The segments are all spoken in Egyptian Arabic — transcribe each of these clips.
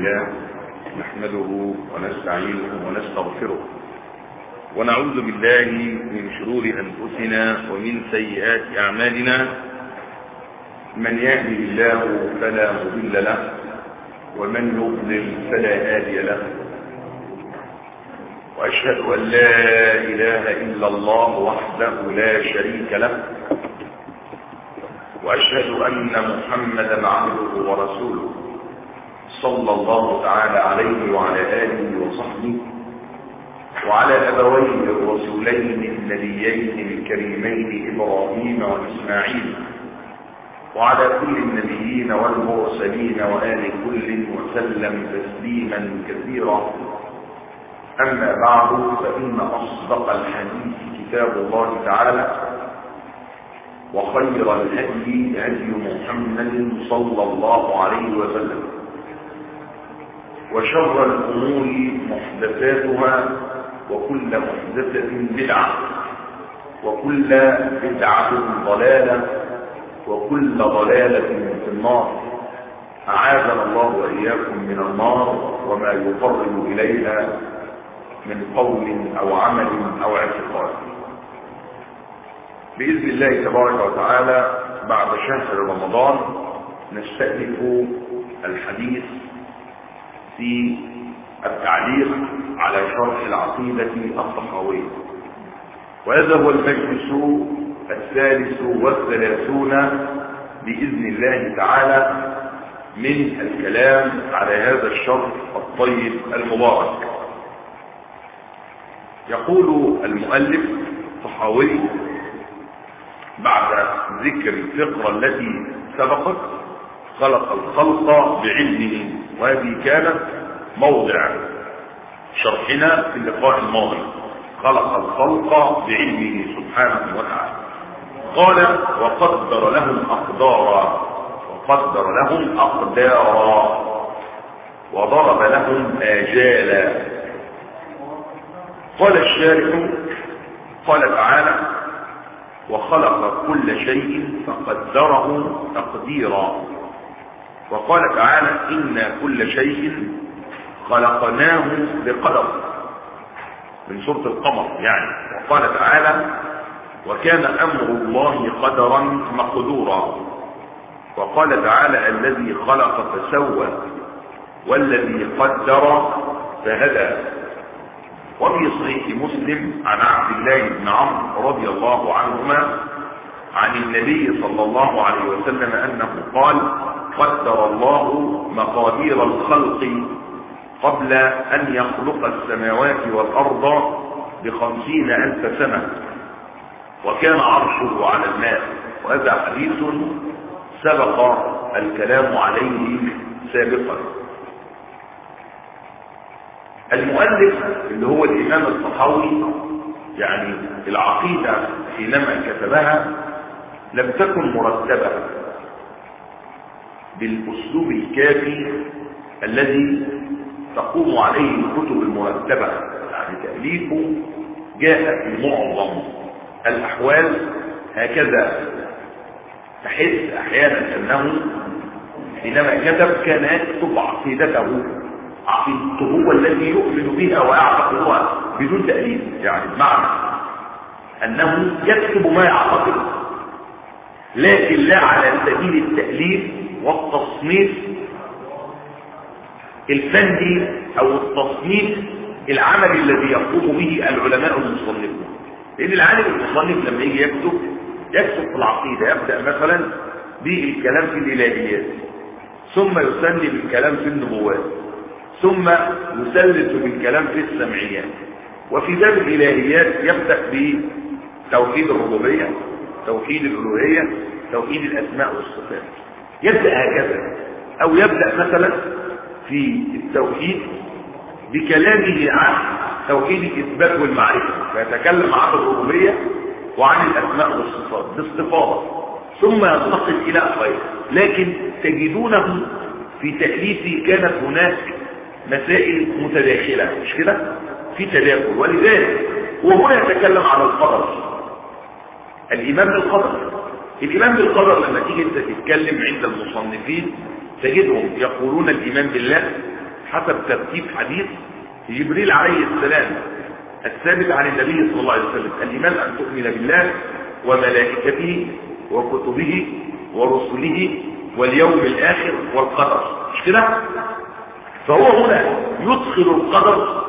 لله نحمده ونستعينه ونستغفره ونعوذ بالله من شرور أنفسنا ومن سيئات أعمالنا من يهده الله فلا مضل له ومن يضلل فلا هادي له وأشهد أن لا إله إلا الله وحده لا شريك له وأشهد أن محمدا عبده ورسوله صلى الله تعالى عليه وعلى آله وصحبه وعلى أبويه الرسولين النبيين الكريمين إبراهيم وإسماعيل وعلى كل النبيين والمرسلين وآل كل وسلم تسليما كثيرا أما بعد فإن أصدق الحديث كتاب الله تعالى وخير الهدي هدي محمد صلى الله عليه وسلم وشر الأمور محدثاتها وكل محدثة بدعة وكل بدعة ضلالة وكل ضلالة في النار أعاذنا الله وإياكم من النار وما يقرب إليها من قول أو عمل أو اعتقاد بإذن الله تبارك وتعالى بعد شهر رمضان نستأنف الحديث في التعليق على شرح العقيدة الطحاوية وهذا هو المجلس الثالث والثلاثون بإذن الله تعالى من الكلام على هذا الشرح الطيب المبارك يقول المؤلف الطحاوي بعد ذكر الفقرة التي سبقت خلق الخلق بعلمه وهذه كانت موضع شرحنا في اللقاء الماضي خلق الخلق بعلمه سبحانه وتعالى قال وقدر لهم أقدارا وقدر لهم أقدارا وضرب لهم آجالا قال الشارح قال تعالى وخلق كل شيء فقدره تقديرا وقال تعالى إنا كل شيء خلقناه بقدر من سورة القمر يعني وقال تعالى وكان أمر الله قدرا مقدورا وقال تعالى الذي خلق فسوى والذي قدر فهدى وفي صحيح مسلم عن عبد الله بن عمرو رضي الله عنهما عن النبي صلى الله عليه وسلم أنه قال قدر الله مقادير الخلق قبل أن يخلق السماوات والأرض بخمسين ألف سنة وكان عرشه على الماء وهذا حديث سبق الكلام عليه سابقا المؤلف اللي هو الإمام الصحاوي يعني العقيدة حينما كتبها لم تكن مرتبة بالأسلوب الكافي الذي تقوم عليه الكتب المرتبة يعني تأليفه جاء في معظم الأحوال هكذا تحس أحيانا أنه حينما كتب كان يكتب عقيدته عقيدته هو الذي يؤمن بها ويعتقدها بدون تأليف يعني بمعنى أنه يكتب ما يعتقد لكن لا على سبيل التأليف والتصنيف الفني او التصنيف العمل الذي يقوم به العلماء المصنفون لان العالم المصنف لما يجي يكتب يكتب في العقيدة يبدأ مثلا بالكلام في الالهيات ثم يسلم بالكلام في النبوات ثم يسلس بالكلام في السمعيات وفي باب الالهيات يبدأ بتوحيد الربوبية توحيد الالوهية توحيد الاسماء والصفات يبدأ هكذا او يبدأ مثلا في التوحيد بكلامه عن توحيد الإثبات والمعرفة فيتكلم عن الربوبية وعن الأسماء والصفات باستفاضة ثم ينتقل إلى غيره لكن تجدونه في تأليفه كانت هناك مسائل متداخلة مش كده في تداخل ولذلك وهنا يتكلم عن القدر الإيمان بالقدر الإيمان بالقدر لما تيجي انت تتكلم عند المصنفين تجدهم يقولون الإيمان بالله حسب ترتيب حديث جبريل عليه السلام الثابت عن النبي صلى الله عليه وسلم الإيمان أن تؤمن بالله وملائكته وكتبه ورسله واليوم الآخر والقدر مش كده فهو هنا يدخل القدر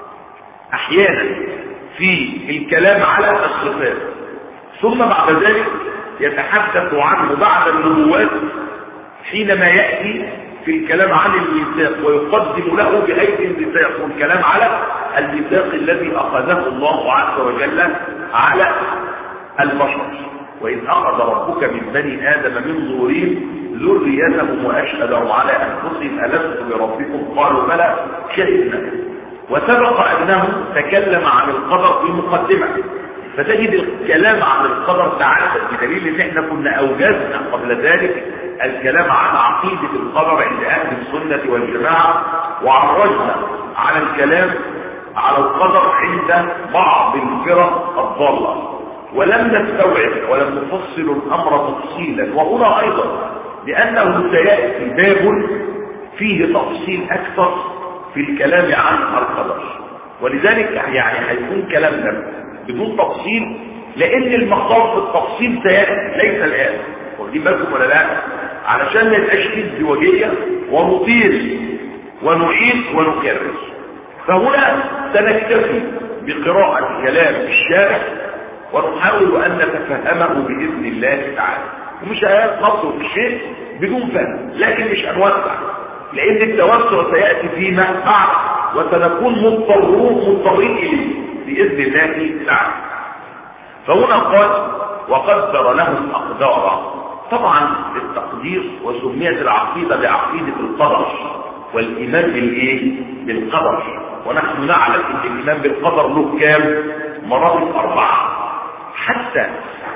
أحيانا في الكلام على الصفات ثم بعد ذلك يتحدث عنه بعد النبوات حينما يأتي في الكلام عن الميثاق ويقدم له بأيدي الميثاق والكلام على الميثاق الذي أخذه الله عز وجل على البشر وإذ أخذ ربك من بني آدم من ظهورهم ذريتهم وأشهدهم على أنفسهم ألست بربكم قالوا بلى شهدنا وسبق أنه تكلم عن القدر في المقدمة فتجد الكلام عن القدر تعدد بدليل ان احنا كنا اوجزنا قبل ذلك الكلام عن عقيدة القدر عند اهل السنة والجماعة وعرجنا على الكلام على القدر عند بعض الفرق الضالة ولم نستوعب ولم نفصل الامر تفصيلا وهنا ايضا لانه سيأتي باب فيه تفصيل اكثر في الكلام عن القدر ولذلك يعني هيكون كلامنا بدون تفصيل لان المقام في التفصيل سيأتي ليس الآن واخدين بالكم ولا لا علشان ما يبقاش فيه ازدواجية ونطير ونعيد ونكرر فهنا سنكتفي بقراءة كلام الشارع ونحاول أن نتفهمه بإذن الله تعالى ومش هنصر في شيء بدون فهم لكن مش هنوسع لأن التوسع سيأتي فيما بعد وسنكون مضطرون مضطرين إليه بإذن الله تعالى فهنا قال وقدر لهم أقدارا طبعا التقدير وسميت العقيدة بعقيدة القدر والإيمان بالإيه؟ بالقدر ونحن نعلم أن الإيمان بالقدر له كام؟ مراتب أربعة حتى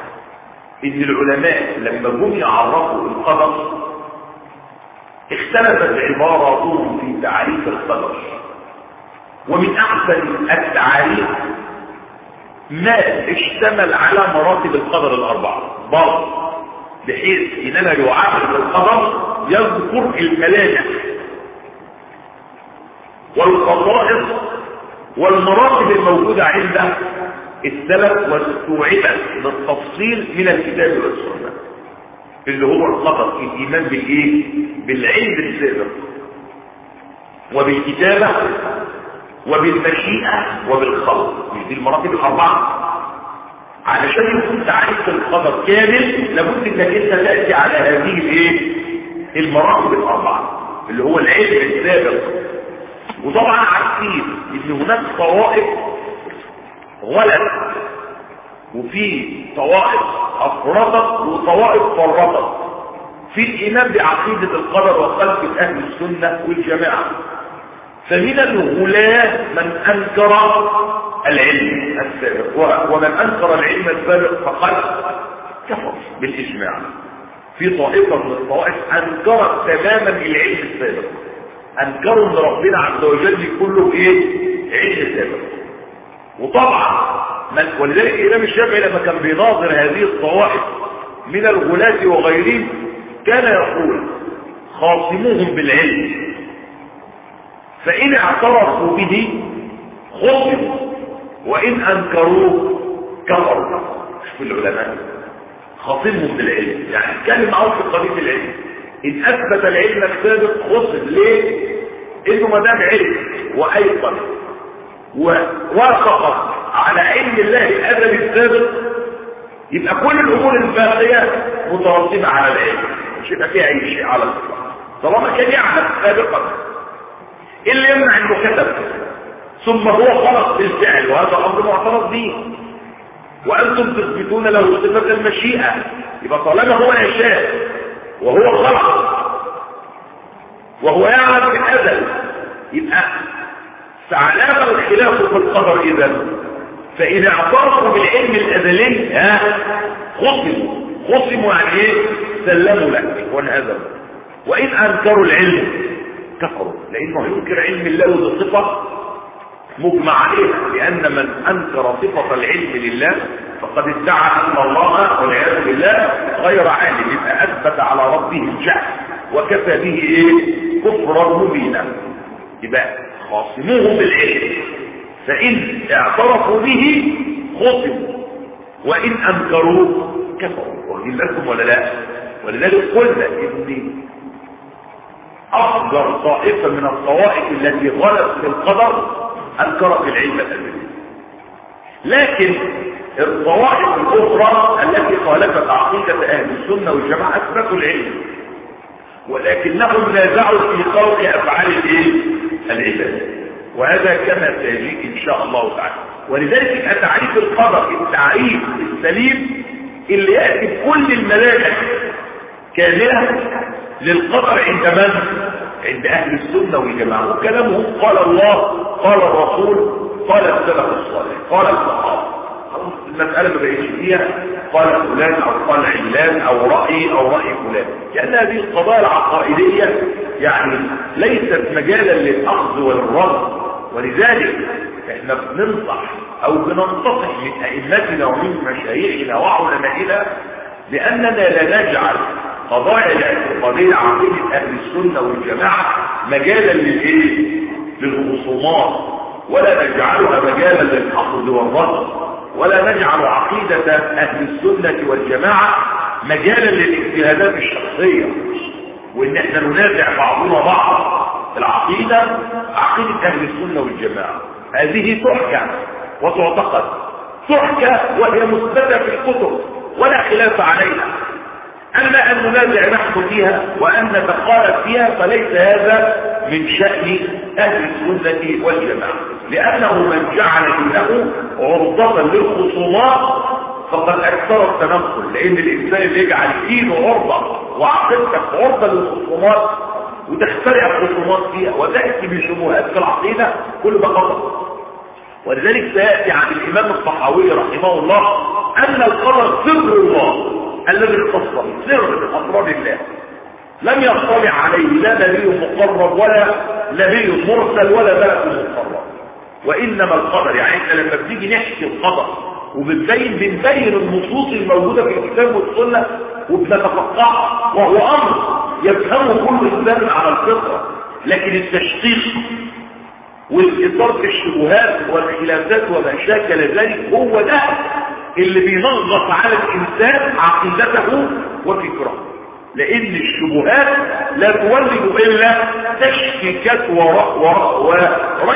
ان العلماء لما جم يعرفوا القدر اختلفت عباراتهم في تعريف القدر ومن احسن التعاريف ما اشتمل على مراتب القدر الاربعه برضه بحيث اننا يعامل القدر يذكر الملامح والخصائص والمراتب الموجوده عنده السلف واستوعبت بالتفصيل من الكتاب والسنة اللي هو القدر الإيمان بالإيه؟ بالعلم السابق وبالكتابة وبالمشيئة وبالخلق مش دي المراتب الأربعة علشان يكون تعريف القدر كامل لابد انك انت تأتي على هذه الايه؟ المراتب الأربعة اللي هو العلم السابق وطبعا عارفين ان هناك طوائف غلط وفي طوائف افرطت وطوائف فرطت في الايمان بعقيدة القدر وخلق اهل السنة والجماعة فمن الغلاة من انكر العلم السابق ومن انكر العلم السابق فقد كفر بالاجماع في طائفة من الطوائف انكرت تماما العلم السابق انكروا ان ربنا عز وجل كله ايه علم سابق وطبعا من ولذلك الامام الشافعي لما كان بيناظر هذه الطوائف من الغلاة وغيرهم كان يقول خاصموهم بالعلم فإن اعترفوا به خصموا وإن أنكروه كفروا شوف العلماء خاصمهم بالعلم يعني اتكلم معهم في قضية العلم إن أثبت العلم السابق خصم ليه؟ إنه ما دام علم وأيقن ووافق على علم الله الأزلي السابق يبقى كل الأمور الباقية مترتبة على العلم مش يبقى فيها أي شيء على الإطلاق طالما كان يعلم سابقا إيه اللي يمنع إنه كتب ثم هو خلق بالفعل وهذا أمر معترض به وأنتم تثبتون له صفة المشيئة يبقى طالما هو يشاء وهو خلق وهو يعلم في الأزل يبقى فعلامة الخلاف في القدر إذا فإذا اعترفوا بالعلم الأزلي ها خصموا خصموا يعني ايه سلموا لك وانهزموا وإن أنكروا العلم كفروا لأنه ينكر علم الله بصفة مجمع عليها لأن من أنكر صفة العلم لله فقد ادعى أن الله والعياذ بالله غير عالم يبقى أثبت على ربه الجهل وكفى به إيه كفرا مبينا يبقى خاصموه بالعلم فإن اعترفوا به خصموا وإن أنكروه كفروا واخدين بالكم ولا لا ولذلك قلنا إن أفضل طائفة من الطوائف التي غلت في القدر أنكرت العلم الأبدي لكن الطوائف الأخرى التي خالفت عقيدة أهل السنة والجماعة أثبتوا العلم ولكنهم نازعوا في خلق أفعال الإيه؟ العباد وهذا كما سيجيء إن شاء الله تعالى ولذلك تعريف القدر التعريف السليم اللي يأتي بكل الملامح كاملة للقدر عند من؟ عند أهل السنة والجماعة وكلامهم قال الله قال الرسول قال السلف الصالح قال الصحابة المسألة ما بقتش فيها قال فلان أو قال علان أو رأي أو رأي فلان لأن هذه القضايا العقائدية يعني ليست مجالا للأخذ والرد ولذلك احنا بننصح او بننتصح من ائمتنا ومن مشايخنا وعلمائنا لاننا لا نجعل قضايا الاعتقاديه عقيده اهل السنه والجماعه مجالا للايه للخصومات ولا نجعلها مجالا للاخذ والرد ولا نجعل عقيده اهل السنه والجماعه مجالا للاجتهادات الشخصيه وان احنا ننازع بعضنا بعض العقيده عقيده اهل السنه والجماعه هذه تحكى وتعتقد تحكى وهي مثبتة في الكتب ولا خلاف عليها أما أن ننازع نحن فيها وأن نتخالف فيها فليس هذا من شأن أهل السنة والجماعة لأنه من جعل دينه عرضة للخصومات فقد أكثر التنقل لأن الإنسان اللي يجعل دينه عرضة وعقيدتك عرضة للخصومات وتخترع الخصومات فيها وتأتي بشبهات في العقيدة كل ده قدر ولذلك سيأتي عن الإمام الصحاوي رحمه الله أن القدر سر الله الذي اختص به سر من أسرار الله لم يطلع عليه لا نبي مقرب ولا نبي مرسل ولا ملك مقرب وإنما القدر يعني احنا لما بنيجي نحكي القدر وبنبين بنبين النصوص الموجودة في الكتاب والسنة وبنتفقعها وهو أمر يفهمه كل إنسان على الفطرة لكن التشخيص والإطار في الشبهات والخلافات وما شاكل ذلك هو ده اللي بينغص على الإنسان عقيدته وفكره لأن الشبهات لا تولد إلا تشكيكات ورأي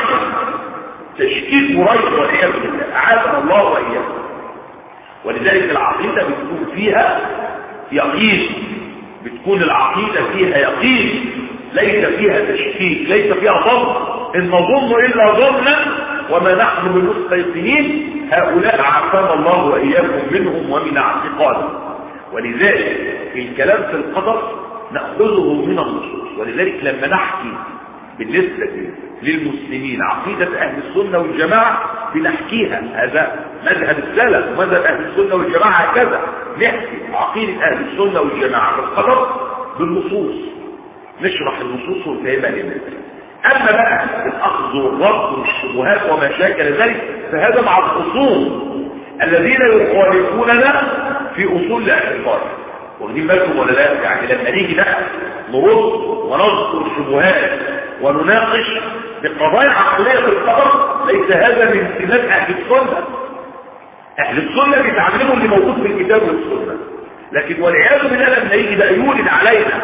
تشكيك ورأي والعياذ بالله أعاذنا الله وإياكم ولذلك العقيدة بتكون فيها يقين بتكون العقيدة فيها يقين ليس فيها تشكيك ليس فيها ظن إن نظن إلا ظنا وما نحن بمستيقنين هؤلاء عافانا الله وإياكم منهم ومن اعتقادهم ولذلك الكلام في القدر نأخذه من النصوص ولذلك لما نحكي بالنسبة للمسلمين عقيدة أهل السنة والجماعة بنحكيها هذا مذهب السلف ومذهب أهل السنة والجماعة هكذا نحكي عقيدة أهل السنة والجماعة بالقدر بالنصوص نشرح النصوص ونفهمها للناس أما بقى الأخذ والرد والشبهات وما شاكل ذلك فهذا مع الخصوم الذين يخالفوننا في أصول الاعتقاد واخدين بالكم ولا لا يعني لما نيجي بقى نرد ونذكر الشبهات ونناقش بقضايا عقلية في القدر ليس هذا من سمات أهل السنة أهل السنة بيتعلموا اللي موجود في الكتاب والسنة لكن والعياذ بالله لما يجي بقى يولد علينا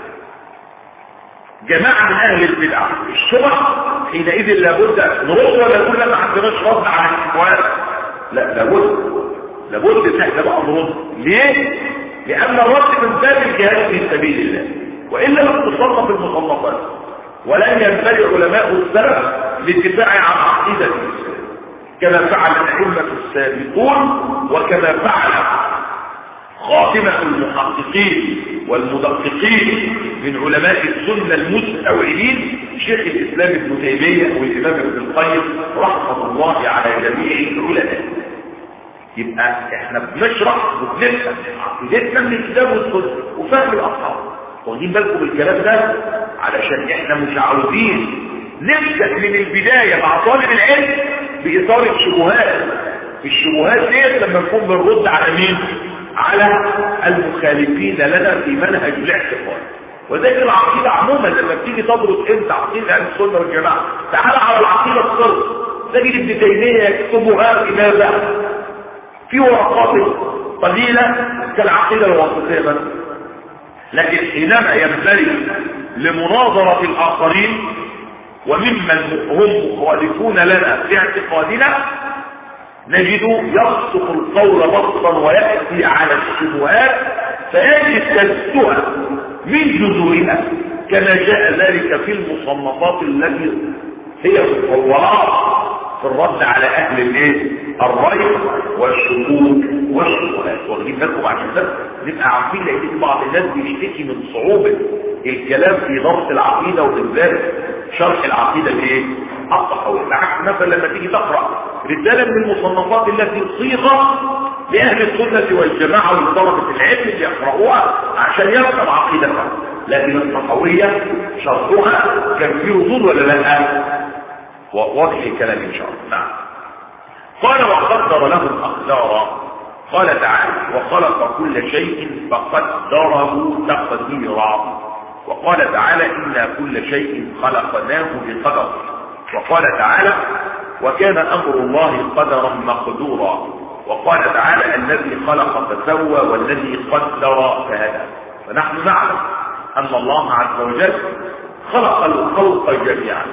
جماعة من أهل البدع الشبه حينئذ لابد نرد ولا نقول لا ما عندناش رد على الإخوان لا لابد لابد ان احنا بقى نرد ليه؟ لأن الرد من باب الجهاد في سبيل الله وإلا لم تصنف المصنفات ولن ينبغي علماء السلف للدفاع عن عقيدة الإسلام كما فعل الأئمة السابقون وكما فعل خاتمة المحققين والمدققين من علماء السنة المستوعبين شيخ الإسلام ابن تيمية والإمام ابن القيم رحمة الله على جميع العلماء يبقى احنا بنشرح وبنفهم عقيدتنا من الكتاب والسنة وفهم الأصحاب واخدين بالكم بالكلام ده علشان احنا متعودين نبدأ من البداية مع طالب العلم بإثارة شبهات الشبهات ديت لما نكون بنرد على مين؟ على المخالفين لنا في منهج الاعتقاد وذلك العقيدة عموما لما بتيجي تدرس انت عقيدة اهل السنة والجماعة تعال على العقيدة الصرف تجد ابن تيمية يكتبها لماذا؟ في ورقات قليلة كالعقيدة الواسطية مثلا لكن حينما يمتلك لمناظرة الآخرين وممن هم مخالفون لنا في اعتقادنا نجد يبسط القول بسطا ويأتي على الشبهات فيجد تنسها من جذورها كما جاء ذلك في المصنفات التي هي مطورات في الرد على اهل الايه الرأي والشكوك والشبهات واخدين بالكم عشان بس نبقى عارفين لان في بعض الناس بيشتكي من صعوبة الكلام في ضبط العقيدة وبالذات شرح العقيدة الايه الصحوية بالعكس مثلا لما تيجي تقرأ رسالة من المصنفات التي صيغة لأهل السنة والجماعة ولطلبة العلم اللي يقرأوها عشان يفهم عقيدتها لكن الصحوية شرحها كان فيه ردود ولا لا واضح الكلام ان شاء الله نعم قال وقدر لهم اقدارا قال تعالى وخلق كل شيء فقدره تقديرا وقال تعالى إنا كل شيء خلقناه بقدر وقال تعالى وكان أمر الله قدرا مقدورا وقال تعالى الذي خلق فسوى والذي قدر فهدى فنحن نعلم أن الله عز وجل خلق الخلق جميعا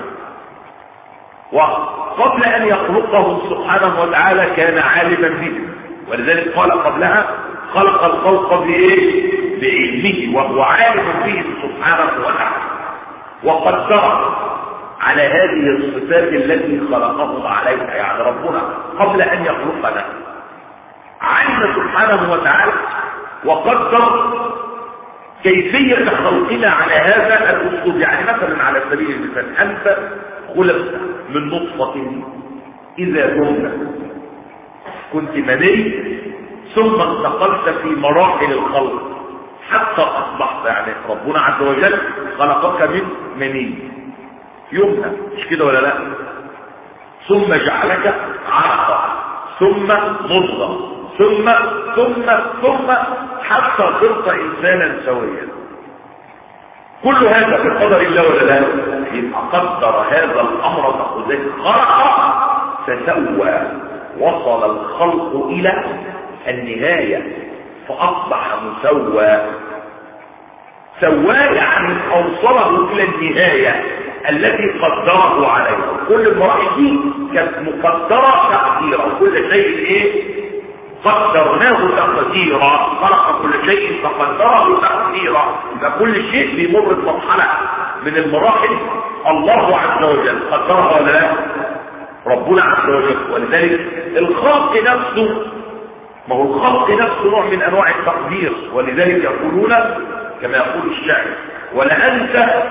وقبل أن يخلقهم سبحانه وتعالى كان عالما به ولذلك قال قبلها خلق الخلق بإيه؟ بعلمه وهو عالم به سبحانه وتعالى وقدر على هذه الصفات التي خلقهم عليها يعني ربنا قبل أن يخلقنا علم سبحانه وتعالى وقدر كيفية خلقنا على هذا الأسلوب يعني مثلا على سبيل المثال أنت خلقت من نطفة إذا كنت كنت مني ثم انتقلت في مراحل الخلق حتى أصبحت يعني ربنا عز وجل خلقك من مني يمنى مش كده ولا لا ثم جعلك عرقا ثم مضغة ثم ثم ثم حتى صرت إنسانا سويا كل هذا بقدر الله ولا لا يبقى قدر هذا الأمر تقضيه خلق فسوى وصل الخلق إلى النهاية فأصبح مسوى سواه يعني أوصله إلى النهاية التي قدره عليه كل المراحل دي كانت مقدرة تقديرا كل شيء ايه قدرناه تقديرا خلق كل شيء فقدره تقديرا فكل شيء بيمر بمرحلة من المراحل الله عز وجل قدرها ولا لا ربنا عز وجل ولذلك الخلق نفسه ما هو الخلق نفسه نوع من انواع التقدير ولذلك يقولون كما يقول الشاعر ولأنت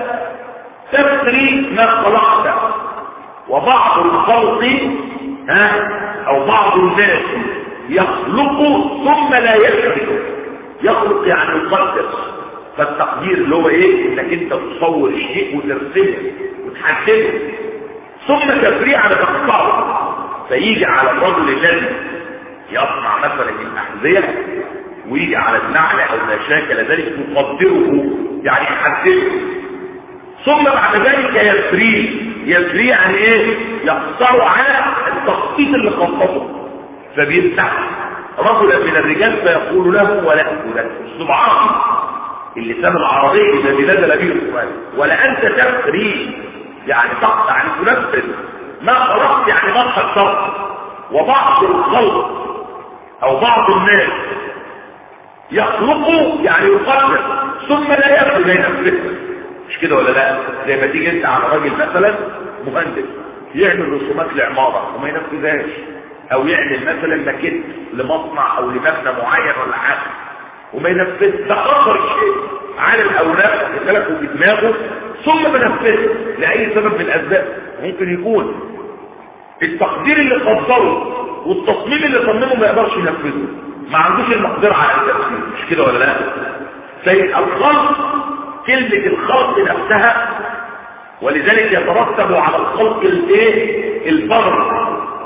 تفتري ما خلقت وبعض الخلق ها او بعض الناس يخلق ثم لا يخلق يخلق يعني يقدر فالتقدير اللي هو ايه انك انت تصور الشيء وترسمه وتحدده ثم تفريع على تقطعه فيجي على الرجل الذي يصنع مثلا الاحذيه ويجي على النعل او ما شاكل ذلك يقدره يعني يحدده ثم بعد ذلك يسريه يسريه يعني ايه يقصر على التخطيط اللي خططه فبيفتح رجلا من الرجال فيقول له ولا ولا اسلوب عربي اللسان العربي الذي نزل به القران ولا انت تسري يعني تقطع يعني تنفذ ما خلقت يعني ما خسرت وبعض الخلق او بعض الناس يخلق يعني يقدر ثم لا يبدو لا ينفذ مش كده ولا لا زي ما تيجي انت على راجل مثلا مهندس يعمل رسومات لعمارة وما ينفذهاش او يعمل مثلا ماكيت لمصنع او لمبنى معين ولا حاجه وما ينفذ ده اخر شيء على الاوراق اللي سلكوا في دماغه ثم بنفذه لاي سبب من الاسباب ممكن يكون التقدير اللي قدره والتصميم اللي صممه ما يقدرش ينفذه ما عندوش المقدره على التنفيذ مش كده ولا لا سيد الخلق كلمه الخلق نفسها ولذلك يترتب على الخلق الايه الفرد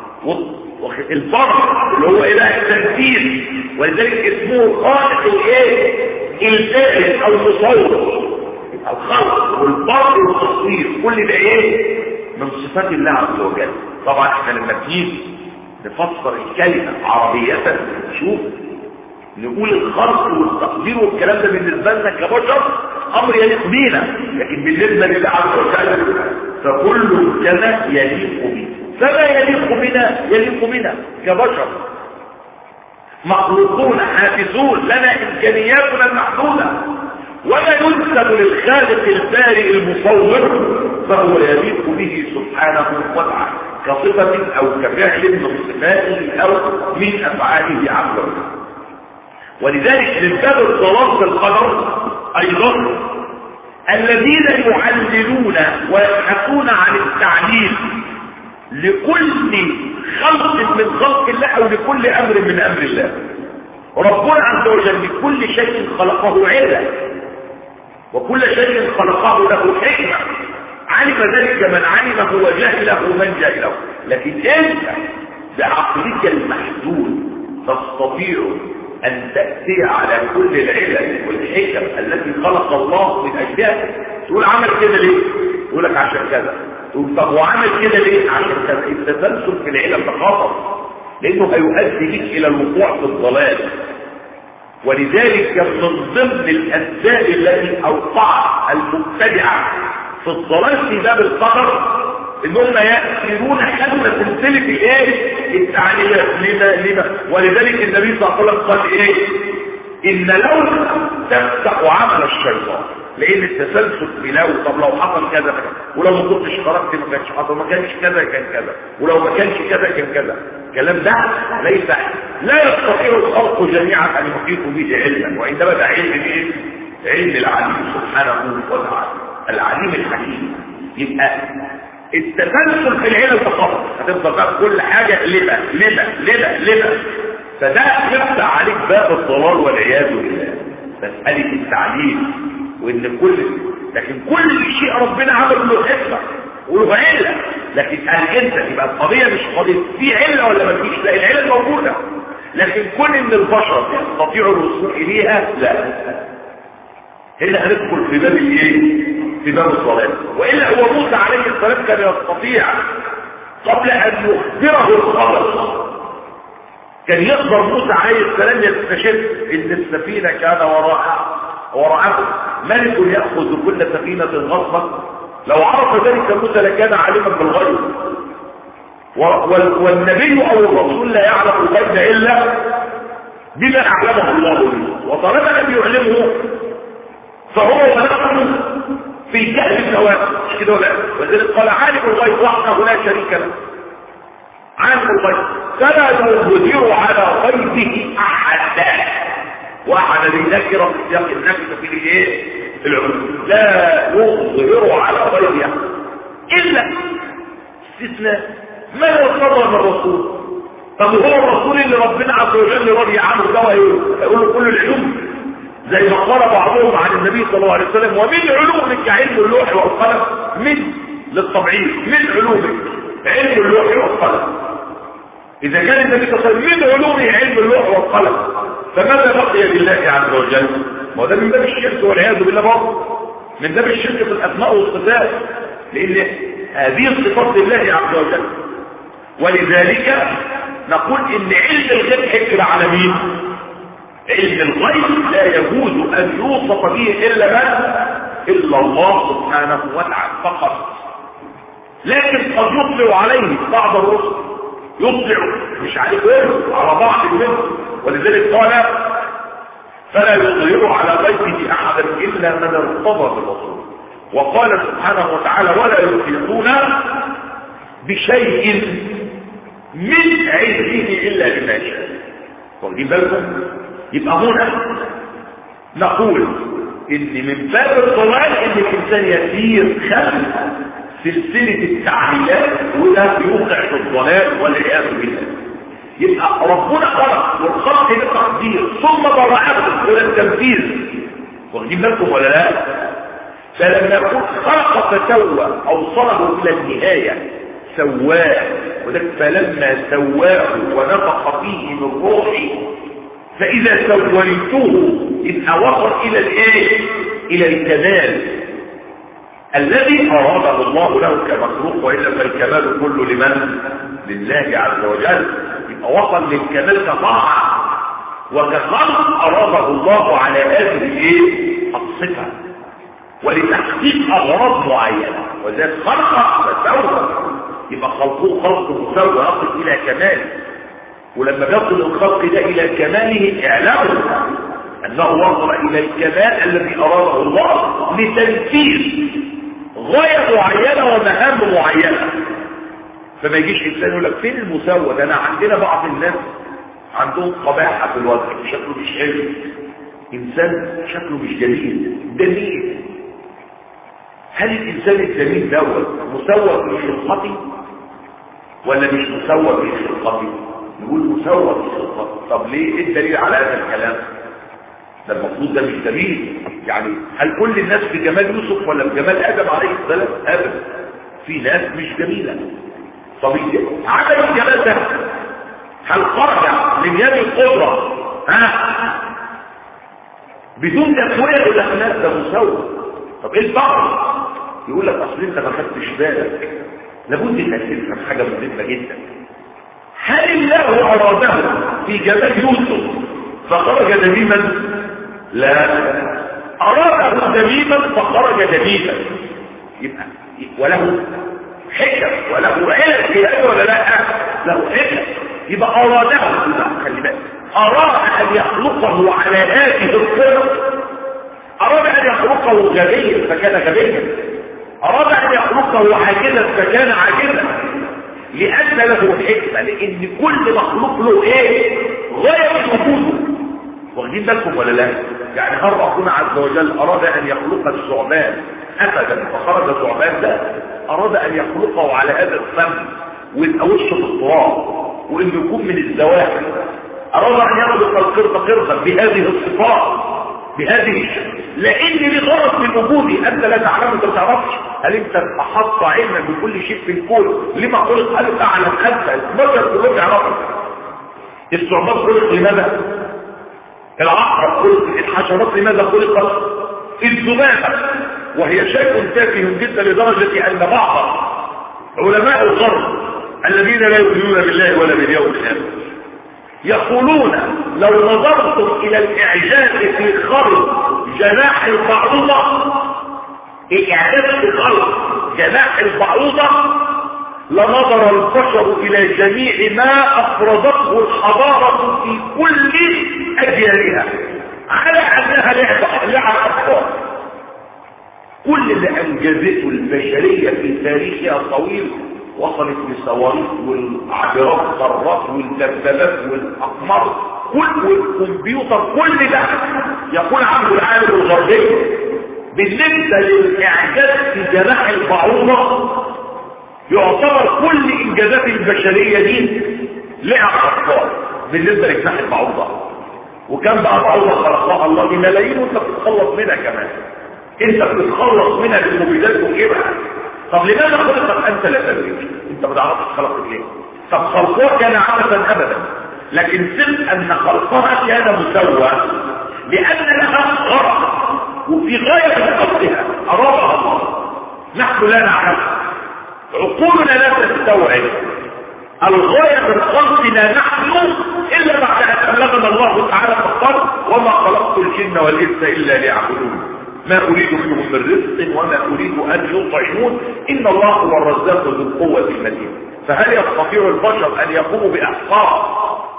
الفرد اللي هو اله التنفيذ ولذلك اسمه خالق الايه الفاعل او المصور الخلق والبرء والتصوير كل ده ايه من صفات الله عز وجل طبعا احنا لما بنيجي نفسر الكلمة عربية نشوف نقول الخلق والتقدير والكلام ده بالنسبة لنا كبشر امر يليق بينا لكن بالنسبة لله عز وجل فكل كما يليق به فما يليق بنا يليق بنا كبشر مخلوقون حافظون لنا امكانياتنا المحدودة وما ينسب للخالق البارئ المصور فهو يليق به سبحانه وتعالى كصفة او كفعل من صفاته او من افعاله عز وجل ولذلك من باب الضلال في القدر ايضا الذين يعللون ويبحثون عن التعليل لكل خلق من خلق الله او لكل امر من امر الله ربنا عز وجل لكل شيء خلقه علة وكل شيء خلقه له حكمة علم ذلك من علمه وجهله من جهله لكن انت بعقلك المحدود تستطيع ان تأتي على كل العلل والحكم التي خلق الله من اجلها تقول عمل كده ليه يقول لك عشان كذا تقول طب وعمل كده ليه عشان كذا التسلسل في العلل ده خطر لانه هيؤدي بك الى الوقوع في الضلال ولذلك من ضمن الاسباب التي اوقع المبتدعه في الضلال في باب القدر ان هم يأثرون حجم سلسلة ايه التعليمات لما لما ولذلك النبي صلى الله عليه وسلم قال ايه ان لو تفتح عمل الشيطان لان التسلسل في لو طب لو حصل كذا كذا ولو ما كنتش خرجت ما كانش حصل ما كانش كذا كان كذا ولو ما كانش كذا كان كذا الكلام ده ليس لا يستطيع الخلق جميعا ان يحيطوا به علما وانما ده علم ايه علم العليم سبحانه وتعالى العليم الحكيم يبقى التسلسل في العلم فقط هتفضل بقى كل حاجة لبا لبا لبا لبا فده يفتح عليك باب الضلال والعياذ بالله مسألة التعليم وان كل لكن كل شيء ربنا عمل له حكمة وله علة لكن هل انت يبقى القضية مش قضية في علة ولا ما فيش لا العلة موجودة لكن كل ان البشر يستطيعوا الوصول اليها لا هنا هندخل في باب الايه في باب الصلاة وإلا هو موسى عليه السلام كان يستطيع قبل أن يخبره الخبر كان يقدر موسى عليه السلام يستشف ان السفينة كان وراء وراءه ملك يأخذ كل سفينة غصبا لو عرف ذلك موسى لكان عالما بالغيب والنبي او الرسول لا يعلم الغيب الا بما اعلمه الله به وطالما لم يعلمه فهو ونحن في كهف الزواج مش كده ولا ولذلك قال عالم الغيب وحده لا شريك له عالم الغيب فلا يظهر على غيبه احدا واحد النكره في سياق النكره في الايه العلوم لا يظهر على غيبه الا استثناء ما يصدر من الرسول طب هو الرسول اللي ربنا عز وجل راضي عنه ده يقول له كل العلوم زي ما قال بعضهم عن النبي صلى الله عليه وسلم ومن علومك علم اللوح والقلم من للطبعيد من علومك علم اللوح والقلم اذا كان النبي صلى الله عليه وسلم من علومه علم اللوح والقلم فماذا بقي لله عز وجل ما ده من باب الشرك والعياذ بالله برضه من باب الشرك في الاسماء والصفات لان هذه الصفات لله عز وجل ولذلك نقول ان علم الغيب حكر على مين علم الغيب لا يجوز ان يوصف به الا من الا الله سبحانه وتعالى فقط لكن قد يطلع عليه بعض الرسل يطلع مش عليه غيره على بعض منهم ولذلك قال فلا يظهر على غيبه احدا الا من ارتضى بالرسول وقال سبحانه وتعالى ولا يحيطون بشيء من علمه الا بما شاء واخدين بالكم يبقى هنا نقول ان من باب الضلال ان الانسان يسير خلف سلسلة التعليلات وده يوقع في الضلال والعياذ بالله يبقى ربنا خلق والخلق ده تقدير ثم ضرعته الى التنفيذ واخدين بالكم ولا لا فلما يقول خلق فسوى اوصله الى النهايه سواه وذلك فلما سواه ونفخ فيه من روحي فاذا سويته يبقى وصل الى الايه الى الكمال الذي أراده الله له كمخلوق وإلا فالكمال كله لمن؟ لله عز وجل يبقى وصل للكمال كطاعة وكخلق أراده الله على هذه الايه؟ الصفة ولتحقيق أغراض معينة وذلك خلق فسوى يبقى خلقه خلق مسوى يصل إلى كماله ولما بيصل الخلق ده إلى كماله اعلموا أنه وصل إلى الكمال الذي أراده الله لتنفيذ غاية معينة ومهام معينة فما يجيش إنسان يقول لك فين المساواة ده أنا عندنا بعض الناس عندهم قباحة في الوجه شكله مش حلو إنسان شكله مش جميل دليل هل الإنسان الجميل دوت مسوى في خلقته ولا مش مسوى في خلقته نقول مسوى في خلقته طب ليه ايه الدليل على هذا الكلام ده المفروض ده مش دليل يعني هل كل الناس في جمال يوسف ولا في جمال ادم عليه السلام ابدا في ناس مش جميله طب عدم الجمال ده هل خرج من يد القدره ها بدون تسويه ولا لا ده مسوى طب ايه الفرق يقول لك اصل انت ما خدتش بالك لابد انك تفهم حاجه مهمه جدا هل الله اراده في جمال يوسف فخرج دميما لا اراده دميما فخرج دميما يبقى وله حكم وله علم في هذا ولا لا له حكم يبقى اراده خلي بالك اراد ان يخلقه على هذه الصفه اراد ان يخلقه غبيا فكان غبيا اراد ان يخلقه عاجزا فكان عاجزا لان له حكمه لان كل مخلوق له ايه غايه وجوده واخدين بالكم ولا لا يعني هل ربنا عز وجل اراد ان يخلق الثعبان ابدا فخرج الثعبان ده اراد ان يخلقه على هذا الفم ويبقى وشه في التراب وانه يكون من الزواحف اراد ان يخلق القرد قردا بهذه الصفات بهذه لان لي غرض من وجودي انت لا تعلم انت ما تعرفش هل انت احط علما بكل شيء في الكون لما خلق هل تعلم انت البشر كلهم يعرفوا الثعبان خلق لماذا العقرب خلق الحشرات لماذا خلقت الذبابه وهي شيء تافه جدا لدرجه ان بعض علماء الغرب الذين لا يؤمنون بالله ولا باليوم الاخر يقولون لو نظرتم الى الاعجاز في خلق جناح البعوضة اعجاز في خلق جناح البعوضة لنظر البشر الى جميع ما افرضته الحضارة في كل اجيالها على انها لعبة لعبة اطفال كل اللي انجزته البشرية في تاريخها الطويل وصلت للصواريخ والعبرات الذرات والدبابات والاقمار كل والكمبيوتر كل ده يكون عبد العالم الغربي بالنسبه للاعجاز في جناح البعوضه يعتبر كل انجازات البشريه دي لعب اطفال بالنسبه لجناح البعوضه وكان بقى بعوضه خلقها الله بملايين وانت بتتخلص منها كمان انت بتتخلص منها بالمبيدات وجيبها طب لماذا خلقت انت لا تدري انت ما تعرفش خلقت ليه طب خلقها كان عبثا ابدا لكن سر ان خلقها كان مسوى لان لها غرض وفي غايه خلقها ارادها الله نحن لا نعرفها عقولنا لا تستوعب الغاية من خلقنا نحن إلا بعد أن أبلغنا الله تعالى فقال وما خلقت الجن والإنس إلا ليعبدون ما أريد منهم من رزق وما أريد أن يطعمون إن الله هو الرزاق ذو القوة المتين فهل يستطيع البشر أن يقوموا بإحصاء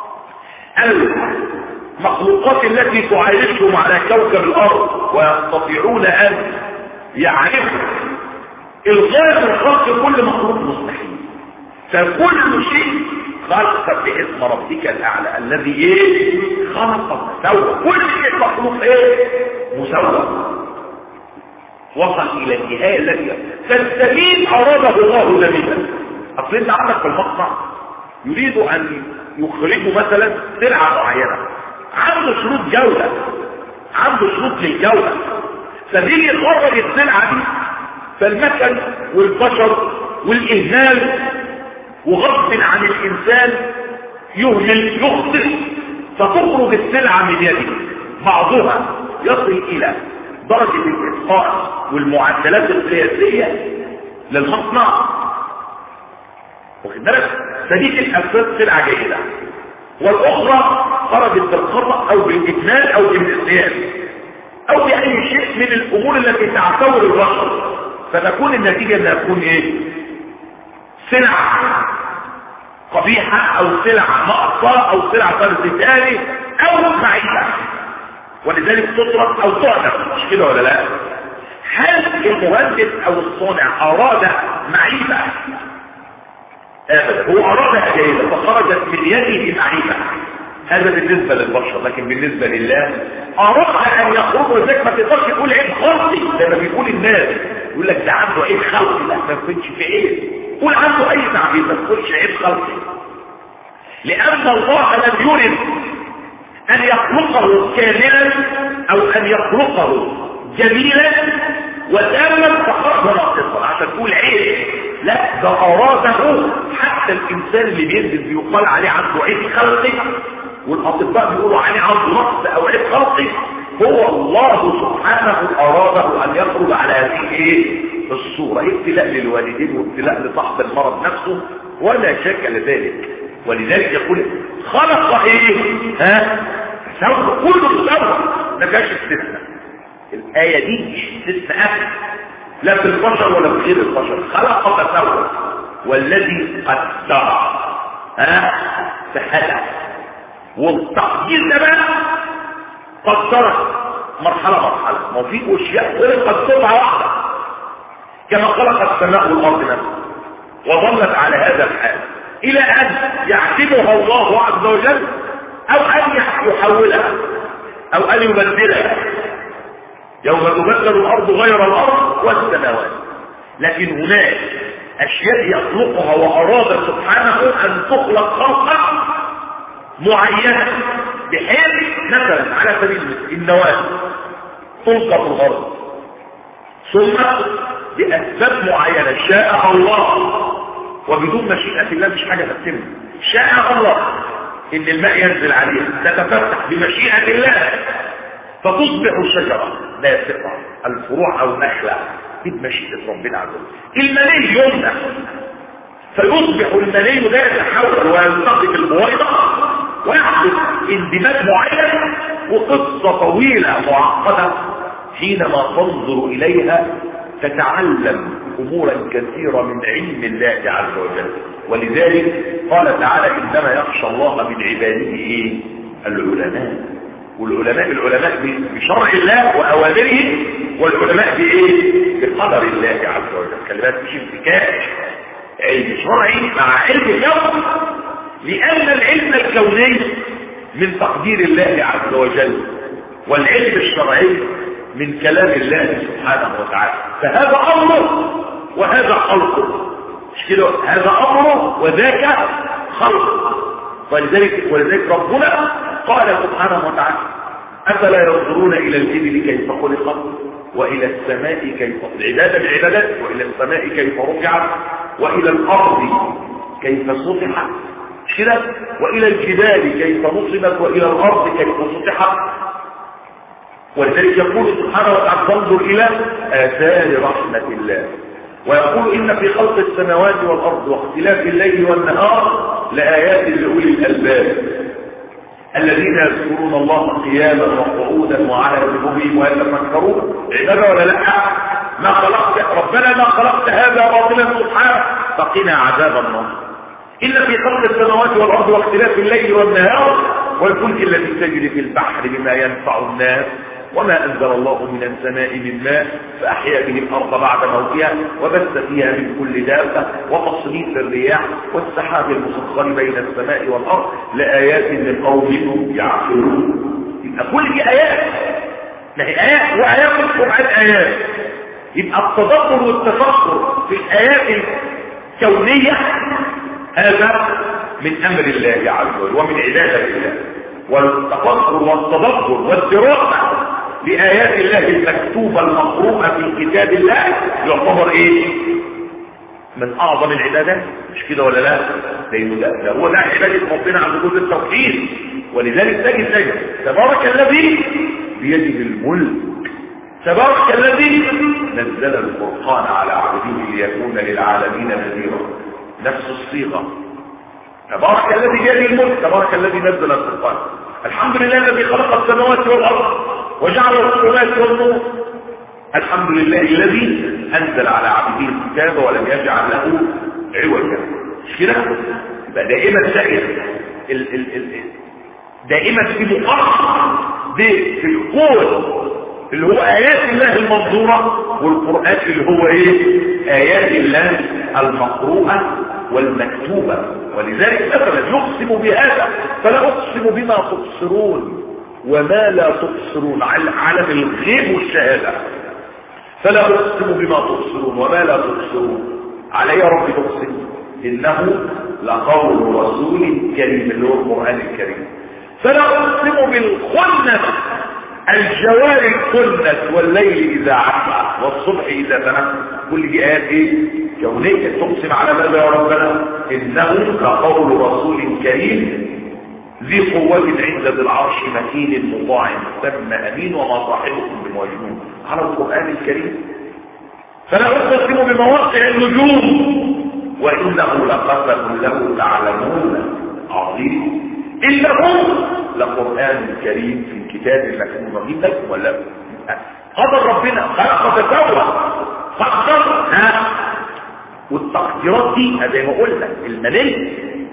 المخلوقات التي تعايشهم على كوكب الأرض ويستطيعون أن يعرفوا الغاية من خلق كل مخلوق مستحيل فكل شيء خلق باسم ربك الأعلى الذي ايه خلق مسوى كل شيء مخلوق ايه مسوى وصل الى النهاية التي فالسبيل اراده الله جميلا اصل انت عندك في المصنع يريد ان يخرجوا مثلا سلعة معينة عنده شروط جودة عنده شروط للجودة فبيجي يخرج السلعة دي فالمكن والبشر والاهمال وغصب عن الانسان يهمل يخطئ فتخرج السلعة من يده بعضها يصل الى درجة الإتقان والمعدلات القياسية للمصنع واخد بالك فدي الأساس سلعة جيدة والأخرى خرجت بالخطأ أو بالإجمال أو بالإسيان أو بأي شيء من الأمور التي تعتبر البشر فتكون النتيجة أنها تكون إيه؟ سلعة قبيحة أو سلعة ناقصة أو سلعة فرد تاني أو معيشة ولذلك تطرق أو تعلم مش كده ولا لا؟ هل المهندس أو الصانع أراد معيشة ابدا هو ارادها جيدة فخرجت من يده معيبة هذا بالنسبة للبشر لكن بالنسبة لله ارادها ان يخرج ولذلك ما تقدرش تقول عيب خلقي زي ما بيقول الناس يقول لك ده عنده عيب خلقي لا ما تكونش في عيب قول عنده اي تعبير ما تقولش عيب خلقي لان الله لم يرد ان يخلقه كاملا او ان يخلقه جميلا وتاما فخرج ناقصا عشان تقول عيب لا ده اراده حتى الانسان اللي بينزل بيقال عليه عنده عيب خلقي والاطباء بيقولوا عليه عنده نقص او عيب خلقي هو الله سبحانه اراده ان يخرج على هذه ايه الصوره ابتلاء للوالدين وابتلاء لصاحب المرض نفسه ولا شك لذلك ولذلك يقول خلق ايه ها سوى كله سوى ما كانش استثناء الايه دي مش استثناء لا في البشر ولا في غير البشر خلق فسوى والذي قدر ها فهدى والتقدير ده بقى قدر مرحله مرحله ما في اشياء خلقت قطعه واحده كما خلق السماء والارض نفسها وظلت على هذا الحال الى ان يعتبها الله عز وجل او ان يحولها او ان يبدلها يوم تبدل الارض غير الارض والسماوات لكن هناك اشياء يخلقها واراد سبحانه ان تخلق خلقا معينة بحيث مثلا على سبيل المثال النواه تلقى في الارض ثم باسباب معينة شاء الله وبدون مشيئة الله مش حاجة تتم شاء الله ان الماء ينزل عليها تتفتح بمشيئة الله فتصبح شجرة لا تقطع الفروع او نخلة بمشيئة ربنا عز وجل المني يمنع فيصبح المني ده يتحول ويلتقي بالبويضة ويحدث اندماج معين وقصة طويلة معقدة حينما تنظر اليها تتعلم امورا كثيرة من علم الله عز وجل ولذلك قال تعالى انما يخشى الله من عباده ايه العلماء والعلماء العلماء بشرع الله واوامره والعلماء بايه بقدر الله عز وجل خلي بالك مش انتكاك علم شرعي مع علم اليوم لان العلم الكوني من تقدير الله عز وجل والعلم الشرعي من كلام الله سبحانه وتعالى فهذا امره وهذا خلقه مش كده هذا امره وذاك خلقه ولذلك ولذلك ربنا قال سبحانه وتعالى افلا ينظرون الى الابل كيف خلقت والى السماء كيف العباده بالعبادات والى السماء كيف رفعت والى الارض كيف سطحت مش كده والى الجبال كيف نصبت والى الارض كيف سطحت ولذلك يقول سبحانه وتعالى انظر الى اثار رحمه الله ويقول ان في خلق السماوات والارض واختلاف الليل والنهار لايات لاولي الالباب الذين يذكرون الله قياما وقعودا وعلى جنوبهم ويتفكرون عباده ولا لا ما خلقت ربنا ما خلقت هذا باطلا سبحانه فقنا عذاب النار ان في خلق السماوات والارض واختلاف الليل والنهار والفلك التي تجري في البحر بما ينفع الناس وما أنزل الله من السماء من ماء فأحيا به الأرض بعد موتها وبث فيها من كل دابة وتصريف الرياح والسحاب المسخر بين السماء والأرض لآيات لقوم يعقلون يبقى كل دي آيات ما هي آيات وآيات القرآن آيات يبقى التدبر والتفكر في الآيات الكونية هذا من أمر الله عز وجل ومن عبادة الله والتفكر والتدبر والدراسة لآيات الله المكتوبة المقروءة في كتاب الله يعتبر ايه من اعظم العبادات مش كده ولا لا لانه ده, ده هو ده عبادة ربنا عز وجل التوحيد ولذلك تجد تجد تبارك الذي بيده الملك تبارك الذي نزل القرآن على عبده ليكون للعالمين نذيرا نفس الصيغة تبارك الذي بيده الملك تبارك الذي نزل القرآن الحمد لله الذي خلق السماوات والأرض وجعل الظلمات والنور الحمد لله الذي أنزل على عبده الكتاب ولم يجعل له عوجا مش كده يبقى دائما سائر ال ال ال دائما في مقارنة في القوة اللي هو آيات الله المنظورة والقرآن اللي هو ايه آيات الله المقروءة والمكتوبة ولذلك مثلا يقسم بهذا فلا أقسم بما تبصرون وما لا تبصرون على عالم الغيب والشهادة فلا أقسم بما تبصرون وما لا تبصرون علي يا رب تقسم إنه لقول رسول كريم اللي هو القرآن الكريم فلا أقسم بالخنة الجوار الكنس والليل إذا عسى والصبح إذا تنفس كل دي آيات إيه؟ كونية تقسم على ماذا يا ربنا إنه لقول رسول كريم ذي قوة عند ذي العرش مكين مطاع ثم أمين وما صاحبكم بمجنون على القرآن الكريم فلا أقسم بمواقع النجوم وإنه لقسم له تعلمون عظيم إنه لقرآن كريم في كتاب مكنون رهيب لكم ولا قدر ربنا خلق فسوى فاقدر ها والتقديرات دي زي ما قلنا الملل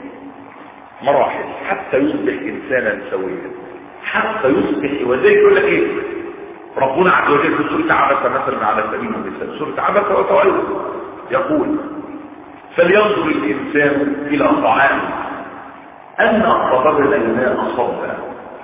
مراحل حتى يصبح انسانا سويا حتى يصبح وزي يقول لك ايه ربنا عز وجل في سوره عبس مثلا على سبيل المثال سوره عبس وتولى يقول فلينظر الانسان الى طعامه أن صببنا الماء صبا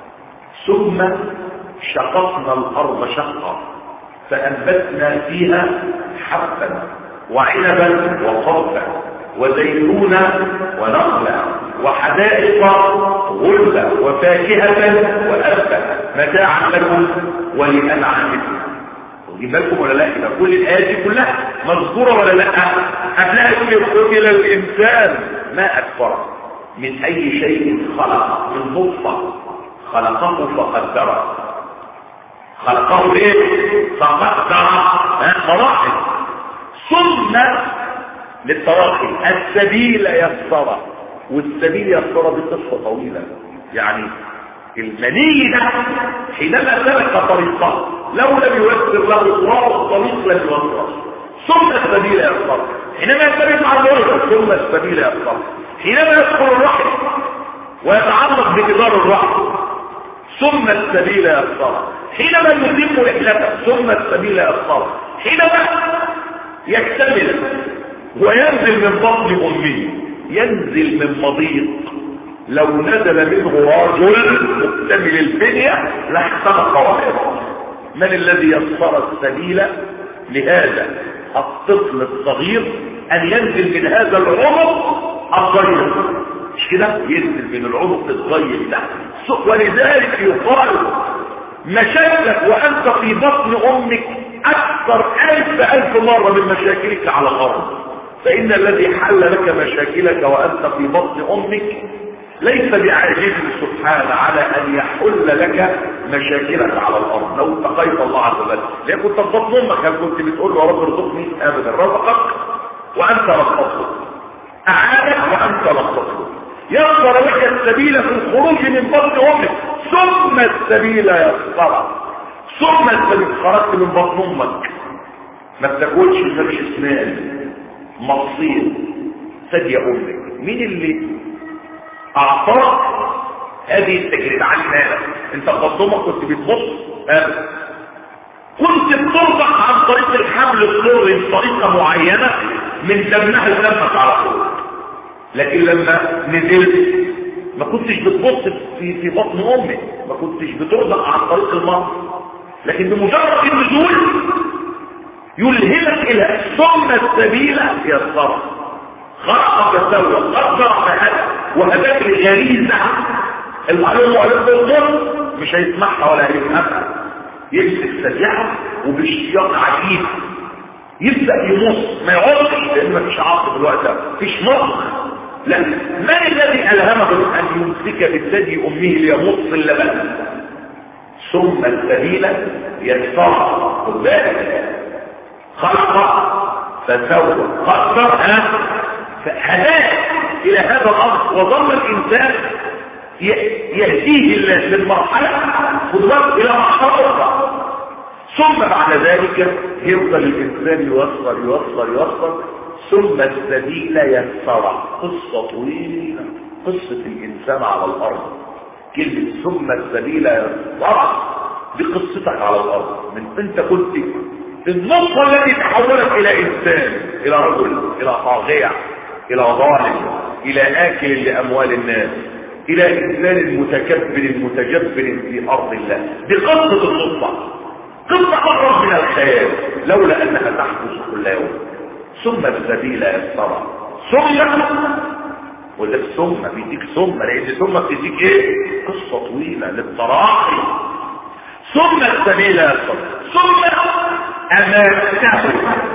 ثم شققنا الأرض شقا فأنبتنا فيها حبا وعنبا وصبا وزيتونا ونخلا وحدائق غلبا وفاكهة وأبا متاعا لكم ولأنعامكم واخدين بالكم ولا لا يبقى كل الايات دي كلها مذكوره ولا لا هتلاقي يقول الى الانسان ما اكبره من اي شيء خلق من نطفه خلقه فقدره خلقه ايه فقدر مراحل ثم للتراخي السبيل يسر والسبيل يسر بقصه طويله يعني المني ده حينما سلك طريقه لو لم ييسر له الله الطريق لم يوصل ثم السبيل يسر حينما ينتبه مع الوجه ثم السبيل يسر حينما يدخل الرحم ويتعلق بجدار الرحم ثم السبيل يسر حينما يتم رحلته ثم السبيل يسر حينما يكتمل وينزل من بطن امه ينزل من مضيق لو نزل منه رجل مكتمل البنية لاحترق واحدا من الذي يسر السبيل لهذا الطفل الصغير ان ينزل من هذا العنق الضيق مش كده ينزل من العنق الضيق ده ولذلك يقال مشاكلك وانت في بطن امك اكثر الف الف مرة من مشاكلك على الارض فان الذي حل لك مشاكلك وانت في بطن امك ليس بعاجز سبحانه على ان يحل لك مشاكلك على الارض لو اتقيت الله عز وجل لان كنت في بطن امك هل كنت بتقول له يا رب ارزقني ابدا رزقك وانت رزقته اعانك وانت رزقته يسر لك السبيل في الخروج من بطن امك ثم السبيل يسر ثم السبيل خرجت من بطن امك ما بتاكلش مفيش اسنان مصير ثدي امك مين اللي اعطاك هذه التجربة علمها لك انت قدمك كنت بتبص ابدا كنت بترضع عن طريق الحمل السري بطريقة معينة من دمها لدمك على طول لكن لما نزلت ما كنتش بتبص في في بطن امك ما كنتش بترضع عن طريق المرض لكن بمجرد النزول يلهمك الى ثم السبيل يسر خلق فسوى قدر فهدى وهداك الغريزة المعلوم وعلم بالظلم مش هيسمعها ولا هيفهمها يمسك سريعة وباشتياق عجيب يبدأ يمص ما يعرفش لان مفيش عاطف الوقت ده مفيش مخ لا من الذي ألهمه أن يمسك بالثدي أمه ليمص اللبن ثم السبيل يدفع خد بالك خلق فسوى قدر ها فهداه الى هذا الامر وظل الانسان يهديه الله للمرحله خد بالك الى مرحله اخرى ثم بعد ذلك يفضل الانسان يوصل يوصل يوصل ثم السبيل يسر قصه طويله قصه الانسان على الارض كلمه ثم السبيل يسر دي قصتك على الارض من انت كنت النقطة التي تحولت الى انسان الى رجل الى طاغية الى ظالم الى اكل لاموال الناس الى انسان متكبر متجبر في ارض الله دي قصة النقطة قصة اقرب من الخيال لولا انها تحدث كل يوم ثم السبيل يسرى ثم وده ثم بيديك ثم لان ثم بتديك ايه قصة طويلة للتراخي ثم السبيل يسرى ثم امامته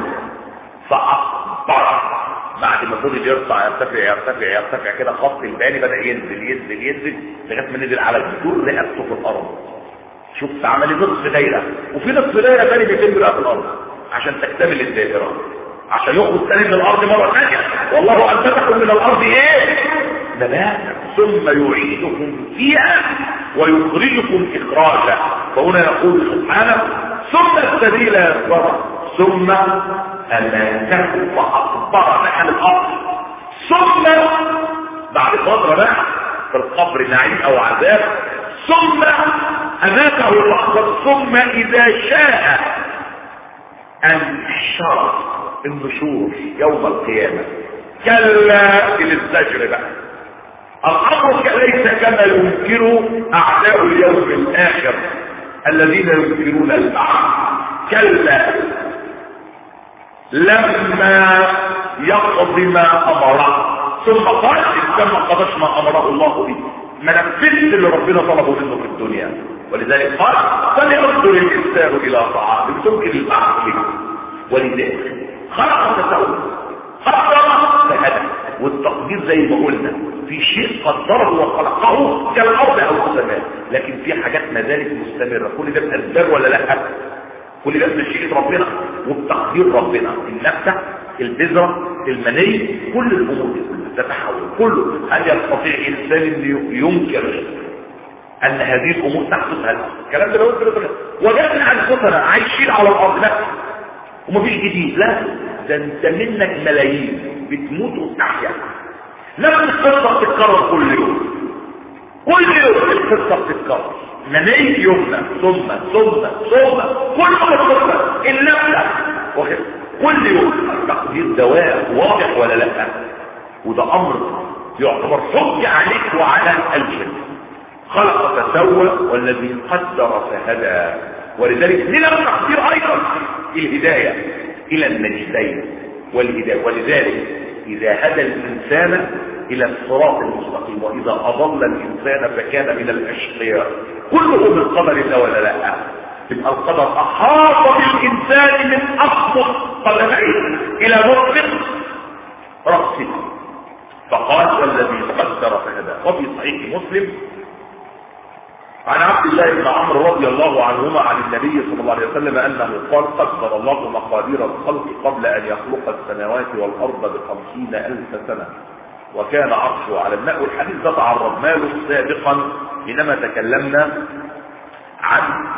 فاخبر بعد ما فضل يرفع يرتفع يرتفع يرتفع كده خط الباني بدا ينزل ينزل ينزل لغايه ما نزل على الجذور رقبته في الارض شوف عمل نصف دايره وفي نصف دايره ثاني بيتم بقى في الارض عشان تكتمل الدائره عشان يخرج ثاني من الارض مره ثانيه والله انبتكم من الارض ايه نباتا ثم يعيدكم فيها ويخرجكم اخراجا فهنا يقول سبحانه ثم السبيل يسر ثم اماته فاخبر نحن الارض ثم بعد فتره بقى في القبر نعيم او عذاب ثم اماته فاخبر ثم اذا شاء انشر النشور يوم القيامه كلا للزجر بقى الامر ليس كما ينكر اعداء اليوم الاخر الذين ينكرون البعث كلا لما يقضي ما امره ثم قال ان ما قضاش ما امره الله به ما نفذش اللي ربنا طلبه منه في الدنيا ولذلك قال فليرد الانسان الى طعام تمكن البعث به ولذلك خلق فسوى قدر فهدى والتقدير زي ما قلنا في شيء قدره وخلقه كالارض او السماء لكن في حاجات ما زالت مستمره كل ده باسباب ولا لا كل ده بمشيئه ربنا وبتقدير ربنا النبته البذره المني كل الامور دي كلها تتحول كله هل يستطيع انسان ان ينكر ان هذه الامور تحدث هل الكلام ده لو قلت وجدنا انفسنا عايشين على الارض لا ومفيش جديد لا ده انت منك ملايين بتموت وبتحيا نفس القصه بتتكرر كل يوم كل يوم القصه بتتكرر مني يومنا ثم ثم ثم كل يوم القصه النفس كل يوم تقدير دواء واضح ولا لا وده امر يعتبر حج عليك وعلى الجن خلق فسوى والذي قدر فهدى ولذلك من التقدير ايضا الهدايه الى النجدين والهدايه ولذلك اذا هدى الانسان الى الصراط المستقيم واذا اضل الانسان فكان من الاشقياء كله من قدر الله ولا لا يبقى القدر احاط بالانسان من اقصى قدميه الى مرفق راسه فقال والذي قدر فهدى وفي صحيح مسلم عن عبد الله بن عمرو رضي الله عنهما عن النبي صلى الله عليه وسلم انه قال قدر الله مقادير الخلق قبل ان يخلق السماوات والارض بخمسين الف سنه وكان عرشه على الماء والحديث ده تعرضنا له سابقا حينما تكلمنا عن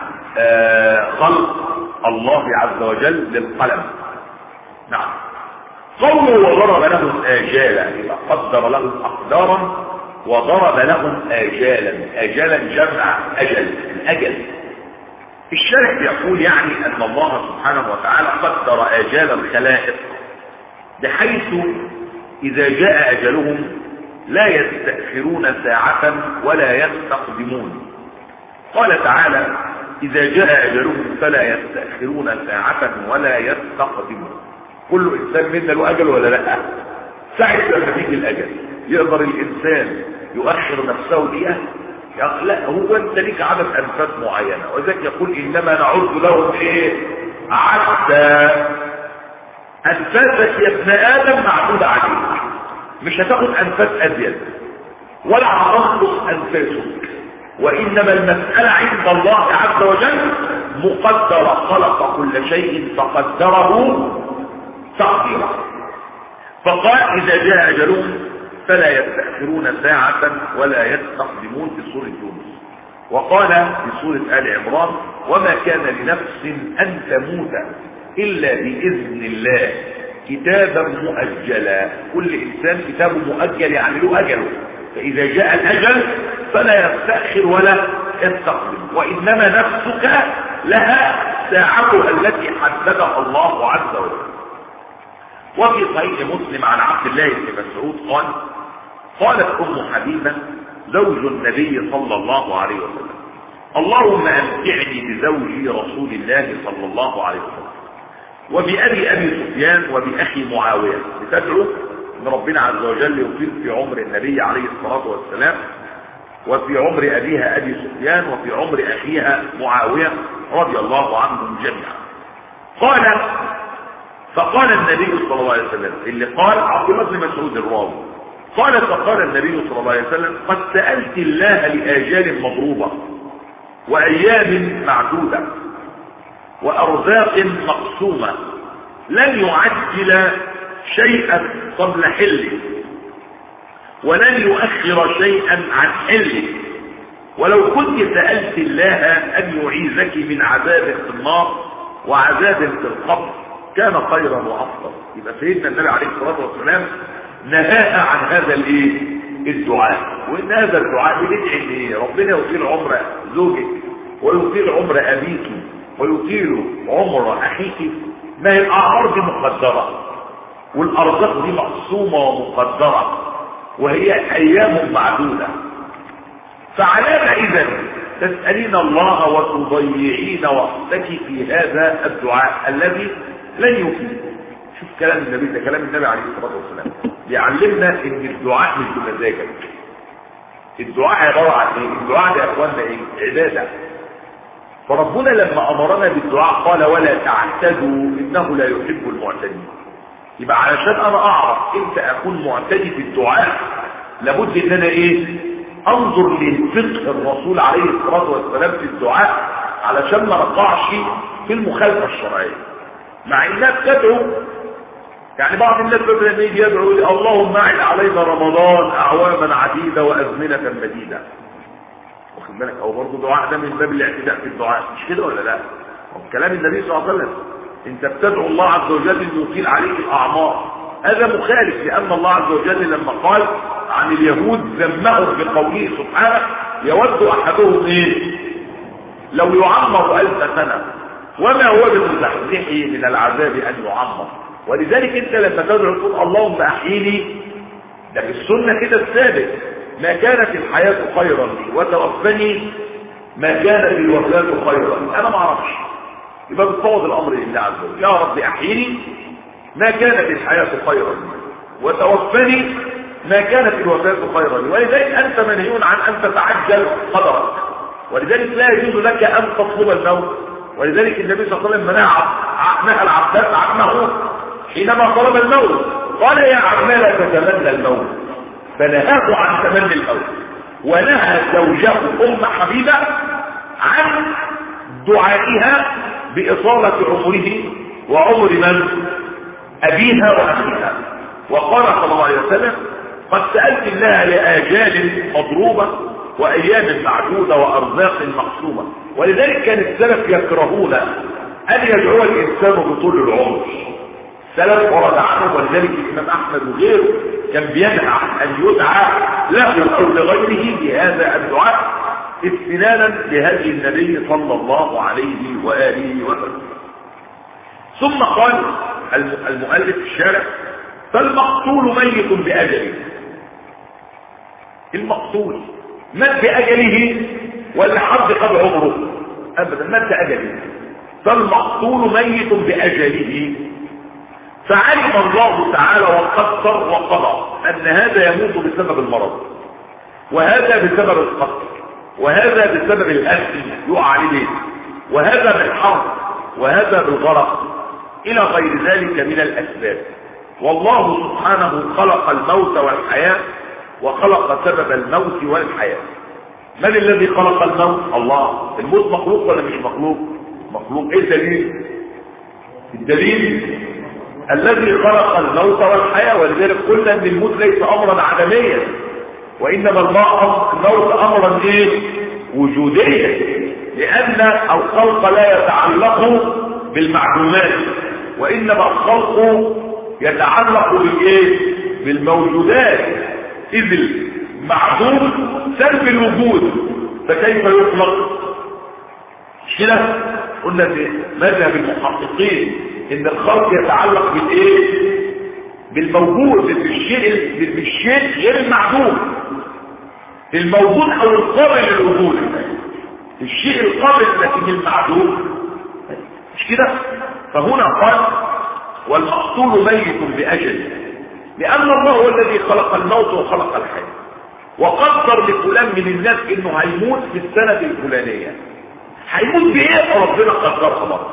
آه خلق الله عز وجل للقلم نعم قوله وضرب لهم آجالا يبقى قدر لهم أقدارا وضرب لهم آجالا آجالا جمع أجل الأجل الشارع يقول يعني أن الله سبحانه وتعالى قدر آجال الخلائق بحيث إذا جاء أجلهم لا يستأخرون ساعة ولا يستقدمون قال تعالى إذا جاء أجلهم فلا يستأخرون ساعة ولا يستقدمون كل إنسان منا له أجل ولا لا ساعة لما تيجي الأجل يقدر الإنسان يؤخر نفسه دقيقة لا هو أنت ليك عدد أنفاس معينة وذلك يقول إنما نعد لهم إيه عدى أنفاسك يا ابن آدم معدودة عليك مش هتاخد أنفاس أزيد ولا هتنقص أنفاسك وإنما المسألة عند الله عز وجل مقدر خلق كل شيء فقدره تقديرا فقال إذا جاء أجلهم فلا يستأخرون ساعة ولا يستقدمون في سورة يونس وقال في سورة آل عمران وما كان لنفس أن تموت إلا بإذن الله كتابا مؤجلا كل إنسان كتابه مؤجل يعني له أجله فإذا جاء الأجل فلا يستأخر ولا يستقدم وإنما نفسك لها ساعتها التي حددها الله عز وجل وفي صحيح مسلم عن عبد الله بن مسعود قال قالت أم حبيبة زوج النبي صلى الله عليه وسلم اللهم أمتعني بزوجي رسول الله صلى الله عليه وسلم وبأبي أبي سفيان وبأخي معاوية بتدعو أن ربنا عز وجل يطيل في عمر النبي عليه الصلاة والسلام وفي عمر أبيها أبي سفيان وفي عمر أخيها معاوية رضي الله عنهم جميعا قال فقال النبي صلى الله عليه وسلم اللي قال عبد الله بن مسعود الراوي قال فقال النبي صلى الله عليه وسلم قد سألت الله لآجال مضروبة وأيام معدودة وأرزاق مقسومة لن يعجل شيئا قبل حله ولن يؤخر شيئا عن حله ولو كنت سألت الله أن يعيذك من عذاب في النار وعذاب في القبر كان خيرا وأفضل يبقى سيدنا النبي عليه الصلاة والسلام نهاها عن هذا الايه الدعاء وان هذا الدعاء بندعي ان ربنا يطيل عمر زوجك ويطيل عمر ابيك ويطيل عمر اخيك ما هي الاعمار دي مقدره والارزاق دي مقسومه ومقدره وهي ايام معدوده فعلام اذا تسالين الله وتضيعين وقتك في هذا الدعاء الذي لن يفيد شوف كلام النبي ده كلام النبي عليه الصلاه والسلام بيعلمنا ان الدعاء مش بمزاجك الدعاء عباره عن ايه الدعاء ده يا اخوانا ايه عباده فربنا لما امرنا بالدعاء قال ولا تعتدوا انه لا يحب المعتدين يبقى علشان انا اعرف امتى اكون معتدي في الدعاء لابد ان انا ايه انظر لفقه الرسول عليه الصلاه والسلام في الدعاء علشان ما نقعش في المخالفه الشرعيه مع انها بتدعو يعني بعض الناس لما يجي يدعو اللهم اعد علينا رمضان اعواما عديده وازمنه مديده واخد بالك هو برضه دعاء ده من باب الاعتداء في الدعاء مش كده ولا لا كلام النبي صلى الله عليه وسلم انت بتدعو الله عز وجل انه يطيل عليك الاعمار هذا مخالف لان الله عز وجل لما قال عن اليهود ذمهم بقوله سبحانه يود احدهم ايه لو يعمر الف سنه وما هو بمزحزحه من العذاب ان يعمر ولذلك انت لما تدعو تقول اللهم احيني ده في السنه كده الثابت ما كانت الحياه خيرا لي وتوفني ما كانت الوفاه خيرا لي انا ما اعرفش يبقى بتفوض الامر لله عز وجل يا رب احيني ما كانت الحياه خيرا لي وتوفني ما كانت الوفاه خيرا لي ولذلك انت منهي عن ان تتعجل قدرك ولذلك لا يجوز لك ان تطلب الموت ولذلك النبي صلى الله عليه وسلم منع نهى العباس عنه حينما طلب الموت قال يا عم لا تتمنى الموت فنهاه عن تمني الموت ونهى زوجه ام حبيبه عن دعائها باطاله عمره وعمر من ابيها واخيها وقال صلى الله عليه وسلم قد سالت الله لاجال مضروبه وايام معدوده وارزاق مقسومه ولذلك كان السلف يكرهون ان يدعو الانسان بطول العمر سلف ورد عنه ولذلك الامام احمد وغيره كان بينهى ان يدعى له او لغيره بهذا الدعاء استنانا لهدي النبي صلى الله عليه واله وسلم ثم قال المؤلف في الشارع فالمقتول ميت باجله المقتول مات باجله ولا حد قد عمره ابدا مات باجله فالمقتول ميت باجله فعلم الله تعالى وقدر وقضى ان هذا يموت بسبب المرض وهذا بسبب القتل وهذا بسبب الاكل يقع عليه وهذا بالحرب وهذا بالغرق الى غير ذلك من الاسباب والله سبحانه خلق الموت والحياة وخلق سبب الموت والحياة من الذي خلق الموت الله الموت مخلوق ولا مش مخلوق مخلوق ايه الدليل الدليل الذي خلق الموت والحياة ولذلك قلنا ان الموت ليس امرا عدميا وانما الموت امرا ايه وجوديا لان الخلق لا يتعلق بالمعلومات وانما الخلق يتعلق بالايه بالموجودات اذ المعدوم سلب الوجود فكيف يخلق كده قلنا في مذهب المحققين ان الخلق يتعلق بالايه بالموجود بالشيء بالشيء غير المعدوم الموجود او القابل للوجود الشيء القابل لكن المعدوم مش كده فهنا قال والمقتول ميت باجل لان الله هو الذي خلق الموت وخلق الحياه وقدر لفلان من الناس انه هيموت في السنه الفلانيه هيموت بايه ربنا قدرها برضه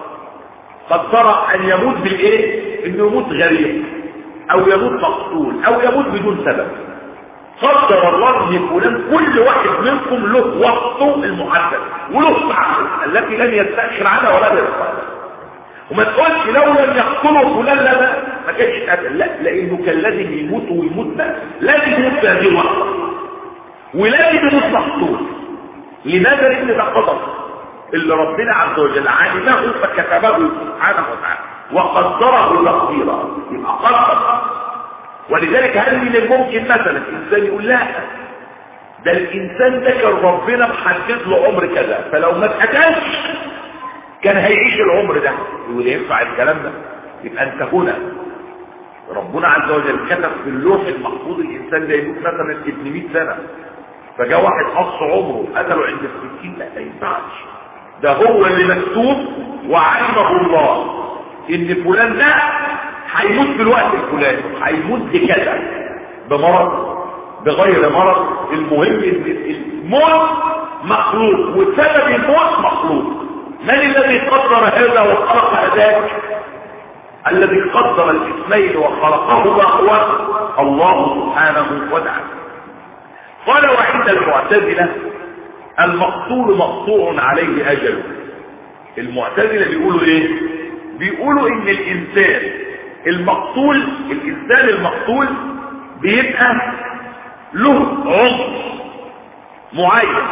قدر ان يموت بالايه انه يموت غريب او يموت مقتول او يموت بدون سبب قدر الله ان فلان كل واحد منكم له وقته المحدد وله ساعته التي لن يستاخر عنها ولا يستاخر وما تقولش لو لم يقتله فلان لا لا ما كانش قتل لا لانه كان لازم يموت ويموت بقى لازم يموت في هذه اللحظه ولازم يموت مقتول لماذا لان ده قدر اللي ربنا عز وجل علمه فكتبه سبحانه وتعالى وقدره تقديرا يبقى قدر ولذلك هل من الممكن مثلا الانسان يقول لا ده الانسان ده كان ربنا محدد له عمر كذا فلو ما اتقتلش كان هيعيش العمر ده يقول ينفع الكلام ده يبقى انت هنا ربنا عز وجل كتب في اللوح المحفوظ الانسان ده يموت مثلا 800 سنه فجاء واحد قص عمره قتله عند الستين لا ما ينفعش ده هو اللي مكتوب وعلمه الله ان فلان ده هيموت في الوقت الفلاني هيموت بكذا بمرض بغير مرض المهم ان الموت مخلوق وسبب الموت مخلوق من الذي قدر هذا وخلق ذاك الذي قدر الاثنين وخلقهما هو الله سبحانه وتعالى قال وعند المعتزله المقتول مقطوع عليه اجله المعتزله بيقولوا ايه بيقولوا ان الانسان المقتول الانسان المقتول بيبقى له عمر معين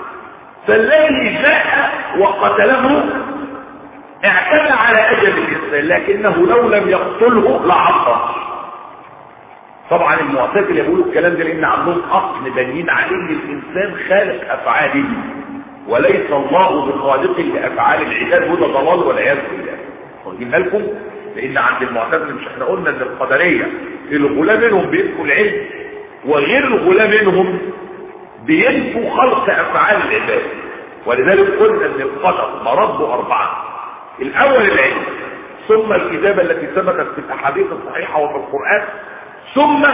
فالذي جاء وقتله اعتدى على اجل الانسان لكنه لو لم يقتله لعصر طبعا المعتزله يقولوا الكلام ده لان عندهم اصل بنين عليه ان الانسان خالق افعاله وليس الله بخالق لافعال العباد وده ضلال والعياذ بالله واخدين بالكم لان عند المعتزله مش احنا قلنا ان القدريه الغلاة منهم بينفوا العلم وغير الغلاة منهم بينفوا خلق افعال العباد ولذلك قلنا ان القدر مرده اربعه الاول العلم ثم الكتابه التي ثبتت في الاحاديث الصحيحه وفي القران ثم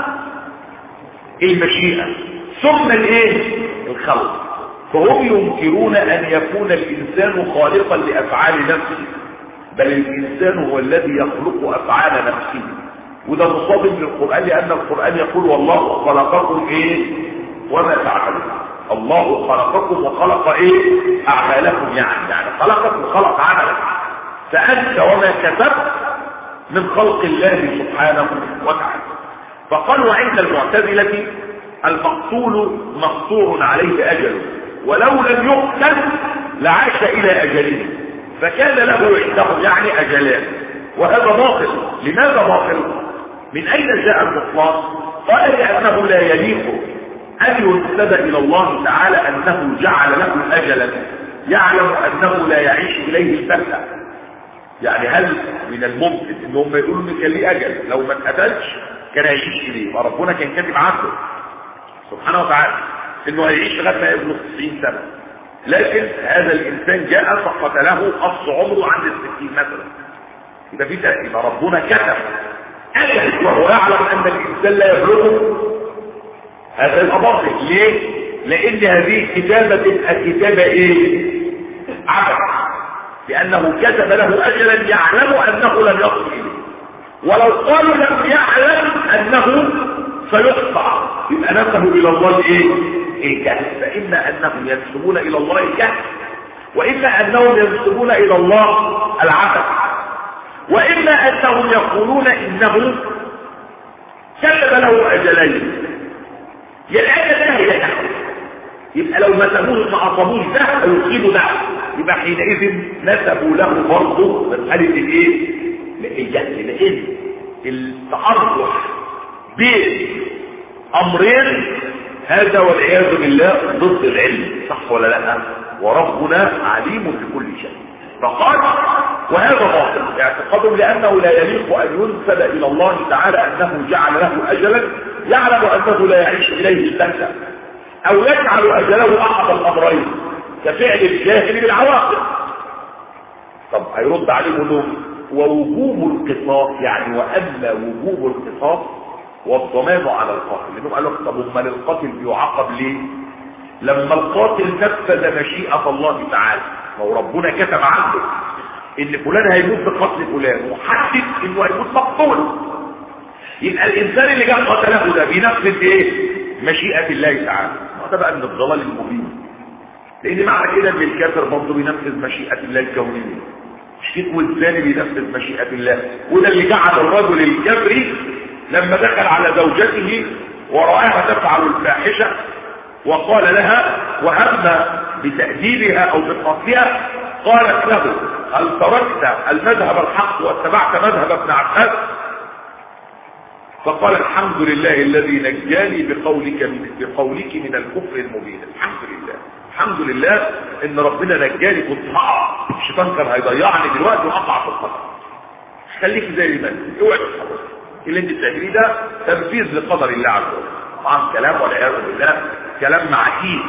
المشيئة ثم الايه الخلق فهم ينكرون ان يكون الانسان خالقا لافعال نفسه بل الانسان هو الذي يخلق افعال نفسه وده مصادم للقرآن لان القرآن يقول والله خلقكم ايه وما تعملون الله خلقكم وخلق ايه اعمالكم يعني يعني خلقكم وخلق عملك فانت وما كتبت من خلق الله سبحانه وتعالى فقال وعند المعتزلة المقتول مقطوع عليه أجله ولو لم يقتل لعاش إلى أجله فكان له عنده يعني أجلان وهذا باطل لماذا باطل من أين جاء البطلان قال لأنه لا يليق أن ينسب إلى الله تعالى أنه جعل له أجلا يعلم أنه لا يعيش إليه البتة يعني هل من الممكن ان هم يقولوا ان كان ليه اجل لو ما اتقتلش كان هيعيش اليه فربنا كان كاتب عنده سبحانه وتعالى انه هيعيش لغايه ما يبلغ 90 سنه لكن هذا الانسان جاء فقتله قص عمره عند الستين مثلا يبقى في تأكيد ربنا كتب اجل وهو يعلم ان الانسان لا يبلغه هذا الاباطل ليه لان هذه الكتابه تبقى كتابه ايه عبث لأنه كتب له أجلا يعلم أنه لم يصل إليه ولو قالوا لم يعلم أنه سيقطع يبقى نسبه إلى الله إيه؟ الكهف فإما أنهم ينسبون إلى الله الكهف واما انهم ينسبون الى الله العبث واما انهم يقولون انه كتب له اجلين يا الاجل ده هي ده يبقى لو ما سابوه ما عصبوش ده او يصيبوا ده يبقى حينئذ نسبوا له برضه مساله الايه؟ لان لان التأرجح بين امرين هذا والعياذ بالله ضد العلم صح ولا لا وربنا عليم بكل شيء فقال وهذا باطل اعتقادهم لانه لا يليق ان ينسب الى الله تعالى انه جعل له اجلا يعلم انه لا يعيش اليه البشر او يجعل اجله احد الامرين كفعل الجاهل بالعواقب طب هيرد عليهم لهم ووجوب القصاص يعني واما وجوب القصاص والضمان على القاتل لانهم قالوا طب امال القاتل بيعاقب ليه لما القاتل نفذ مشيئه الله تعالى ما هو ربنا كتب عنده ان فلان هيموت بقتل فلان وحدد انه هيموت مقتول يبقى الانسان اللي جاب قتله ده بينفذ ايه مشيئه الله تعالى ده بقى من الضلال المبين لان معنى كده ان الكافر برضه بينفذ مشيئه الله الكونيه الشيخ والثاني بينفذ مشيئه الله وده اللي جعل الرجل الكبري لما دخل على زوجته ورآها تفعل الفاحشه وقال لها وهم بتأديبها او بقتلها قالت له هل تركت المذهب الحق واتبعت مذهب ابن عباس فقال الحمد لله الذي نجاني بقولك من بقولك من الكفر المبين الحمد لله الحمد لله ان ربنا نجاني كنت هقع الشيطان كان هيضيعني دلوقتي وهقع في الخطر خليك زي ما انت اوعى تتحرك اللي انت بتعمليه ده تنفيذ لقدر الله عز وجل طبعا كلام والعياذ بالله كلام معكيس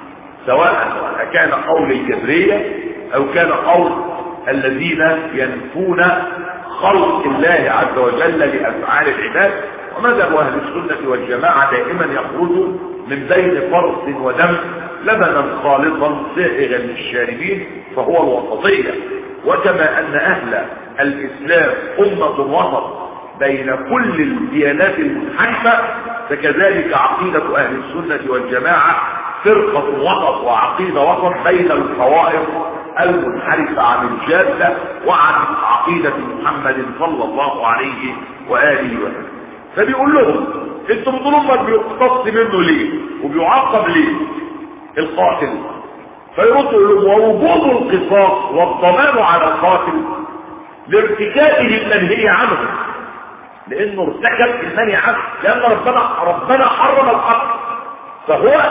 سواء كان قول الجبريه او كان قول الذين ينفون خلق الله عز وجل لافعال العباد ومذهب اهل السنه والجماعه دائما يخرج من بين فرث ودم لبنا خالصا سائغا للشاربين فهو الوسطيه وكما ان اهل الاسلام امه وسط بين كل الديانات المنحرفه فكذلك عقيده اهل السنه والجماعه فرقه وسط وعقيده وسط بين الطوائف المنحرفة عن الجادة وعن عقيدة محمد صلى الله عليه وآله وسلم فبيقول لهم انتوا بتقولوا ما بيقتص منه ليه وبيعاقب ليه القاتل فيردوا لهم ووجود القصاص والضمان على القاتل لارتكابه المنهي عنه لانه ارتكب المنهي عنه لان ربنا ربنا حرم القتل فهو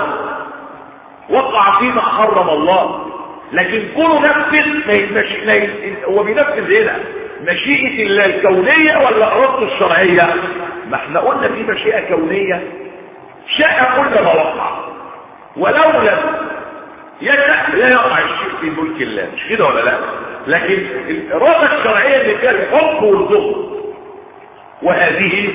وقع فيما حرم الله لكن كونه نفذ ما هو بينفذ هنا مشيئة الله الكونية ولا ارادته الشرعية ما احنا قلنا في مشيئة كونية شاء كل ما وقع ولو لم يشاء لا يقع الشيء في ملك الله مش كده ولا لا لكن الارادة الشرعية اللي كانت حب والظهر وهذه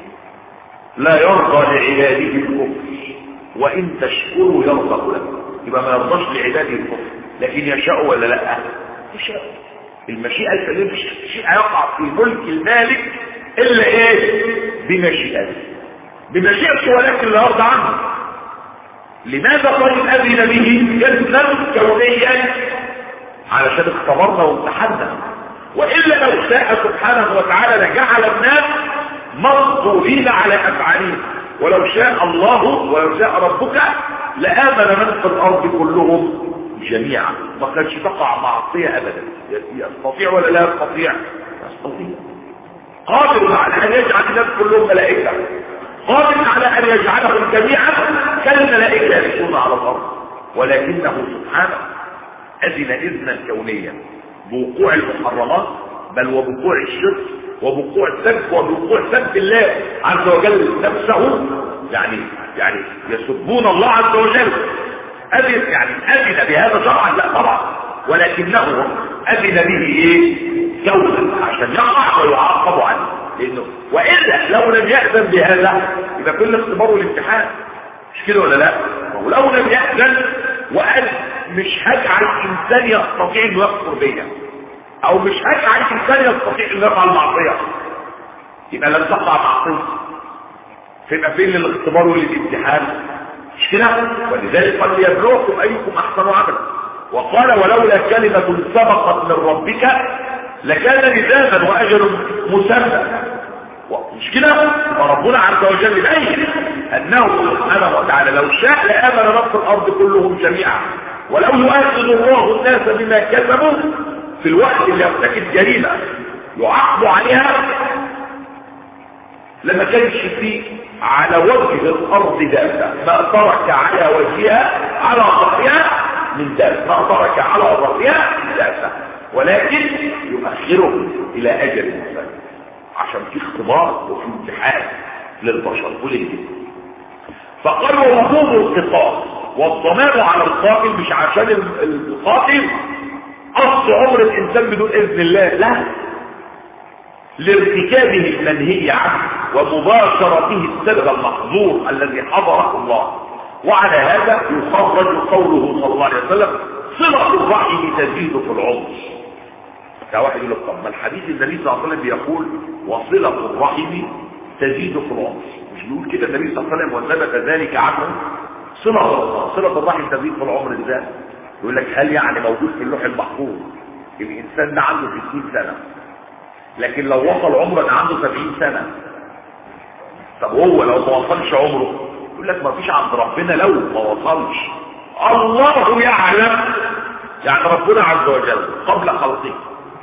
لا يرضى لعباده الكفر وان تشكروا يرضى لكم يبقى ما يرضاش لعباده الكفر لكن يشاء ولا لا يشاء المشيئة الكريمة شيء يقع في ملك المالك الا ايه بمشيئته بمشيئته ولكن لا يرضى عنه لماذا طيب اذن به جدا كونيا علشان اختبرنا وامتحنا والا لو شاء سبحانه وتعالى لجعل الناس مصدورين على افعالهم ولو شاء الله ولو شاء ربك لامن من في الارض كلهم جميعا ما كانش تقع معصية ابدا يستطيع ولا لا يستطيع يستطيع قادر على ان يجعل الناس كلهم ملائكة قادر على ان يجعلهم جميعا كالملائكة يمشون على الارض ولكنه سبحانه اذن اذنا كونيا بوقوع المحرمات بل وبوقوع الشرك وبوقوع السب وبوقوع سب الله عز وجل نفسه يعني يعني يسبون الله عز وجل أذن يعني أذن بهذا شرعا لا طبعا ولكنه أذن به إيه كونا عشان يقع ويعاقب عنه لأنه وإلا لو لم يأذن بهذا يبقى كل اختبار والامتحان مش كده ولا لا ولو لم يأذن وقال مش هجعل إنسان يستطيع أنه يكفر بيا أو مش هجعل إنسان يستطيع أنه يفعل معصية يبقى لن تقع معصية فيبقى فين للاختبار والامتحان مش كده ولذلك قد يبلوكم ايكم احسن عملا وقال ولولا كلمة سبقت من ربك لكان لزاما وأجل مسمى مش كده فربنا عز وجل يبين أنه سبحانه وتعالى لو شاء لآمن رب الأرض كلهم جميعا ولو يؤاخذ الله الناس بما كسبوا في الوقت اللي يرتكب جريمة يعاقب عليها لما كانش فيه على وجه الارض دابة ما ترك على وجهها على ظهرها من دابة ما ترك على ظهرها من دابة ولكن يؤخره الى اجل مسمى عشان في اختبار وفي امتحان للبشر وللجن فقال ووجوب القصاص والضمان على القاتل مش عشان القاتل قص عمر الانسان بدون اذن الله لا لارتكابه المنهي عنه ومباشرته السبب المحظور الذي حضره الله وعلى هذا يخرج قوله صلى الله عليه وسلم صلة الرحم تزيد في العمر ده واحد يقول لك طب ما الحديث النبي صلى الله عليه وسلم بيقول وصلة الرحم تزيد في العمر مش بيقول كده النبي صلى الله عليه وسلم وثبت ذلك عنه صلة صلة الرحم تزيد في العمر ازاي يقول لك هل يعني موجود في اللوح المحفوظ الانسان ده عنده 60 سنه لكن لو وصل عمره ده عنده 70 سنه طب هو لو ما وصلش عمره يقول لك ما فيش عند ربنا لو ما وصلش الله يعلم يعني ربنا عز وجل قبل خلقه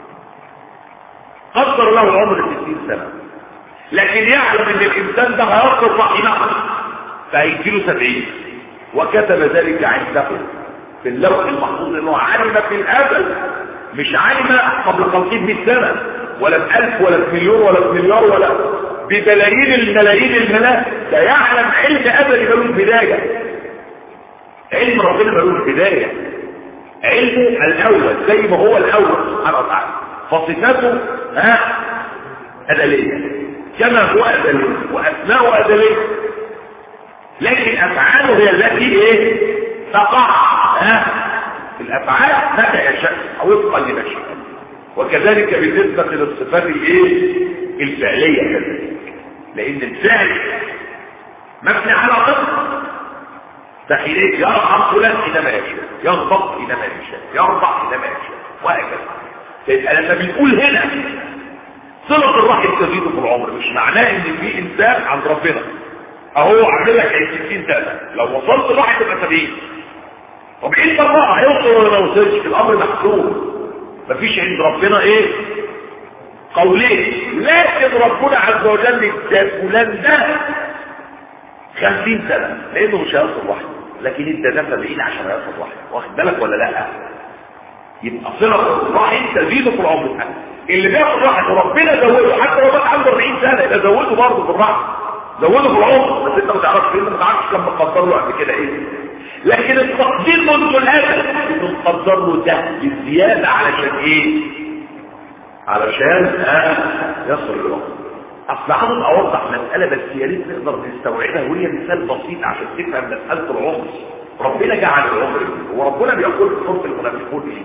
قدر له العمر 60 سنه لكن يعلم ان الانسان ده هيصل رحمه فهيجيله 70 وكتب ذلك عنده في اللوح المحفوظ انه علم في الازل مش علم قبل خلقه ب سنه ولا بألف ولا بمليون ولا بمليار ولا ببلايين الملايين الملايين ده يعلم علم ابدي ملوش بدايه علم ربنا ملوش بدايه علمه الاول زي ما هو الاول سبحانه وتعالى فصفاته ها ازليه كما هو ازلي واسماءه ازليه لكن افعاله هي التي ايه تقع ها الافعال متى يشاء او وفقا لمشيئته وكذلك بالنسبه للصفات الايه الفعليه كذلك لان الفعل مبني على ضد فحينئذ يرحم فلان حينما يشاء يغضب حينما يشاء يرضع حينما يشاء وهكذا فيبقى لما بنقول هنا صلة الرحم تزيد في العمر مش معناه ان في انسان عند ربنا اهو عامل لك 60 سنه لو وصلت الرحم تبقى 70 طب ايه الله هيوصل ولا ما يوصلش الامر محسوب مفيش عند ربنا ايه قولين لكن ربنا عز وجل ده فلان ده 50 سنه لانه مش هيوصل واحد لكن انت ده 70 عشان هيوصل واحد واخد بالك ولا لا يبقى صله الرحم تزيد في العمر ده اللي بياخد رحم ربنا زوده حتى لو بقى عنده 40 سنه يبقى زوده برضه في الرحم زوده في العمر بس انت ما تعرفش انت ما تعرفش كم مقدر له قبل كده ايه لكن التقدير منذ الازل انه مقدر له ده بالزياده علشان ايه علشان آه يصل الوقت اصل عاوز اوضح مساله بس يا ريت نقدر نستوعبها وهي مثال بسيط عشان تفهم مساله العمر ربنا جعل العمر وربنا بيقول في سوره المنافقون ايه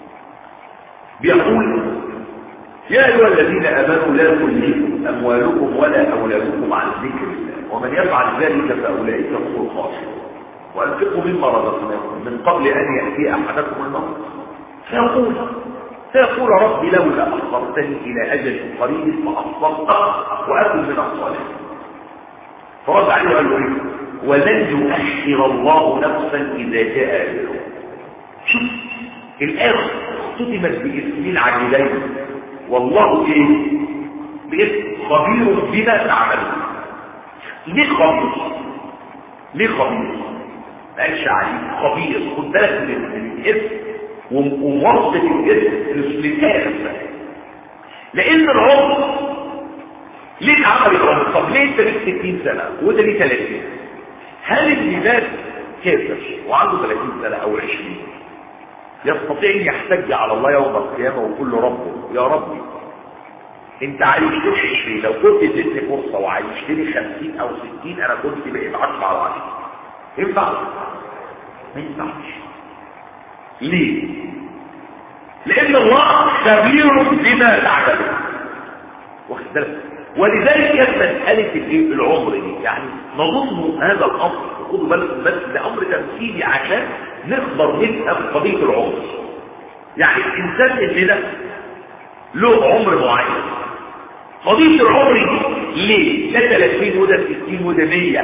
بيقول يا ايها الذين امنوا لا تلهكم اموالكم ولا اولادكم عن ذكر الله ومن يفعل ذلك فاولئك هم الخاسرون وانفقوا مما رزقناكم من قبل ان ياتي احدكم الموت فيقول فيقول ربي لولا اخرتني الى اجل قريب فاصدق واكن من الصالحين فرد عليه وقال له ايه ولن يؤخر الله نفسا اذا جاء اجله شوف الايه ختمت باسمين عجلين والله ايه باسم خبير بما تعملون ليه خبير ليه خبير ما قالش عليه خبير خد بالك من الاسم وموصف الاسم للآية لان العمر ليه عمل العمر طب ليه انت ليك 60 سنه وده ليه 30 هل اللي كافر وعنده 30 سنه او 20 يستطيع ان يحتج على الله يوم القيامه ويقول له ربه يا ربي انت عايشتني 20 لو كنت اديتني فرصه وعايشتني 50 او 60 انا كنت بقيت 10 على 10 ينفع ما ينفعش ليه لان الله خبير بما تعملون واخد بالك ولذلك كانت مسألة الايه العمر دي يعني نظن هذا الأمر خدوا بالكم بس ده أمر تمثيلي عشان نقدر نفهم قضية العمر يعني الإنسان اللي له عمر معين قضية العمر دي ليه؟ ده 30 وده 60 وده 100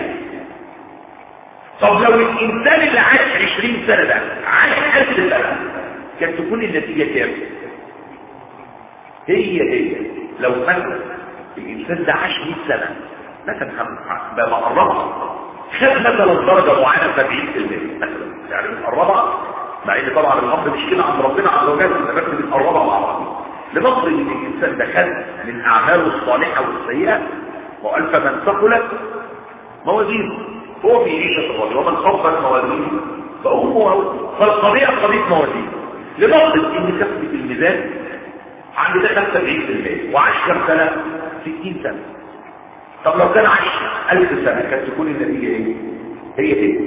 طب لو الإنسان اللي عاش 20 سنة ده عاش 1000 سنة كانت تكون النتيجة كام؟ هي هي لو مثلا الإنسان ده عاش 100 سنة مثلا بقربها خد مثلا درجة معينة 70% مثلا يعني بنقربها مع ان طبعا الامر مش كده عند ربنا عز وجل احنا بس بنقربها مع بعض لنفرض ان الانسان ده خد من اعماله الصالحه والسيئه والف من ثقلت موازينه هو في عيشه الرجل ومن خفت موازينه فهو فالقضيه قضيه موازين لنفرض ان كفه الميزان عند ده 75% وعاش كم سنه 60 سنه طب لو كان عاش 1000 سنه كانت تكون النتيجه ايه هي هي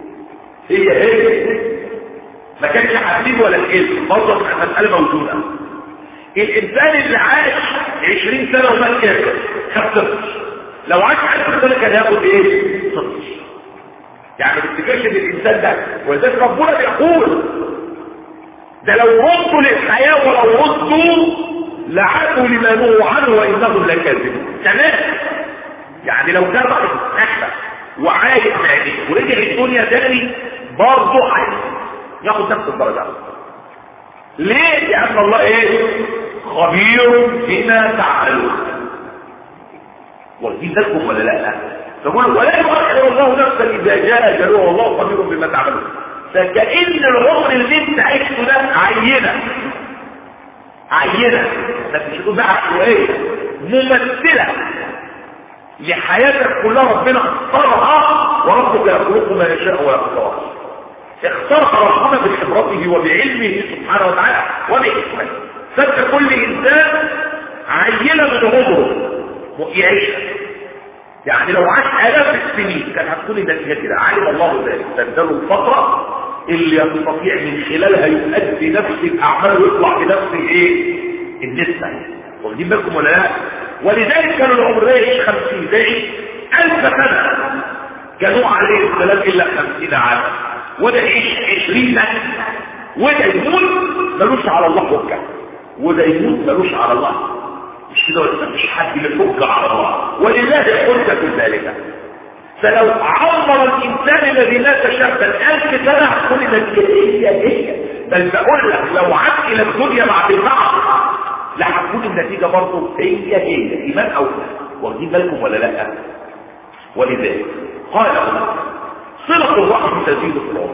هي هي ما كانش حبيب ولا الاسم برضه مسألة موجودة الانسان اللي عاش 20 سنة ومات كافر خد صفر لو عاش 1000 سنة كان ياخد ايه صفر يعني ما تفتكرش ان الانسان ده ولذلك ربنا بيقول ده لو ردوا للحياة ولو ردوا لعادوا لما نهوا عنه وانهم لكاذبون تمام يعني لو كان راح احنا وعايش يعني ورجع الدنيا تاني برضه ياخد نفس الدرجة ليه لان الله ايه خبير بما تعملون واخدين بالكم ولا لا فقول ولا يؤخر الله نفسا اذا جاء اجله والله خبير بما تعملون فكأن العمر اللي انت عشته ده عينة عينة بس مش تقول بقى عشوائية ممثلة لحياتك كلها ربنا اختارها وربك يخلق ما يشاء ويختار اختار ربنا بخبرته وبعلمه سبحانه وتعالى وبحكمته فانت كل انسان عينه من عمره يعيشها يعني لو عاش الاف السنين كان هتكون النتيجه كده علم الله ذلك تبدله الفتره اللي يستطيع من خلالها يؤدي نفس الاعمال ويطلع بنفس الايه النسبه واخدين بالكم ولا لا ولذلك كانوا العمر ده يعيش 50 ده يعيش 1000 سنه كانوا عليه السلام الا 50 عاما وده يعيش 20 سنه وده يموت ملوش على الله حجه وده يموت ملوش على الله مش كده ولا مش حد يفك على الله ولله الحجه في ذلك فلو عمر الانسان الذي مات شابا الف سنه هتكون النتيجه هي هي بل بقول لك لو عاد الى الدنيا بعد البعث لا هتكون النتيجه برضه هي هي ايمان او واخدين بالكم ولا لا ولذلك قال صله الرحم تزيد في العمر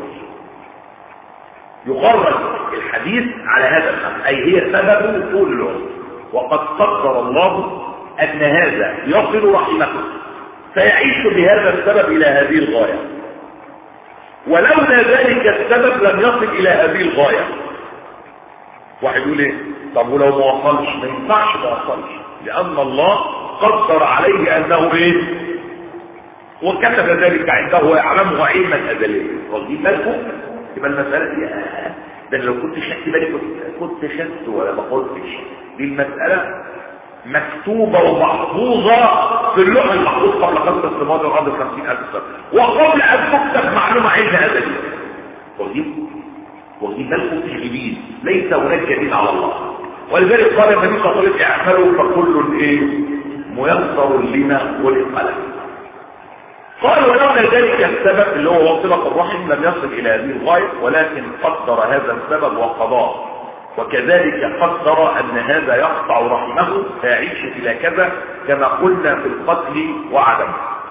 يخرج الحديث على هذا الامر اي هي سبب طول العمر وقد قدر الله ان هذا يصل رحمه فيعيش بهذا السبب الى هذه الغايه ولولا ذلك السبب لم يصل الى هذه الغايه واحد يقول ايه طب ولو ما وصلش ما ينفعش ما وصلش لان الله قدر عليه انه ايه وكتب ذلك عنده ويعلمه علما ازليا واخدين بالكم يبقى المساله دي آه ده لو كنت خدت بالي كنت كنت خدت ولا ما قلتش دي المساله مكتوبة ومحفوظة في اللوح المحفوظ قبل خمس السماوات والأرض خمسين ألف سنة وقبل أن تكتب معلومة علم أزلي واخدين واخدين بالكم تجديد ليس هناك جديد على الله ولذلك قال النبي صلى الله عليه وسلم اعملوا فكل ايه ميسر لما خلق له قال ولولا ذلك السبب اللي هو وصلة الرحم لم يصل الى هذه الغاية ولكن قدر هذا السبب وقضاه وكذلك قدر ان هذا يقطع رحمه فيعيش الى كذا كما قلنا في القتل وعدمه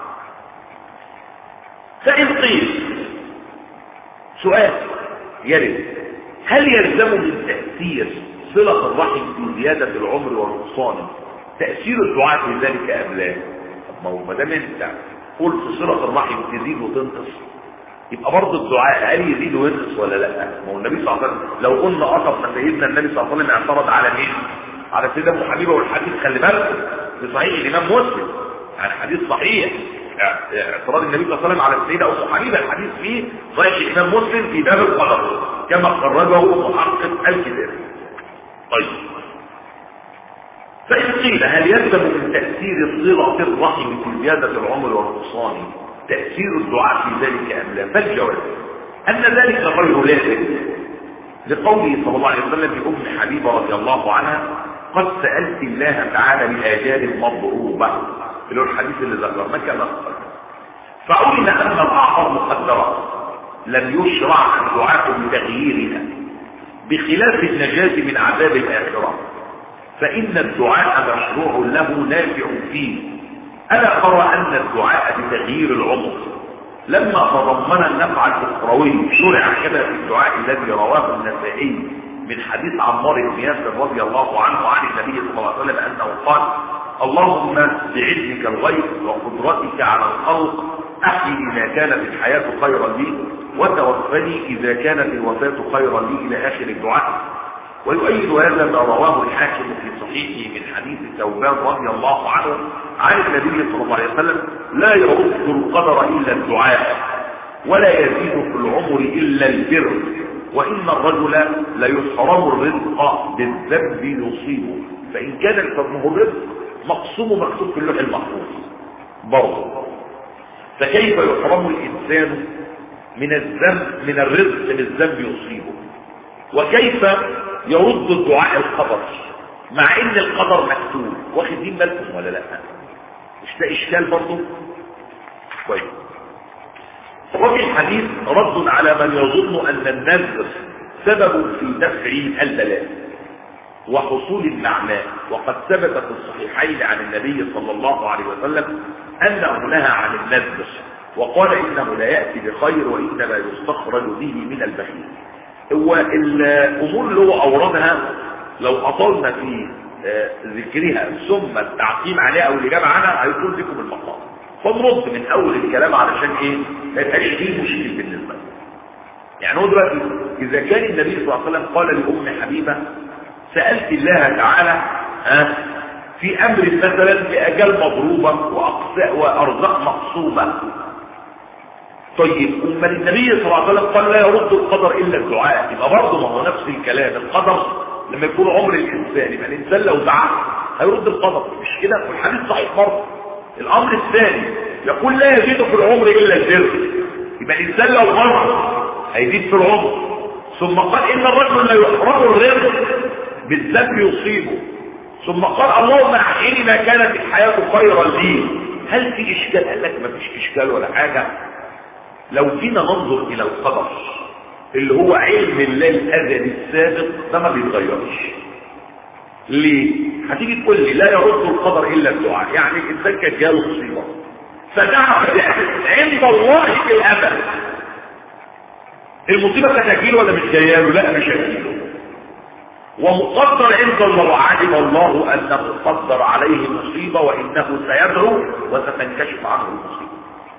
فإن قيل سؤال يرد هل يلزم من تأثير صلة الرحم في زيادة العمر ونقصانه تأثير الدعاء في ذلك أم لا؟ طب ما هو ما دام انت قلت صلة الرحم تزيد وتنقص يبقى برضه الدعاء هل يزيد وينقص ولا لا؟ ما هو النبي صلى الله عليه وسلم لو قلنا قصص سيدنا النبي صلى الله عليه وسلم اعترض على مين؟ على سيدنا ابو حبيبه والحديث خلي بالكم في صحيح الامام مسلم يعني حديث صحيح اعتراض النبي صلى الله عليه وسلم على السيدة أبو حبيبة الحديث فيه صحيح الإمام مسلم في باب القدر كما خرجه محقق الكتاب طيب فإن قيل هل يلزم من تأثير صلة الرحم في زيادة العمر والنقصان تأثير الدعاء في ذلك أم لا فالجواب أن ذلك غير لازم لقوله صلى الله عليه وسلم لأم حبيبة رضي الله عنها قد سألت الله تعالى بآجال مضروبة اللي هو الحديث اللي ذكرناه كما فعلم أن الأعظم مقدرة لم يشرع الدعاء بتغييرها بخلاف النجاة من عذاب الآخرة فإن الدعاء مشروع له نافع فيه ألا ترى أن الدعاء بتغيير العمر لما تضمن النفع الأخروي شرع كما في الدعاء الذي رواه النسائي من حديث عمار بن ياسر رضي الله عنه عن النبي صلى الله عليه وسلم أنه قال اللهم بعلمك الغيب وقدرتك على الخلق أحيي إذا كانت الحياة خيرا لي وتوفني إذا كانت الوفاة خيرا لي إلى آخر الدعاء ويؤيد هذا ما رواه الحاكم في صحيحه من حديث ثوبان رضي الله عنه عن النبي صلى الله عليه وسلم لا يرد القدر إلا الدعاء ولا يزيد في العمر إلا البر وإن الرجل ليحرم الرزق بالذنب يصيبه فإن كان الحكم الرزق مقسوم مكتوب في اللوح المحفوظ برضه فكيف يحرم الإنسان من الذنب من الرزق بالذنب يصيبه وكيف يرد الدعاء القدر مع ان القدر مكتوب واخدين بالكم ولا لا مش ده اشكال برضه كويس وفي الحديث رد على من يظن ان النذر سبب في دفع البلاء وحصول النعماء وقد ثبت في الصحيحين عن النبي صلى الله عليه وسلم انه نهى عن النذر وقال انه لا ياتي بخير وانما يستخرج به من البخيل هو الامور اللي هو اوردها لو اطلنا في ذكرها ثم التعقيم عليها او الاجابه عنها هيكون لكم المقام فنرد من اول الكلام علشان ايه ما يبقاش فيه مشكل بالنسبه لنا يعني هو دلوقتي اذا كان النبي صلى الله عليه وسلم قال لام حبيبه سالت الله تعالى ها في امر مثلا باجال مضروبه واقساء وارزاق مقسومه طيب أما النبي صلى الله عليه وسلم قال لا يرد القدر إلا الدعاء يبقى برضه ما هو نفس الكلام القدر لما يكون عمر الإنسان يبقى الإنسان لو دعا هيرد القدر مش كده والحديث صحيح برضه الأمر الثاني يقول لا يزيد في العمر إلا الزر يبقى الإنسان لو مر هيزيد في العمر ثم قال إن الرجل لا يحرم الرزق بالذنب يصيبه ثم قال اللهم احيني ما كانت الحياة خيرا لي هل في إشكال قال لك ما فيش إشكال ولا حاجة لو جينا ننظر الى القدر اللي هو علم الله الازلي السابق ده ما بيتغيرش ليه هتيجي تقول لي لا يرد القدر الا الدعاء يعني الانسان كان جاله مصيبه فدعا عند الله في الابد المصيبه كانت هتجيله ولا مش جايه له لا مش هتجيله ومقدر عند الله وعلم الله انه قدر عليه مصيبه وانه سيدعو وستنكشف عنه المصيبه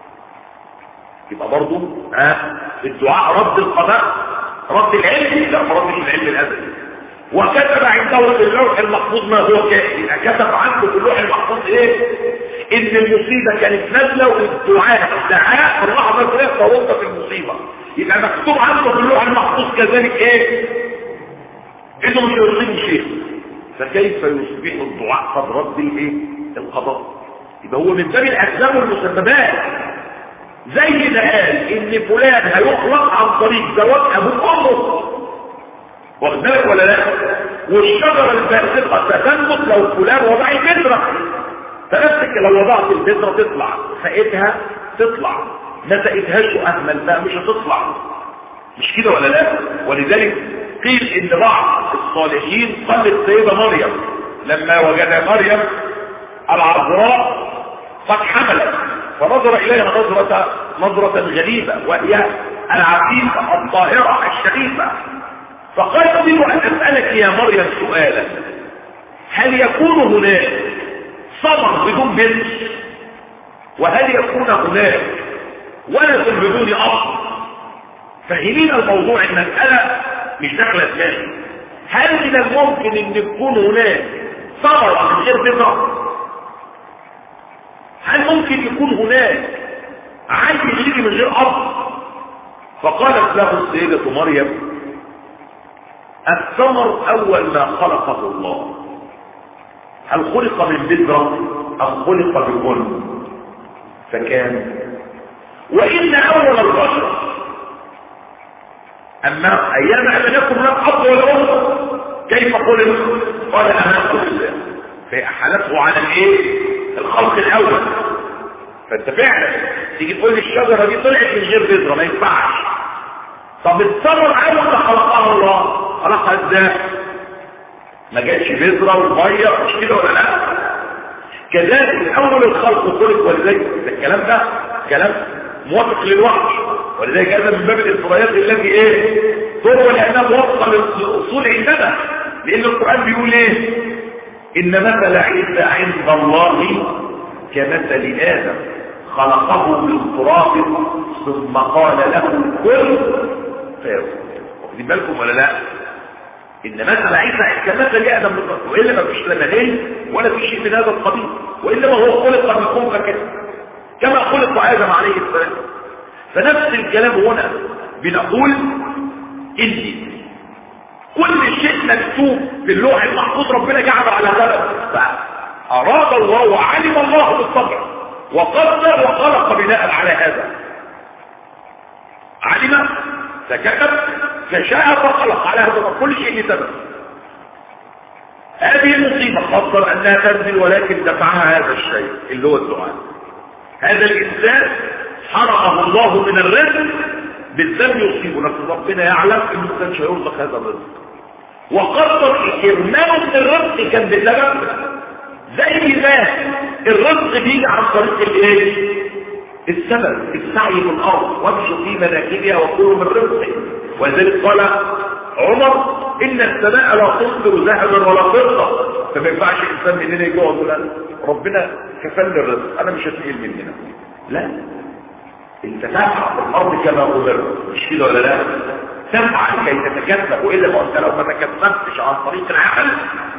يبقى برضه ها الدعاء رد القضاء رد العلم لا رد العلم الازلي وكتب عنده في اللوح المحفوظ ما هو كائن كتب عنده في اللوح المحفوظ ايه ان المصيبه كانت نازله والدعاء دعاء الله بس ترد في المصيبه يبقى مكتوب عنده في اللوح المحفوظ كذلك ايه انه مش يصيب شيء فكيف يصبح الدعاء قد رد الايه القضاء يبقى هو من باب الاسباب والمسببات زي ما قال ان فلان هيخلق عن طريق زواج ابوه وامه واخد بالك ولا لا والشجره الباسقه ستنبت لو فلان وضع البذره فنفسك لو وضعت البذره تطلع سقيتها تطلع ما سقيتهاش واهمل بقى مش هتطلع مش كده ولا لا ولذلك قيل ان بعض الصالحين قال السيده مريم لما وجد مريم العذراء قد حملت فنظر إليها نظرة نظرة غريبة وهي العفيفة الطاهرة الشريفة فقال أريد أن أسألك يا مريم سؤالا هل يكون هناك صبر بدون بنت وهل يكون هناك ولد بدون أب فهمين الموضوع المسألة مش داخلة دماغي هل من الممكن ان يكون هناك صبر من غير بنت هل ممكن يكون هناك عيل يجي من غير اب فقالت له السيدة مريم الثمر اول ما خلقه الله هل خلق من بذرة أم خلق بكل فكان وإن أول البشر أما أيام أن يكن هناك أب ولا أم كيف خلق قال أنا الله فأحالته على الإيه الخلق الأول فأنت فعلا تيجي تقول لي الشجرة دي طلعت من غير بذرة ما ينفعش طب الثمر أول ما خلقها الله خلقها ازاي ما جاتش بذرة ومية مش كده ولا لا كذلك اول الخلق خلق ولذلك الكلام ده كلام موافق للوحي ولذلك هذا من باب الاسرائيلات التي ايه تروى لانها موافقه لاصول عندنا لان القران بيقول ايه ان مثل عيسى عند الله كمثل ادم خلقه من تراب ثم قال له كن فيكون واخدين بالكم ولا لا ان مثل عيسى كمثل ادم بالضبط والا ما فيش لمنين ولا في شيء من هذا القبيل وانما هو خلق من خلقه كده كما خلق ادم عليه السلام فنفس الكلام هنا بنقول ان كل شيء مكتوب في اللوح المحفوظ ربنا جعله على هذا فاراد الله وعلم الله بالطبع وقدر وخلق بناء على هذا علم فكتب فشاء فخلق على هذا كل شيء لسبب هذه المصيبة قدر انها تنزل ولكن دفعها هذا الشيء اللي هو الدعاء هذا الانسان حرمه الله من الرزق بالذنب يصيبه لكن ربنا يعلم انه ما كانش هيرزق هذا الرزق وقدر حرمانه من الرزق كان بسبب زي ما الرزق بيجي عن طريق الايه السبب السعي في الارض وامشوا في مناكبها وكلوا من رزقه ولذلك قال عمر ان السماء لا تمطر ذهبا ولا فضه فما ينفعش الانسان مننا يجي يقول ربنا كفلني الرزق انا مش هتقيل مننا لا انت تسعى في الارض كما امرت مش كده ولا لا تسعى لكي تتكسب والا ما انت لو ما تكسبتش عن طريق العمل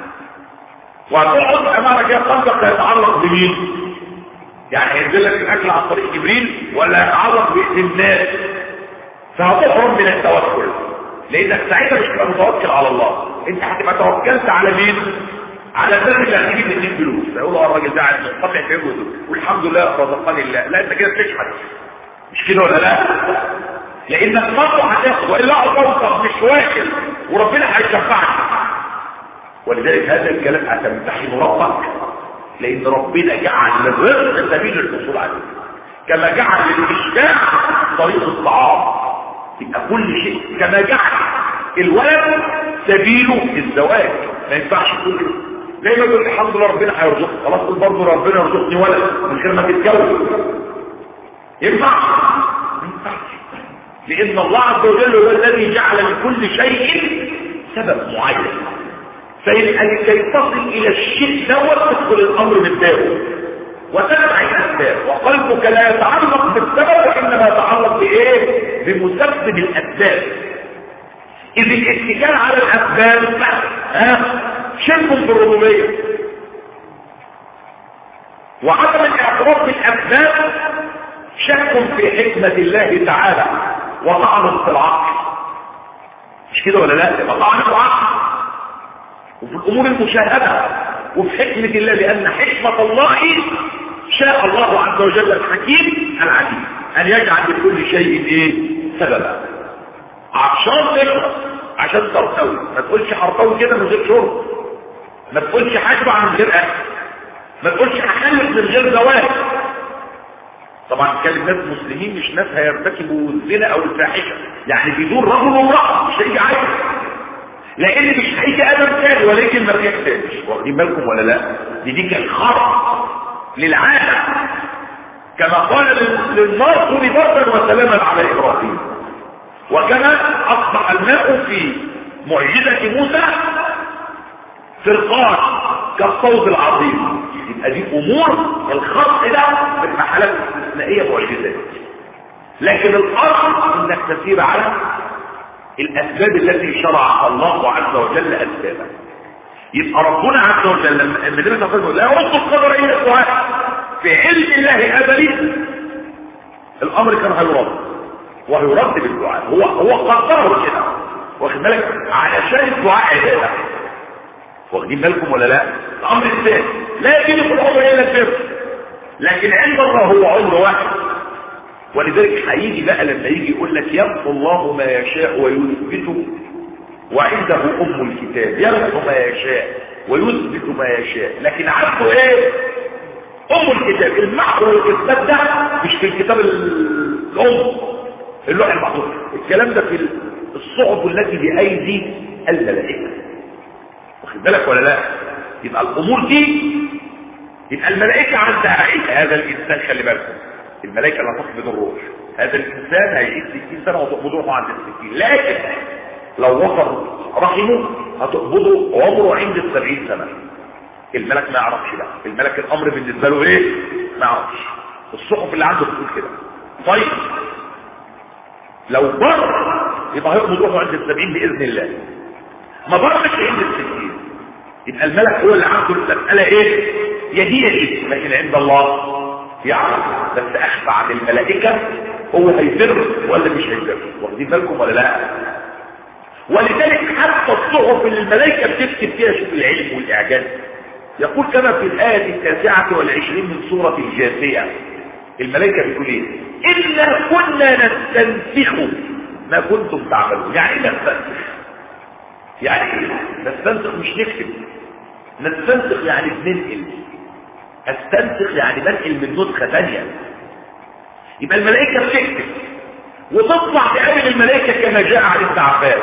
وهتقعد امامك يا قلبك هيتعلق بمين يعني هينزل لك الاكل عن طريق جبريل ولا يتعلق باذن الناس فهتحرم من التوكل لانك ساعتها مش هتبقى متوكل على الله انت هتبقى توكلت على مين على الناس اللي هتجيب منين فلوس فيقول له الراجل ده عايز قطع في جزء والحمد لله رزقني الله لا انت كده بتشحت مش كده ولا لا لانك برضه هتاخد والا اعطوك مش واكل وربنا هيشفعك ولذلك هذا الكلام هتمتحن ربك لان ربنا جعل للرزق سبيل الحصول عليه كما جعل للاشباع طريق الطعام يبقى كل شيء كما جعل الولد سبيله الزواج ما ينفعش كل زي ما يقول الحمد لله ربنا هيرزقك خلاص قول برضه ربنا يرزقني ولد من غير ما تتجوز ينفع ما ينفعش لان الله عز وجل هو الذي جعل لكل شيء سبب معين فيبقى لكي تصل الى الشيء دوت تدخل الامر بالداء وتتبع الاسباب وقلبك لا يتعلق بالسبب وانما يتعلق بايه بمسبب الاسباب اذ الاتكال على الاسباب ها شرك بالربوبيه وعدم الاعتراف بالاسباب شك في حكمه الله تعالى وطعن في العقل مش كده ولا لا يبقى طعن في العقل وفي الامور المشاهده وفي حكمه الله لان حكمه الله شاء الله عز وجل الحكيم العليم ان يجعل لكل شيء ايه سببا عشان تشرب عشان ترتوي ما تقولش هرتوي كده من غير شرب ما تقولش هشبع من غير اكل ما تقولش هخلف من غير زواج طبعا كان ناس مسلمين مش ناس هيرتكبوا الزنا او الفاحشه يعني بدون رجل وامراه مش هيجي عايز لان مش هيجي ادم تاني ولا يجي المريخ تاني واخدين بالكم ولا لا دي دي كانت خرق للعالم كما قال للنار كوني بردا وسلاما على ابراهيم وكما اصبح الماء في معجزه موسى فرقان كالصوت العظيم يبقى دي امور الخلق ده في حالات استثنائيه معجزات لكن الاصل انك تسير على الاسباب التي شرعها الله عز وجل اسبابها يبقى ربنا عز وجل لما النبي صلى الله عليه وسلم لا يرد القدر الا الدعاء في علم الله ازلي الامر كان هيرد وهيرد بالدعاء هو هو قدره كده واخد بالك علشان الدعاء عباده واخدين بالكم ولا لا الامر الثاني لا يجري في العمر الا البر لكن عند الله هو عمر واحد ولذلك هيجي بقى لما يجي يقول لك يمحو الله ما يشاء ويثبت وعنده ام الكتاب يمحو ما يشاء ويثبت ما يشاء لكن عنده ايه ام الكتاب المحو والاثبات ده مش في الكتاب الام اللوح المحفوظ الكلام ده في الصحف التي بايدي الملائكه واخد بالك ولا لا يبقى الامور دي يبقى الملائكه عندها علم هذا الانسان خلي بالكم الملائكه لا تقبض الروح هذا الانسان هيعيش 60 سنه وتقبض روحه عند ال 60 لكن لو وصل رحمه هتقبضه عمره عند ال 70 سنه الملك ما يعرفش بقى الملك الامر بالنسبه له ايه ما يعرفش الصحف اللي عنده بتقول كده طيب لو بر يبقى هيقبض روحه عند السبعين باذن الله ما برش عند الستين يبقى الملك هو اللي عنده المساله ايه يديه ايه لكن عند الله يعرف بس اخفى عن الملائكه هو هيفر ولا مش هيفر واخدين بالكم ولا لا ولذلك حتى الصحف اللي الملائكه بتكتب فيها شوف العلم والاعجاز يقول كما في الايه التاسعه والعشرين من سوره الجاثيه الملائكه بتقول ايه الا كنا نستنسخ ما كنتم تعملون يعني ايه نستنسخ يعني ايه نستنسخ مش نكتب نستنسخ يعني بننقل استنسخ يعني بنقل من نسخه ثانيه يبقى الملائكه بتكتب وتطلع بقابل الملائكه كما جاء عن ابن عباس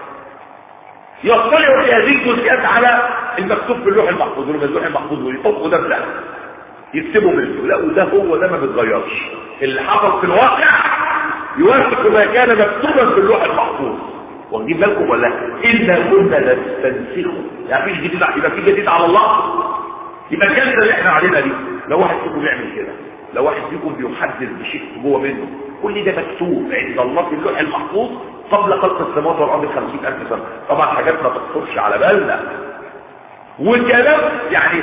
يطلع في هذه الجزئيات على المكتوب في اللوح المحفوظ اللوح المحفوظ ويطبقوا ده بلا يكتبوا منه لا وده هو ده ما بيتغيرش اللي حصل في الواقع يوافق ما كان مكتوبا في اللوح المحفوظ واخدين بالكم ولا الا كنا نستنسخه يعني مفيش جديد يبقى في جديد على الله يبقى الجلسه اللي احنا علينا دي لو واحد فيكم بيعمل كده لو واحد فيكم بيحدث بشيء جوه منه كل ده مكتوب عند الله في اللوح المحفوظ قبل خلق السماوات والارض 50000 سنه طبعا حاجات ما تخطرش على بالنا وكلام يعني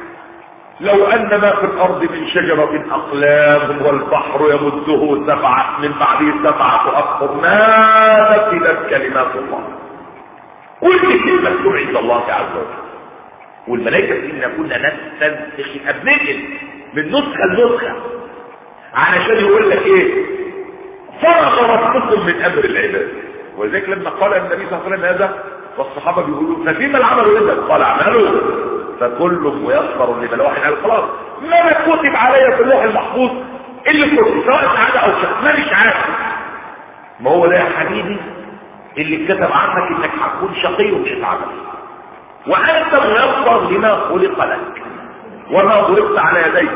لو ان ما في الارض من شجرة اقلام والبحر يمده سبعة من بعده سبعة ابحر ما نفذت كلمات الله كل شيء مكتوب عند الله عز وجل والملائكة إن كنا نستنسخ بننقل من نسخة لنسخة علشان يقول لك ايه فرغ ربكم من امر العباد ولذلك لما قال النبي صلى الله عليه وسلم هذا والصحابه بيقولوا ففيما العمل اذا قال اعملوا فكل ميسر لمن واحد قال خلاص ما كتب عليا في اللوح المحفوظ اللي كتب سواء سعاده او شر ماليش عارف ما هو ده يا حبيبي اللي اتكتب عنك انك هتكون شقي ومش هتعمل وانت ميسر لما خلق لك وما ضربت على يديك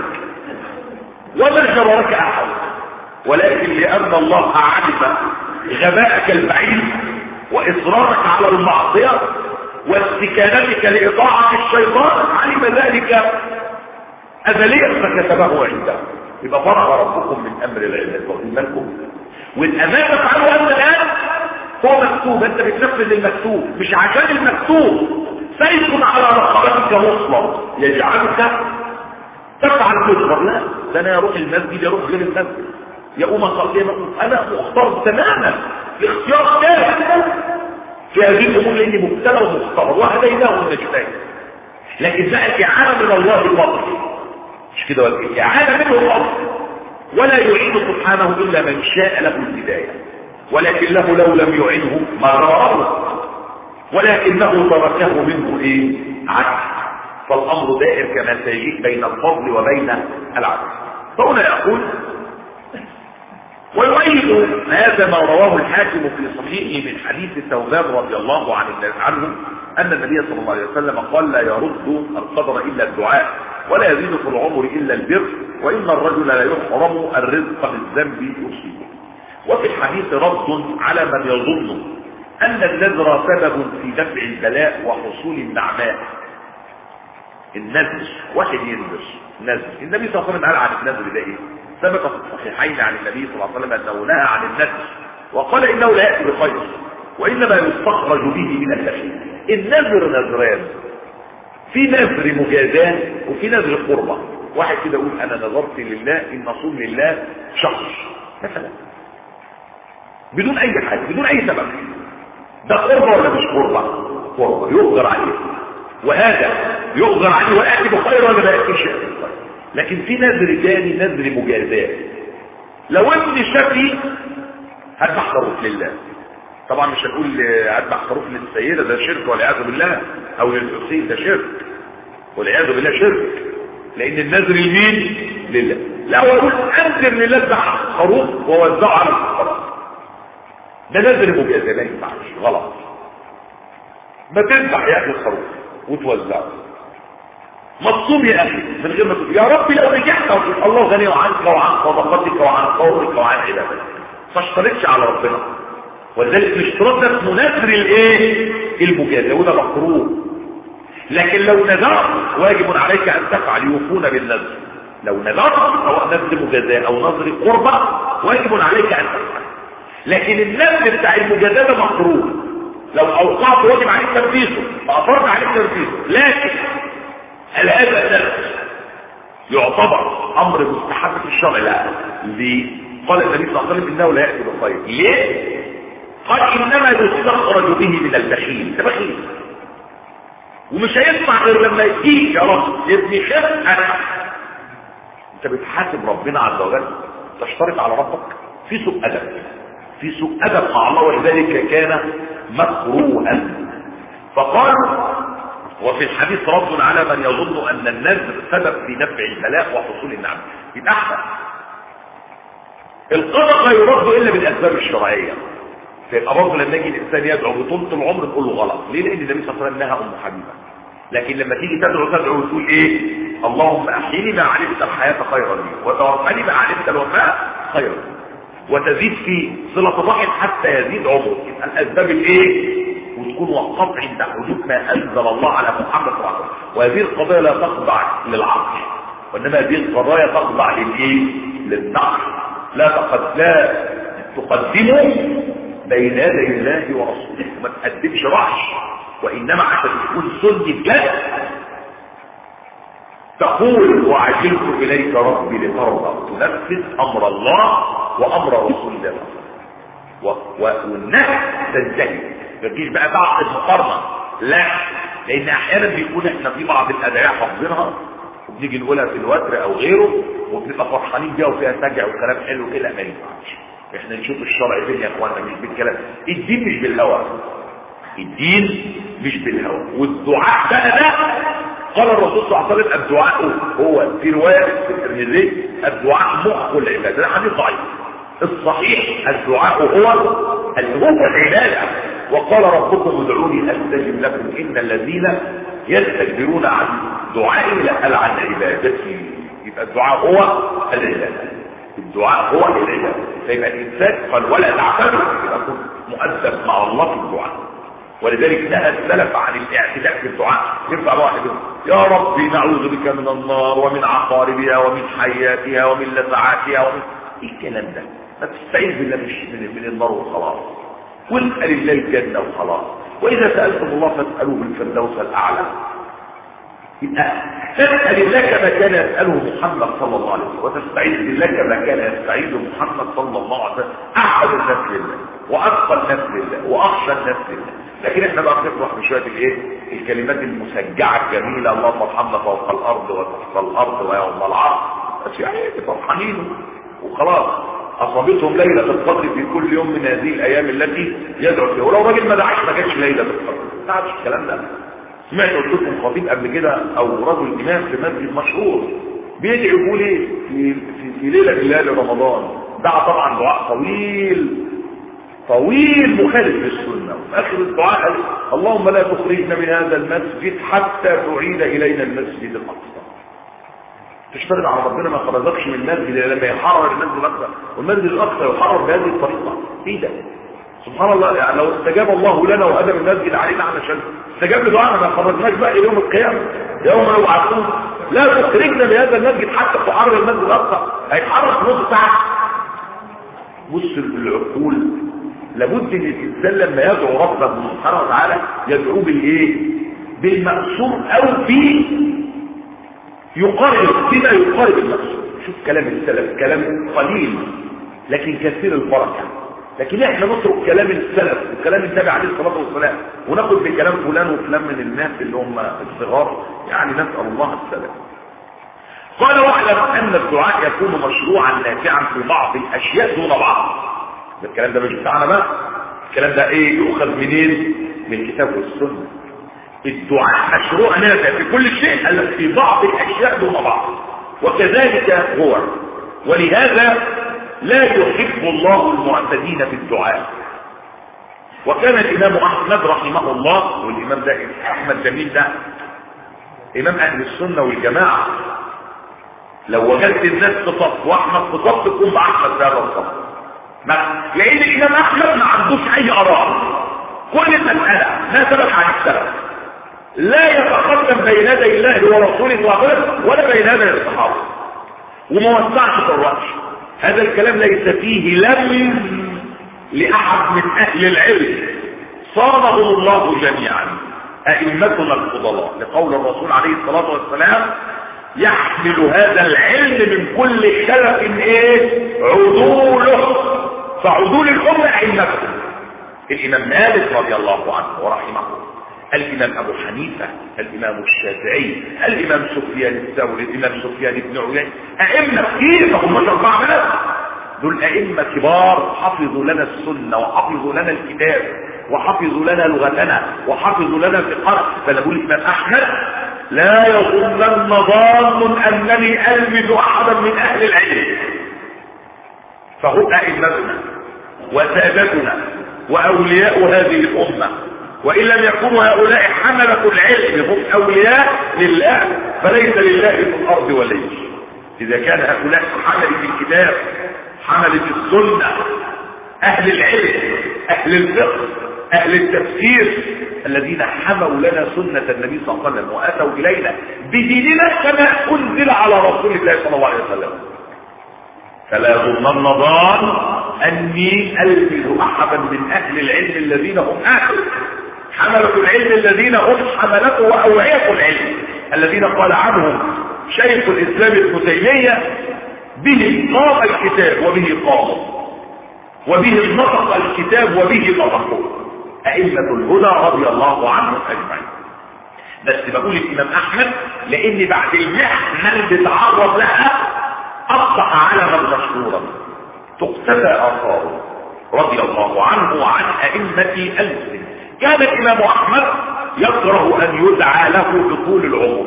وما جررك احد ولكن لان الله علم غباءك البعيد واصرارك على المعصيه واستكانتك لاطاعه الشيطان علم ذلك ازليا فكتبه عنده يبقى فرغ ربكم من امر العباد واخدين بالكم والامانه تفعلوا انت الان هو مكتوب انت بتنفذ المكتوب مش عشان المكتوب سيكون على رقبتك مصلب يجعلك تفعل تجبر لا ده انا يروح المسجد يروح غير المسجد يقوم اصلي انا مختار تماما الاختيار كامل في هذه الامور لاني مبتلى ومختار وهديناه النجدين لكن بقى الاعانه من الله الفضل مش كده ولا الاعانه منه الفضل ولا يعين سبحانه الا من شاء له الهدايه ولكن له لو لم يعينه ما راه ولكنه تركه منه ايه عكس فالامر دائر كما سيجيء بين الفضل وبين العدل فهنا يقول ويؤيد هذا ما رواه الحاكم في صحيحه من حديث ثوبان رضي الله عنه ان النبي صلى الله عليه وسلم قال لا يرد القدر الا الدعاء ولا يزيد في العمر الا البر وان الرجل لا يحرم الرزق بالذنب يصيبه وفي الحديث رد على من يظن ان النذر سبب في دفع البلاء وحصول النعماء النذر واحد ينذر نذر النبي صلى الله عليه وسلم قال عن النذر ده ايه ثبت في الصحيحين عن النبي صلى الله عليه وسلم انه نهى عن النذر وقال انه لا ياتي بخير وانما يستخرج به من البخيل النذر نذران في نذر مجازاه وفي نذر قربه واحد كده يقول انا نذرت لله ان اصوم لله شهر مثلا بدون اي حاجه بدون اي سبب ده قربه ولا مش قربه قربه يقدر عليه وهذا يؤجر عليه ويأتي بخير ولا ما يأتيش بخير لكن في نذر تاني نذر مجازات لو ابن شكي هذبح خروف لله طبعا مش هنقول هذبح خروف للسيدة ده شرك والعياذ بالله او للحسين ده شرك والعياذ بالله شرك لان النذر لمين لله لا هو يقول انذر لله اذبح خروف ووزعه على الفقراء ده نذر مجازة لا ينفعش غلط ما تذبح يا اخي الخروف وتوزعه مطلوب يا اخي من غير ما تقول يا رب لو نجحت الله غني عنك وعن صدقتك وعن قولك وعن عبادتك ما اشتركش على ربنا ولذلك الاشتراك ده اسمه نذر الايه المجازة وده مكروه لكن لو نذرت واجب عليك ان تفعل يوفون بالنذر لو نذرت سواء نذر مجازاة او نذر قربة واجب عليك ان تفعل لكن النذر بتاع المجازاة ده مكروه لو اوقعت واجب عليك تنفيذه فاصرت عليك تنفيذه لكن هل هذا النفس يعتبر امر مستحب في الشرع لا ليه قال النبي صلى الله عليه وسلم انه لا ياتي بالخير ليه قال انما يستخرج به من البخيل ده بخيل ومش هيسمع غير لما يجيك يا رب ابني خف انا انت بتحاسب ربنا عز وجل تشترط على ربك في سوء ادب في سوء ادب مع الله ولذلك كان مكروها فقال وفي الحديث رد على من يظن ان النذر سبب في نفع البلاء وحصول النعم يبقى احسن القدر لا يرد الا بالاسباب الشرعيه فيبقى برضه لما يجي الانسان يدعو بطولة العمر تقول له غلط ليه لان النبي صلى الله عليه وسلم نهى ام حبيبه لكن لما تيجي تدعو تدعو وتقول ايه اللهم احيني ما علمت الحياه خيرا لي وتوفني ما علمت الوفاء خيرا وتزيد في صله الرحم حتى يزيد عمرك يبقى الاسباب الايه وتكون وقفت عند حدود ما انزل الله على محمد صلى الله عليه وسلم وهذه القضايا لا تخضع للعقل وانما هذه القضايا تخضع للايه للنقل لا تقد لا تقدموا بين يدي الله ورسوله وما تقدمش رعش وانما حتى تكون سنة بجد تقول وعجلت اليك ربي لترضى تنفذ امر الله وامر رسول الله والنهي تنتهي ما تجيش بقى بعض المقارنه لا لان احيانا بيكون احنا في بعض الادعيه حافظينها وبنيجي نقولها في الوتر او غيره وبنبقى فرحانين بيها وفيها سجع وكلام حلو كده ما ينفعش احنا نشوف الشرع فين يا اخوانا مش بالكلام الدين مش بالهوى الدين مش بالهوى والدعاء بقى ده قال الرسول صلى الله عليه وسلم الدعاء هو في روايه في الترمذي الدعاء مخ العباده ده حديث ضعيف الصحيح الدعاء هو هو العباده وقال ربكم ادعوني استجب لكم ان الذين يستكبرون عن دعائي لأل عن عبادتي يبقى الدعاء هو العباده الدعاء هو العباده فيبقى الانسان قال ولا تعتبر يبقى مؤدب مع الله في الدعاء ولذلك نهى السلف عن الاعتداء في الدعاء يرفع واحد يا ربي نعوذ بك من النار ومن عقاربها ومن حياتها ومن لسعاتها ومن ايه الكلام ده ما تستعيذ بالله من, من النار وخلاص واسال الله الجنه وخلاص واذا سالتم الله فاسالوه الفردوس الاعلى يبقى تسال الله كما كان يساله محمد صلى الله عليه وسلم وتستعيذ بالله كما كان يستعيذ محمد صلى الله عليه وسلم احد الناس لله واتقى الناس لله واخشى الناس لله لكن احنا بقى بنفرح بشويه الايه الكلمات المسجعه الجميله اللهم ارحمنا فوق الارض وتحت الارض ويوم العرض بس يعني فرحانين وخلاص اصابتهم ليله القدر في كل يوم من هذه الايام التي يدعو فيها ولو راجل ما دعاش ما كانش ليله القدر ما تعرفش الكلام ده سمعت قلت لكم خطيب قبل كده او رجل امام في مسجد مشهور بيدعي يقول ايه في, في, في ليله ليالي رمضان دعا طبعا دعاء طويل طويل مخالف للسنة وفي آخر الدعاء قال اللهم لا تخرجنا من هذا المسجد حتى تعيد إلينا المسجد الأقصى تشترط على ربنا ما خرجكش من المسجد لما يحرر المسجد الأقصى والمسجد الأقصى يحرر بهذه الطريقة ايه ده سبحان الله يعني لو استجاب الله لنا وهدم المسجد علينا علشان استجاب لدعانا ما خرجناش بقى يوم القيامة يوم يبعثون لا تخرجنا من هذا المسجد حتى تحرر المسجد الأقصى هيتحرر في نص ساعة بص العقول لابد ان الانسان لما يدعو ربه سبحانه وتعالى يدعوه بالايه بالمأسور او ب يقارب بما يقارب المأسور شوف كلام السلف كلام قليل لكن كثير البركه لكن احنا نترك كلام السلف وكلام النبي عليه الصلاه والسلام وناخد من كلام فلان وفلان من الناس اللي هم الصغار يعني نسال الله السلام قال واعلم ان الدعاء يكون مشروعا نافعا في بعض الاشياء دون بعض ده الكلام ده مش بتاعنا بقى الكلام ده ايه يؤخذ منين من الكتاب والسنه الدعاء مشروع نافع في كل شيء الا في بعض الاشياء دون بعض وكذلك هو ولهذا لا يحب الله المعتدين في الدعاء وكان الامام احمد رحمه الله والامام ده احمد جميل ده امام اهل السنه والجماعه لو وجدت الناس في صف واحمد في صف تكون باحمد في هذا الصف لان الامام احمد ما عندوش اي اراء كل مساله ما ثبت عن السلف لا يتقدم بين يدي الله ورسوله صلى الله عليه وسلم ولا بين يدي الصحابه وما وسعش في الرأي هذا الكلام ليس فيه لم لأحد من أهل العلم صانهم الله جميعا أئمتنا الفضلاء لقول الرسول عليه الصلاة والسلام يحمل هذا العلم من كل شرف ايه عدوله فعدول الأمة أئمتهم الإمام مالك رضي الله عنه ورحمه الإمام أبو حنيفة الإمام الشافعي الإمام سفيان الثوري الإمام سفيان بن عيينة أئمة كثير هم أربعة ناس دول أئمة كبار حفظوا لنا السنة وحفظوا لنا الكتاب وحفظوا لنا لغتنا وحفظوا لنا فقه فنقول الإمام أحمد لا يظنن ظان أنني ألمز أحدا من أهل العلم فهم أئمتنا وسادتنا وأولياء هذه الأمة وإن لم يكونوا هؤلاء حملة العلم هم أولياء لله فليس لله في الأرض ولي إذا كان هؤلاء حملة الكتاب حملة السنة أهل العلم أهل الفقه أهل التفسير الذين حموا لنا سنة النبي صلى الله عليه وسلم وأتوا إلينا بديننا كما أنزل على رسول الله صلى الله عليه وسلم فلا يظنن ظان أني ألمز أحدا من أهل العلم الذين هم أهل حملة العلم الذين هم حملته وأوعية العلم الذين قال عنهم شيخ الإسلام ابن تيمية به قام الكتاب وبه قام وبه نطق الكتاب وبه نطقوا أئمة الهدى رضي الله عنهم أجمعين بس بقول الإمام أحمد لأن بعد المحنة اللي بتعرض لها أصبح علما مشهورا تقتفى آثاره رضي الله عنه وعن أئمة المسلمين كان الإمام أحمد يكره أن يدعى له بطول العمر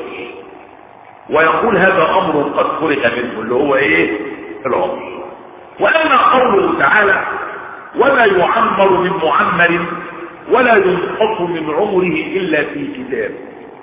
ويقول هذا أمر قد فرق منه اللي هو إيه العمر وأما قوله تعالى ولا يعمر من معمر ولا ينقص من عمره إلا في كتاب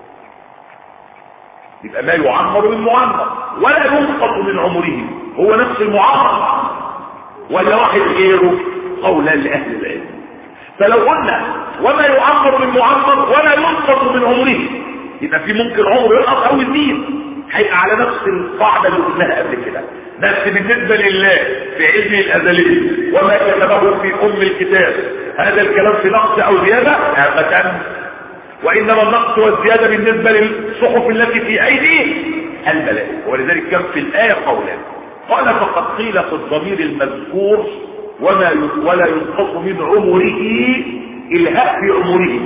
يبقى ما يعمر من معمر ولا ينقص من عمره هو نفس المعمر ولا واحد غيره قولا لأهل العلم فلو قلنا وما يعمر من معمر ولا ينقص من عمره يبقى في ممكن عمره ينقص او يزيد هيبقى على نفس القاعدة اللي قلناها قبل كده بس بالنسبة لله في علمه الأزلي وما كتبه في أم الكتاب هذا الكلام في نقص أو زيادة أبدا وإنما النقص والزيادة بالنسبة للصحف التي في أيديه الملائكة ولذلك كان في الآية قولان قال فقد قيل في الضمير المذكور وما ولا ينقص من عمره الهاء في عمره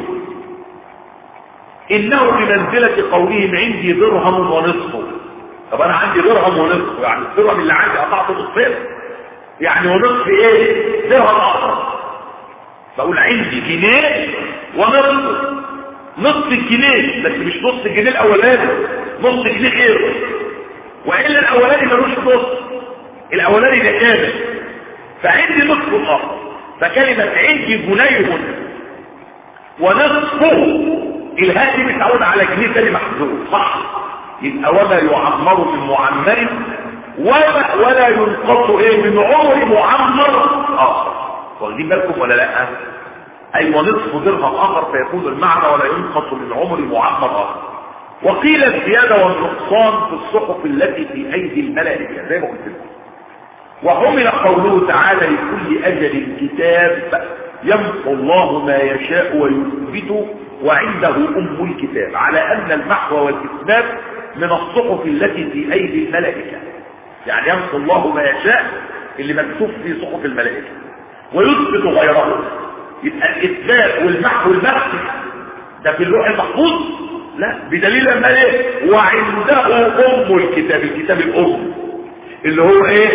انه بمنزلة قولهم عندي درهم ونصفه طب انا عندي درهم ونصف يعني الدرهم اللي عندي قطعته نصفين يعني ونصف ايه درهم اخر بقول عندي جنيه ونصف نصف الجنيه بس مش نص الجنيه الاولاني نص جنيه غيره والا الاولاني ملوش نص الاولاني ده كامل فعندي نصف الاخر فكلمة عندي جنيه ونصفه الهاء دي متعود على جنيه تاني محذوف صح يبقى وما يعمر من معمر ولا ولا ينقص ايه من عمر معمر اخر واخدين بالكم ولا لا اي ونصف درهم اخر فيكون المعنى ولا ينقص من عمر معمر اخر وقيل الزيادة والنقصان في الصحف التي في ايدي الملائكة زي ما قلت لكم وحمل قوله تعالى لكل اجل كتاب يمحو الله ما يشاء ويثبت وعنده ام الكتاب على ان المحو والاثبات من الصحف التي في ايدي الملائكة يعني يمحو الله ما يشاء اللي مكتوب في صحف الملائكة ويثبت غيره يبقى الاثبات والمحو والبحث ده في اللوح المحفوظ لا بدليل ان ايه وعنده ام الكتاب الكتاب الام اللي هو ايه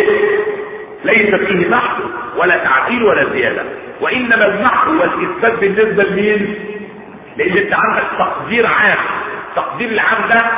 ليس فيه محو ولا تعديل ولا زيادة وانما المحو والاثبات بالنسبة لمين لان انت عندك تقدير عام تقدير العام ده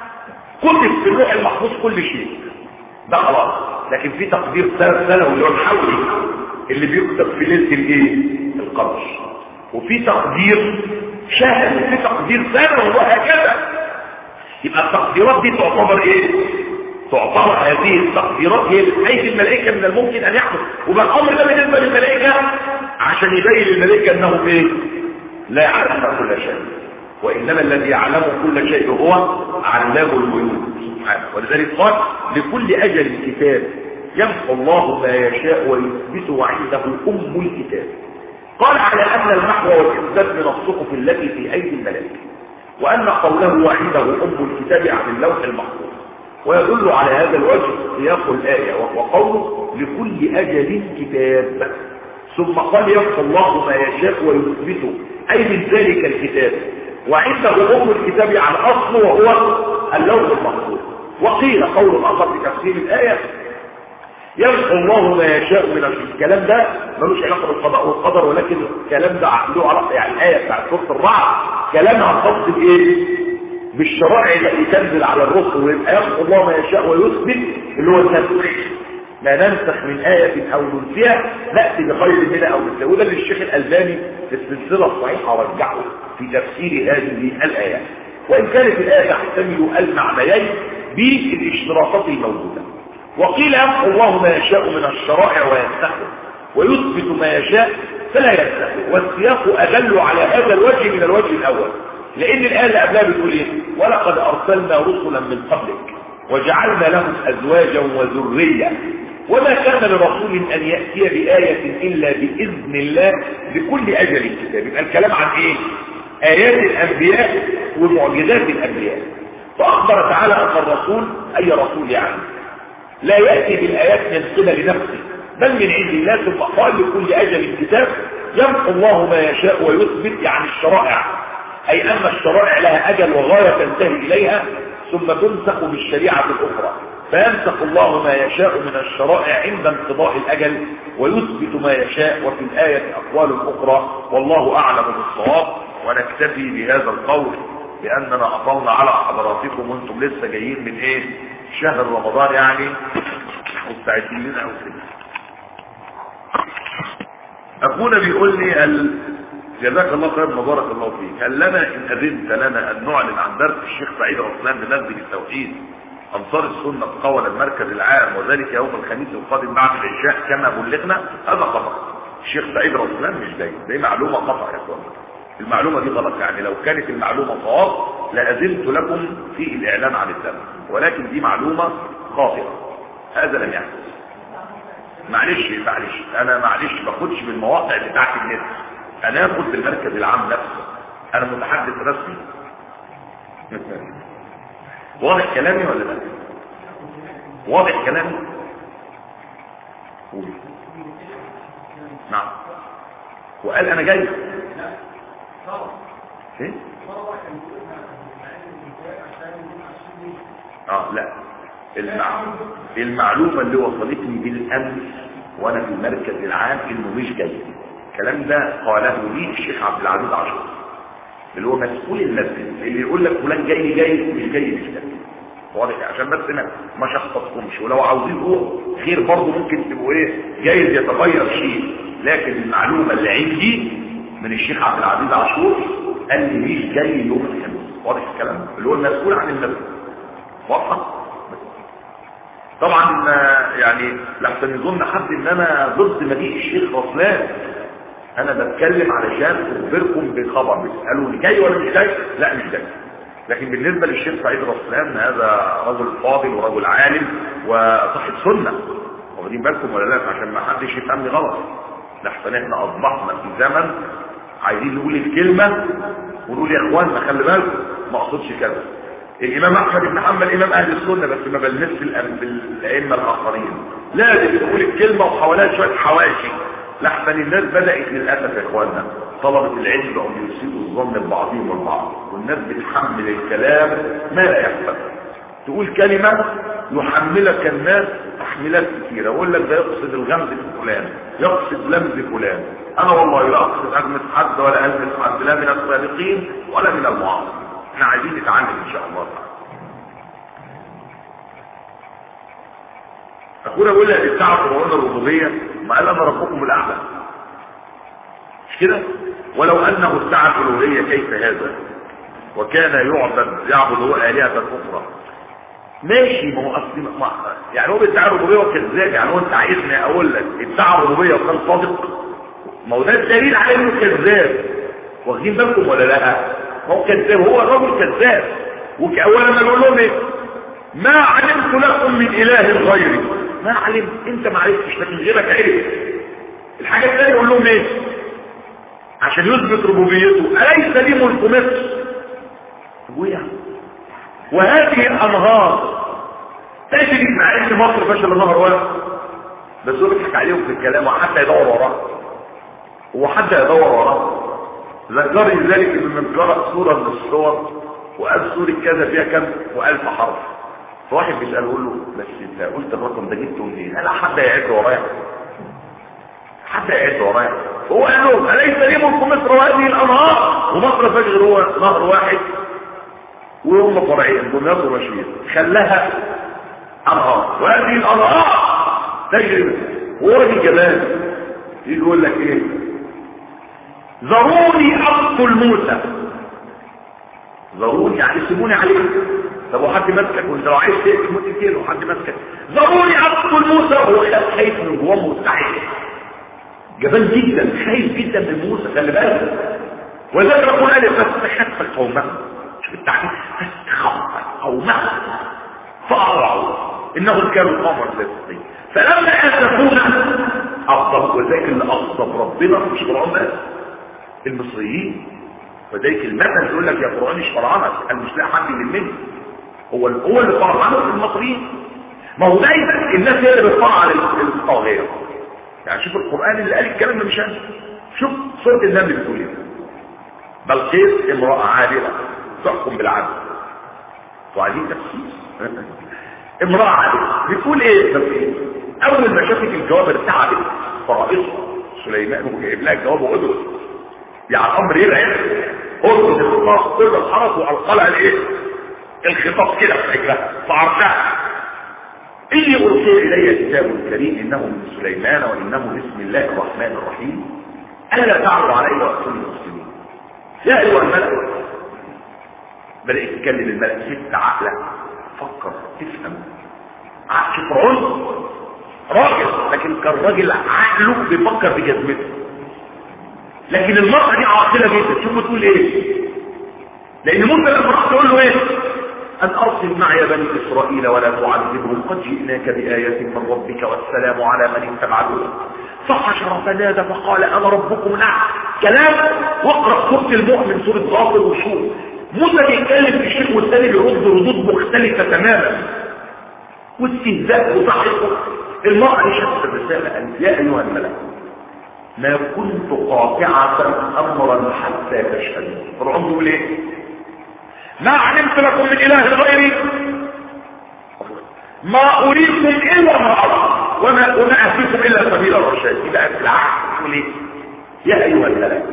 كتب في اللوح المحفوظ كل شيء ده خلاص لكن في تقدير سنوي اللي هو الحولي اللي بيكتب في ليله الايه القبر وفي تقدير شهر وفي تقدير سنوي وهكذا يبقى التقديرات دي تعتبر ايه تعتبر هذه التقديرات هي ايدي الملائكه من الممكن ان يحدث وبقى الامر ده بالنسبه للملائكه عشان يبين للملائكه انهم ايه لا يعلمون كل شيء وانما الذي يعلم كل شيء هو علام الغيوب سبحانه ولذلك قال لكل اجل كتاب يمحو الله ما يشاء ويثبت وعنده ام الكتاب قال على ان المحو والاثبات من الصحف التي في ايدي الملائكه وان قوله وعنده ام الكتاب عن اللوح المحفوظ ويدل على هذا الوجه سياق الايه وهو قوله لكل اجل كتاب ثم قال يمحو الله ما يشاء ويثبته اي من ذلك الكتاب وعنده ام الكتاب على الاصل وهو اللوح المحفوظ وقيل قول اخر في تفسير الايه يمحو الله ما يشاء من الكلام ده ملوش علاقه بالقضاء والقدر ولكن الكلام ده له علاقه يعني الايه بتاعت سوره الرعد كلامها خاص بايه بالشرائع التي تنزل على الرسل ويبقى يمحو الله ما يشاء ويثبت اللي هو التنسيخ ما ننسخ من آية أو ننسيها نأتي بخير منها أو مثلها وده اللي الشيخ الألباني في السلسلة الصحيحة رجعه في تفسير هذه الآية وإن كانت الآية تحتمل المعنيين بالاشتراطات الموجودة وقيل يمحو الله ما يشاء من الشرائع وينسخه ويثبت ما يشاء فلا ينسخه والسياق أدل على هذا الوجه من الوجه الأول لأن الآية اللي قبلها بتقول إيه ولقد أرسلنا رسلا من قبلك وجعلنا لهم أزواجا وذرية وما كان لرسول أن يأتي بآية إلا بإذن الله لكل أجل الكتاب يبقى الكلام عن إيه آيات الأنبياء ومعجزات الأنبياء فأخبر تعالى أن الرسول أي رسول يعني لا يأتي بالآيات من قبل نفسه بل من عند الله ثم قال لكل أجل الكتاب يمحو الله ما يشاء ويثبت يعني الشرائع أي أن الشرائع لها أجل وغاية تنتهي إليها ثم تنسخ بالشريعة الأخرى فينسخ الله ما يشاء من الشرائع عند انقضاء الأجل ويثبت ما يشاء وفي الآية أقوال أخرى والله أعلم بالصواب ونكتفي بهذا القول لأننا أطلنا على حضراتكم وانتم لسه جايين من إيه شهر رمضان يعني مستعدين لنا أو كده أخونا بيقول لي ال... جزاك الله خير وبارك الله فيك هل لنا إن أذنت لنا أن نعلن عن درس الشيخ سعيد عثمان بمسجد التوحيد أنصار السنة قول المركز العام وذلك يوم الخميس القادم بعد العشاء كما بلغنا هذا خطأ الشيخ سعيد عثمان مش جاي دي معلومة خطأ يا اخوان المعلومة دي غلط يعني لو كانت المعلومة صواب لأذنت لكم في الإعلان عن الدرس ولكن دي معلومة خاطئة هذا لم يحدث معلش معلش انا معلش باخدش بالمواقع بتاعت النت انا اخد بالمركز العام نفسه انا متحدث رسمي واضح كلامي ولا لا واضح كلامي قول نعم وقال انا جاي ايه اه لا المع... المعلومة اللي وصلتني بالامس وانا في المركز العام انه مش جاي الكلام ده قاله لي الشيخ عبد العزيز عاشور اللي هو مسؤول المسجد اللي يقول لك فلان جاي جاي مش جاي مش جاي واضح عشان بس ما ما شخصتكمش ولو عاوزين هو خير برضه ممكن تبقوا ايه جايز يتغير شيء لكن المعلومه اللي عندي من الشيخ عبد العزيز عاشور قال لي مش جاي يوم الخميس واضح الكلام اللي هو المسؤول عن المسجد واضحه طبعا يعني لحسن يظن حد ان انا ضد مجيء الشيخ رسلان انا بتكلم علشان اخبركم بخبر بيسالوني جاي ولا مش جاي لا مش جاي لكن بالنسبه للشيخ سعيد رسلان هذا رجل فاضل ورجل عالم وصاحب سنه واخدين بالكم ولا لا عشان ما حدش يفهمني غلط لحسن احنا اصبحنا في زمن عايزين نقول الكلمه ونقول يا اخواننا خلي بالكم ما اقصدش كذا الامام احمد بن حنبل امام اهل السنه بس ما بلمسش الائمه الاخرين لازم يقول الكلمه وحواليها شويه حواشي لحسن الناس بدأت للأسف يا إخواننا طلبة العلم بقوا يسيئوا الظن ببعضهم البعض والناس بتحمل الكلام ما لا يحصل تقول كلمة يحملك الناس تحميلات كثيرة يقول لك ده يقصد الغمز في فلان يقصد لمز فلان انا والله لا اقصد اجمس حد ولا المس حد لا من السابقين ولا من المعاصرين احنا عايزين نتعلم ان شاء الله تعالى اخونا بيقول لي بتاع قرآن الربوبية ما قال انا ربكم الاعلى مش كده ولو انه ادعى الالوهية كيف هذا وكان يعبد يعبد هو آلهة أخرى ماشي ما هو اصل ما يعني هو بيدعي الربوبيه وكذاب يعني هو انت عايزني اقول لك ادعى الربوبيه وكان صادق ما هو ده الدليل على انه كذاب واخدين بالكم ولا لا ما هو كذاب هو الرجل كذاب واولا ما بيقول لهم ايه ما علمت لكم من اله غيري ما علمت انت ما عرفتش لكن غيرك عرف الحاجه الثانيه يقول لهم ايه عشان يثبت ربوبيته اليس لي ملك مصر ابويا وهذه الانهار تجري مع ان مصر فشل نهر واحد بس هو بيضحك عليهم في الكلام وحتى يدور وراه هو حتى يدور وراه ذكرني ذلك من قرأ سورة من الصور وقال سورة كذا فيها كم وألف حرف فواحد بيسأل يقول له بس انت قلت الرقم ده جبته منين؟ لا حد يعد ورايا حد يعد ورايا هو قال لهم أليس لي ملك مصر وهذه الأنهار ومصر فجر هو نهر واحد وهم فرعين دمياط ومشير خلاها انهار وهذه الانهار تجري وراجل جبال يجي يقول لك ايه ذروني اقتل موسى ذروني يعني سيبوني عليه طب وحد ماسكك وانت لو عايز تقتل موت كتير وحد ماسكك ذروني اقتل موسى وهو خايف من جواه مستحيل جبان جدا خايف جدا من موسى خلي بالك ولذلك يقول قال فاستخف قومه بالتعريف فاستخف قومه فأرعوا إنهم كانوا قوما فاسقين فلما أسفونا أغضب وذلك اللي أغضب ربنا مش فرعون بس المصريين وذلك المثل يقول لك يا فرعون مش فرعونك قال مش لاقي حد من مني هو هو اللي فرعونه في المصريين ما هو دايما الناس هي اللي بتفرع على الطاغيه يعني شوف القرآن اللي قال الكلام ده مش انا شوف سورة النمل بتقول ايه بلقيس امرأة عادلة تحكم بالعدل وعايزين تفسير امرأة عادلة بتقول ايه بلقيس اول ما شافت الجواب ارتعبت فرائصها سليمان وجايب لها الجواب وقدر يعني الامر يرعب قدرت الخطاب قدر الحرس والقى لها الايه الخطاب كده في رجلها فعرفها إني أرسل إلي كتاب كريم إنه من سليمان وإنه بسم الله الرحمن الرحيم ألا تعرض علي وأكون المسلمين يا أيها الملأ بدأ يتكلم الملأ ست عقلة فكر تفهم عقل فرعون راجل لكن كان راجل عقله بيفكر بجزمته لكن المرأة دي عاقلة جدا شوف بتقول ايه لان موسى لما راح تقول له ايه أن أرسل معي بني إسرائيل ولا تعذبهم قد جئناك بآية من ربك والسلام على من اتبع الهدى فحشر فنادى فقال أنا ربكم الأعلى كلام واقرأ سورة المؤمن سورة غافر وشوف موسى بيتكلم في الشيخ والثاني بيرد ردود مختلفة تماما واستهزاء وضحك المرأة دي شافت الرسالة قالت يا أيها الملك ما كنت قاطعة أمرا حتى تشهدوا فرعون بيقول ايه ما علمت لكم من اله غيري ما اريكم الا ما ارى وما وما اهديكم الا سبيل الرشاد يبقى في العهد تقول ايه يا ايها الملك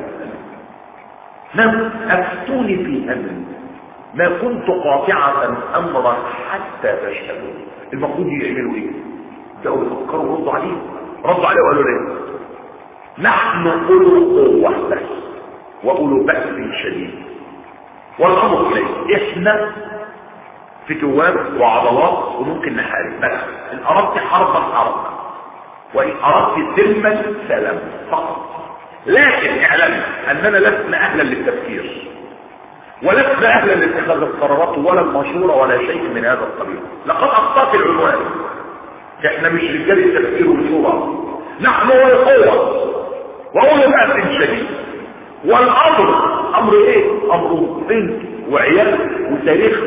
ما افتوني في امري ما كنت قاطعة امرا حتى تشهدوا المفروض يعملوا ايه بقوا يفكروا ردوا عليه ردوا عليه وقالوا ليه نحن اولو قوة بس واولو بأس شديد والامر اليه احنا في جواب وعضلات وممكن نحارب بس ان اردت حربا حربا وان اردت سلما سلام فقط لكن اعلم اننا لسنا اهلا للتفكير ولسنا اهلا لاتخاذ القرارات ولا المشورة ولا شيء من هذا القبيل لقد اخطأت العنوان احنا مش رجال التفكير والشورى نحن والقوة واولو بأس شديد والامر امر ايه امر بنت وعيال وتاريخ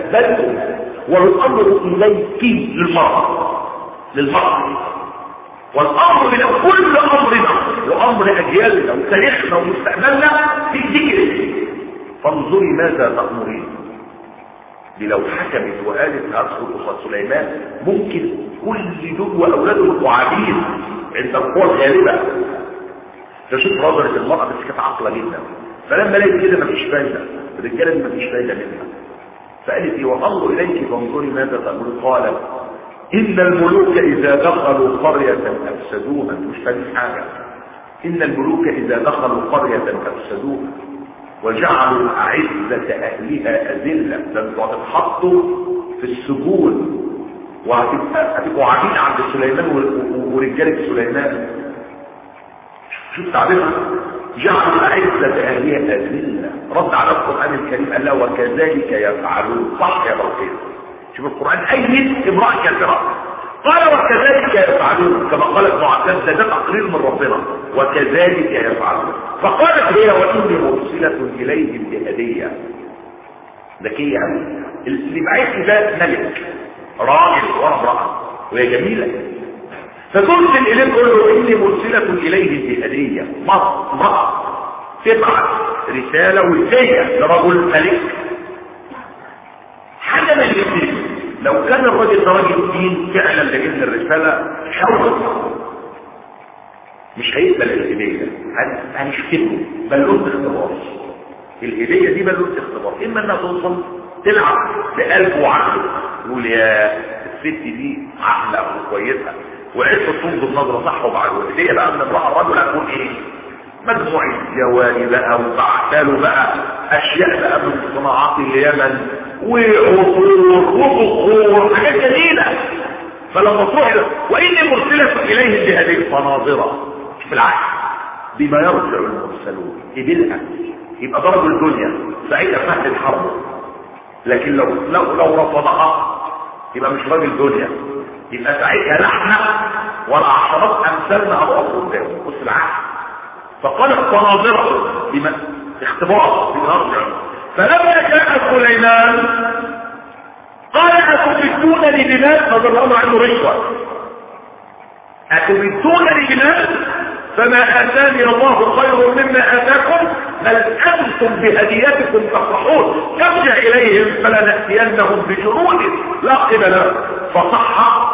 ومستقبل والامر اليك للمرأة للمرأة والامر من كل امرنا وامر اجيالنا وتاريخنا ومستقبلنا في ذكر فانظري ماذا تأمرين دي لو حكمت وقالت هدخل قصاد سليمان ممكن كل دول واولاده يبقوا عبيد عند القوى الغالبه تشوف نظره المراه بس كانت عاقله جدا فلما لقيت كده مفيش فايده الرجاله دي مفيش فايده منها فقالت ايه وانظر اليك فانظري ماذا تامر قال ان الملوك اذا دخلوا قريه افسدوها مش فاهم حاجه ان الملوك اذا دخلوا قريه افسدوها وجعلوا أعزة أهلها أذلة ده انتوا هتتحطوا في السجون وهتبقوا عبيد عند سليمان ورجالة سليمان شوف تعبيرها جعلوا أعزة أهلها أذلة رد على القرآن الكريم قال له وكذلك يفعلون صح يا بقية شوف القرآن أيد امرأة كافرة قال وكذلك يفعلون كما قال ابن عباس ده تقرير من ربنا وكذلك يفعلون فقالت هي واني مرسله اليهم بهديه ذكيه اللي بعيد ده ملك راجل وامراه وهي جميله فترسل اليه تقول له اني مرسله اليهم بهديه امراه تبعت رساله وهديه لرجل ملك حاجه من الاثنين لو كان الراجل ده راجل دين فعلا لان الرساله شوقت مش هيقبل الهديه هنشتمه بلوت اختبار الهديه دي بلوت اختبار اما انها توصل تلعب بقلبه وعقله يقول يا الست دي عقله وكويسه وعرفت تنظر نظره صح وبعد الهديه بقى من امراه الرجل هتكون ايه مجموعة جواري بقى وبعتاله بقى اشياء بقى من صناعات اليمن وعطور وبخور حاجات جميلة فلما تروح واني مرسلة اليهم بهذه فناظرة في العكس بما يرجع المرسلون قبلها يبقى ضرب الدنيا ساعتها فهد الحرب لكن لو لو لو رفضها يبقى مش راجل دنيا يبقى ساعتها لحنا ولا عشرات امثالنا اضعاف قدامه بص العكس فقالت فناظرة بما اختبار بما يرجع فلما كان سليمان قال أتمدونني بمال نظر الأمر عنه رشوة أتمدونني بمال فما آتاني الله خير مما آتاكم بل أنتم بهديتكم تفرحون ارجع إليهم فلا نأتينهم بجنود لا قبل فصح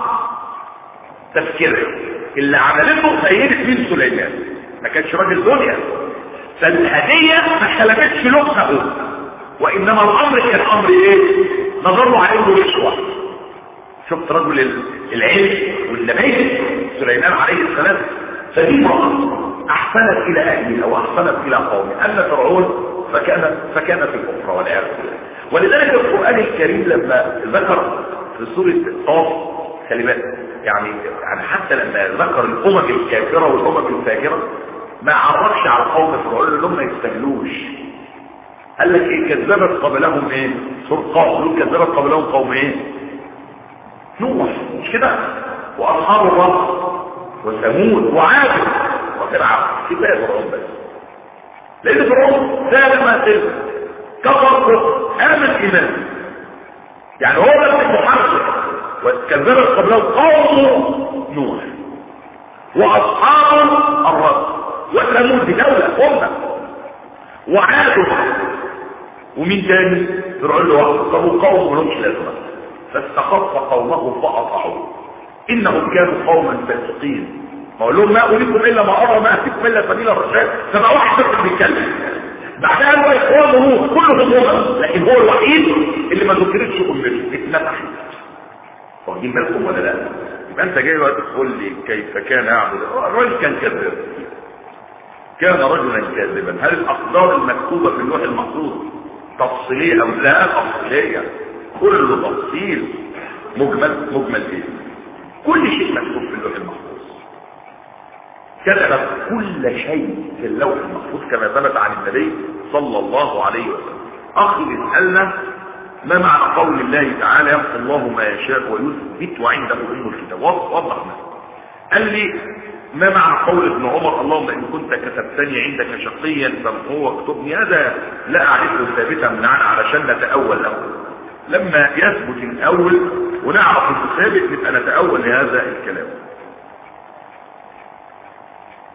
تفكيره اللي عملته سيدة من سليمان ما كانش راجل دنيا فالهدية ما خلقتش لقمه وانما الامر كان امر ايه نظر له عليه رشوة شفت رجل العلم والنبي سليمان عليه السلام فدي امرأة احسنت الى اهلها واحسنت الى قومها اما فرعون فكان فكان في الكفر والعياذ بالله ولذلك القران الكريم لما ذكر في سوره قاف كلمات يعني يعني حتى لما ذكر الامم الكافره والامم الفاجره ما عرفش على القوم فرعون اللي هم ما يستاهلوش قال لك ايه كذبت قبلهم ايه سرقاء كذبت قبلهم قوم ايه نوح مش كده واصحاب الرس وثمود وعاد وفرعون كفايه فرعون بس لان فرعون زاد ما تلك كفر امن ايمان يعني هو بس محرك وكذبت قبلهم قوم نوح واصحاب الرس وثمود دي دوله امه وعاد ومين تاني فرعون له واحد طب قوم ملوش لازمه فاستخف قومه فاطاعوه انهم كانوا قوما فاسقين ما اقول لهم ما اريكم الا ما ارى ما اتيكم الا سبيل الرشاد فبقى واحد بس بيتكلم بعدها قالوا اخوان روح كلهم امم لكن هو الوحيد اللي ما ذكرتش امته اتنفح واخدين بالكم ولا لا يبقى انت جاي وقت تقول لي كيف كان يعبد الراجل كان كذاب كان رجلا كاذبا هل الاقدار المكتوبه في اللوح المحفوظ تفصيليه او لا تفصيليه كل تفصيل مجمل مجمل ايه كل شيء مكتوب في اللوح المحفوظ كتب كل شيء في اللوح المحفوظ كما ثبت عن النبي صلى الله عليه وسلم اخي اسالنا ما معنى قول الله تعالى يمحو الله ما يشاء ويثبت وعنده ام الكتاب وضح قال لي ما معنى قول ابن عمر اللهم ان كنت كتبتني عندك شقيا فمحو واكتبني هذا لا اعرفه ثابتا من عن علشان نتاول له لما يثبت الاول ونعرف انه ثابت نبقى نتاول لهذا الكلام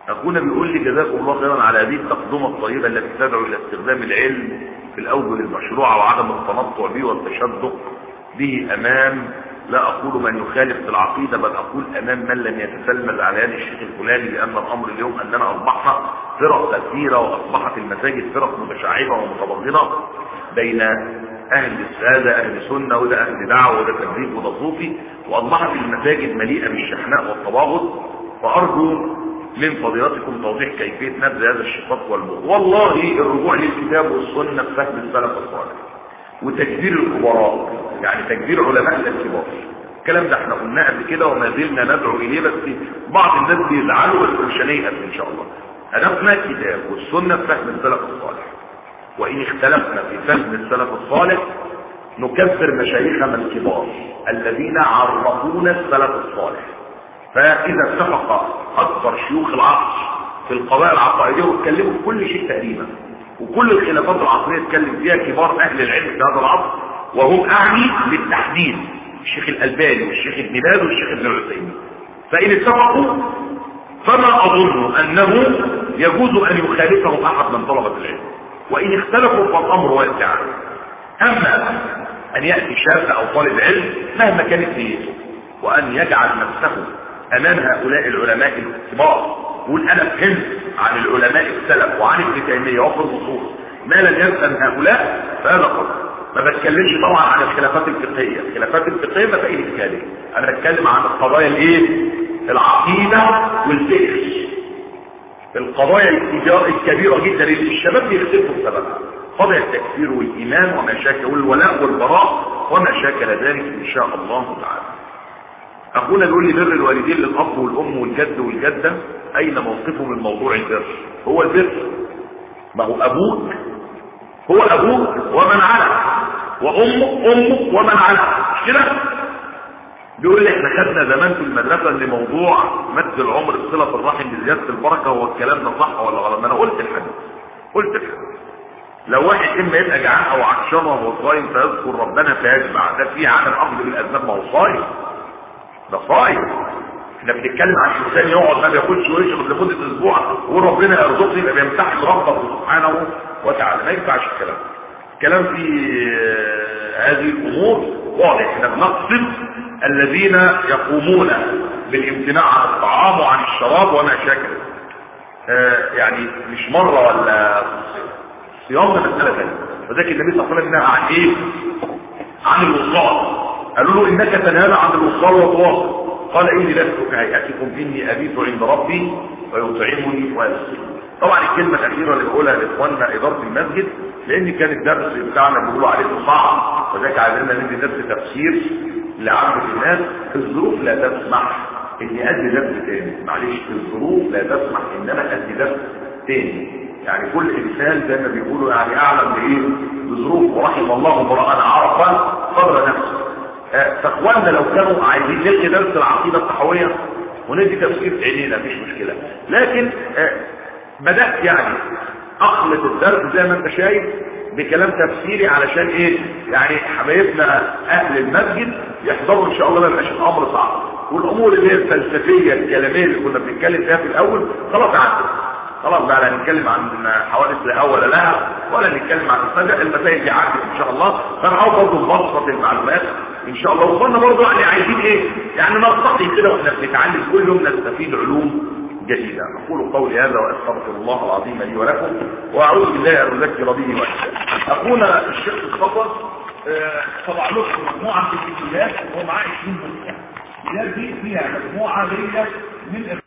اخونا بيقول لي جزاكم الله خيرا على هذه التقدمه الطيبه التي تدعو الى استخدام العلم في الاوجه المشروعه وعدم التنطع به والتشدق به امام لا اقول من يخالف في العقيده بل اقول امام من لم يتسلمز على يد الشيخ الفلاني لان الامر اليوم اننا اصبحنا فرق كثيره واصبحت المساجد فرق متشعبه ومتبغضه بين اهل الساده اهل سنه وده اهل دعوه وده تبليغ وده صوفي واصبحت المساجد مليئه بالشحناء والتباغض فارجو من فضيلتكم توضيح كيفيه نبذ هذا الشقاق والبغض والله الرجوع للكتاب والسنه بفهم السلف الصالح وتكبير الكبراء يعني تكبير علماء الكبار الكلام ده احنا قلناه قبل كده وما زلنا ندعو اليه بس بعض الناس بيزعلوا بس مش هنيأس ان شاء الله هدفنا الكتاب والسنه بفهم السلف الصالح وان اختلفنا في فهم السلف الصالح نكبر مشايخنا الكبار الذين عرفونا السلف الصالح فاذا اتفق اكبر شيوخ العصر في القضايا العقائديه واتكلموا في كل شيء تقريبا وكل الخلافات العصريه اتكلم فيها كبار اهل العلم في هذا العصر وهم اعني بالتحديد الشيخ الالباني والشيخ ابن باز والشيخ ابن العثيمين فان اتفقوا فما اظن انه يجوز ان يخالفهم احد من طلبه العلم وان اختلفوا فالامر واسع اما ان ياتي شاب او طالب علم مهما كانت نيته وان يجعل نفسه امام هؤلاء العلماء الكبار يقول انا فهمت عن العلماء السلف وعن ابن تيميه وفي النصوص ما لم يفهم هؤلاء فهذا قدر ما بتكلمش طبعا عن الخلافات الفقهيه الخلافات الفقهيه مسائل اتكاليه انا بتكلم عن القضايا الايه العقيده والفقه القضايا الكبيره جدا اللي الشباب بيختلفوا بسببها قضايا التكفير والايمان وما شاكل والولاء والبراء وما شاكل ذلك ان شاء الله تعالى اخونا بيقول لي بر الوالدين للاب والام والجد والجده اين موقفه من موضوع البر هو البر ما هو ابوك هو ابوك ومن على وامك امك ومن على مش كده بيقول لي احنا خدنا زمان في المدرسه ان موضوع مد العمر بصله الرحم بزياده البركه هو الكلام ده صح ولا غلط ما انا قلت الحديث قلت الحديث لو واحد اما يبقى جعان او عطشان وهو صايم فيذكر ربنا فيشبع ده فيه عدم اخذ بالاسباب ما هو صايم ده صايم احنا بنتكلم عن انسان يقعد ما بياكلش ويشرب لمده اسبوع وربنا يرزقه يبقى بيمتحن ربه سبحانه وتعالى ما ينفعش الكلام الكلام في هذه الامور واضح احنا بنقصد الذين يقومون بالامتناع عن الطعام وعن الشراب وما شاكل اه يعني مش مره ولا صيام ده مساله ثانيه وذلك النبي صلى الله عليه وسلم عن ايه عن الوصال قالوا له انك تنهى عن الوصال والتواصل قال اني لست كهيئتكم اني ابيت عند ربي ويطعمني ويسقيني طبعا الكلمه الاخيره اللي بقولها لاخواننا اداره المسجد لان كان الدرس بتاعنا بيقولوا عليه صعب وذلك عايزيننا ندي درس تفسير لعامه الناس الظروف لا تسمح اني ادي درس تاني معلش الظروف لا تسمح ان انا ادي درس تاني يعني كل انسان زي ما بيقولوا يعني اعلم بايه بظروف ورحم الله امرأ عرف قدر نفسه فاخواننا لو كانوا عايزين نلقي درس العقيده الصحويه وندي تفسير عينينا مفيش مشكله لكن بدات يعني اخلط الدرس زي ما انت شايف بكلام تفسيري علشان ايه يعني حبايبنا اهل المسجد يحضروا ان شاء الله ما يبقاش الامر صعب والامور اللي هي الفلسفيه الكلاميه اللي كنا بنتكلم فيها في الاول خلاص عدت خلاص بقى لا نتكلم عن حوادث لا اول لها ولا نتكلم عن السجع المسائل دي عدت ان شاء الله فنحاول برضه نبسط المعلومات ان شاء الله وصلنا برضه يعني عايزين ايه يعني نرتقي كده واحنا بنتعلم كل يوم نستفيد علوم جديدة أقول قولي هذا وأستغفر الله العظيم لي ولكم وأعوذ بالله أن أذكر به وأشهد أخونا الشيخ الصفر طبع له مجموعة من الكتابات وهو معاه 20 مجموعة الكتاب دي فيها مجموعة ليا من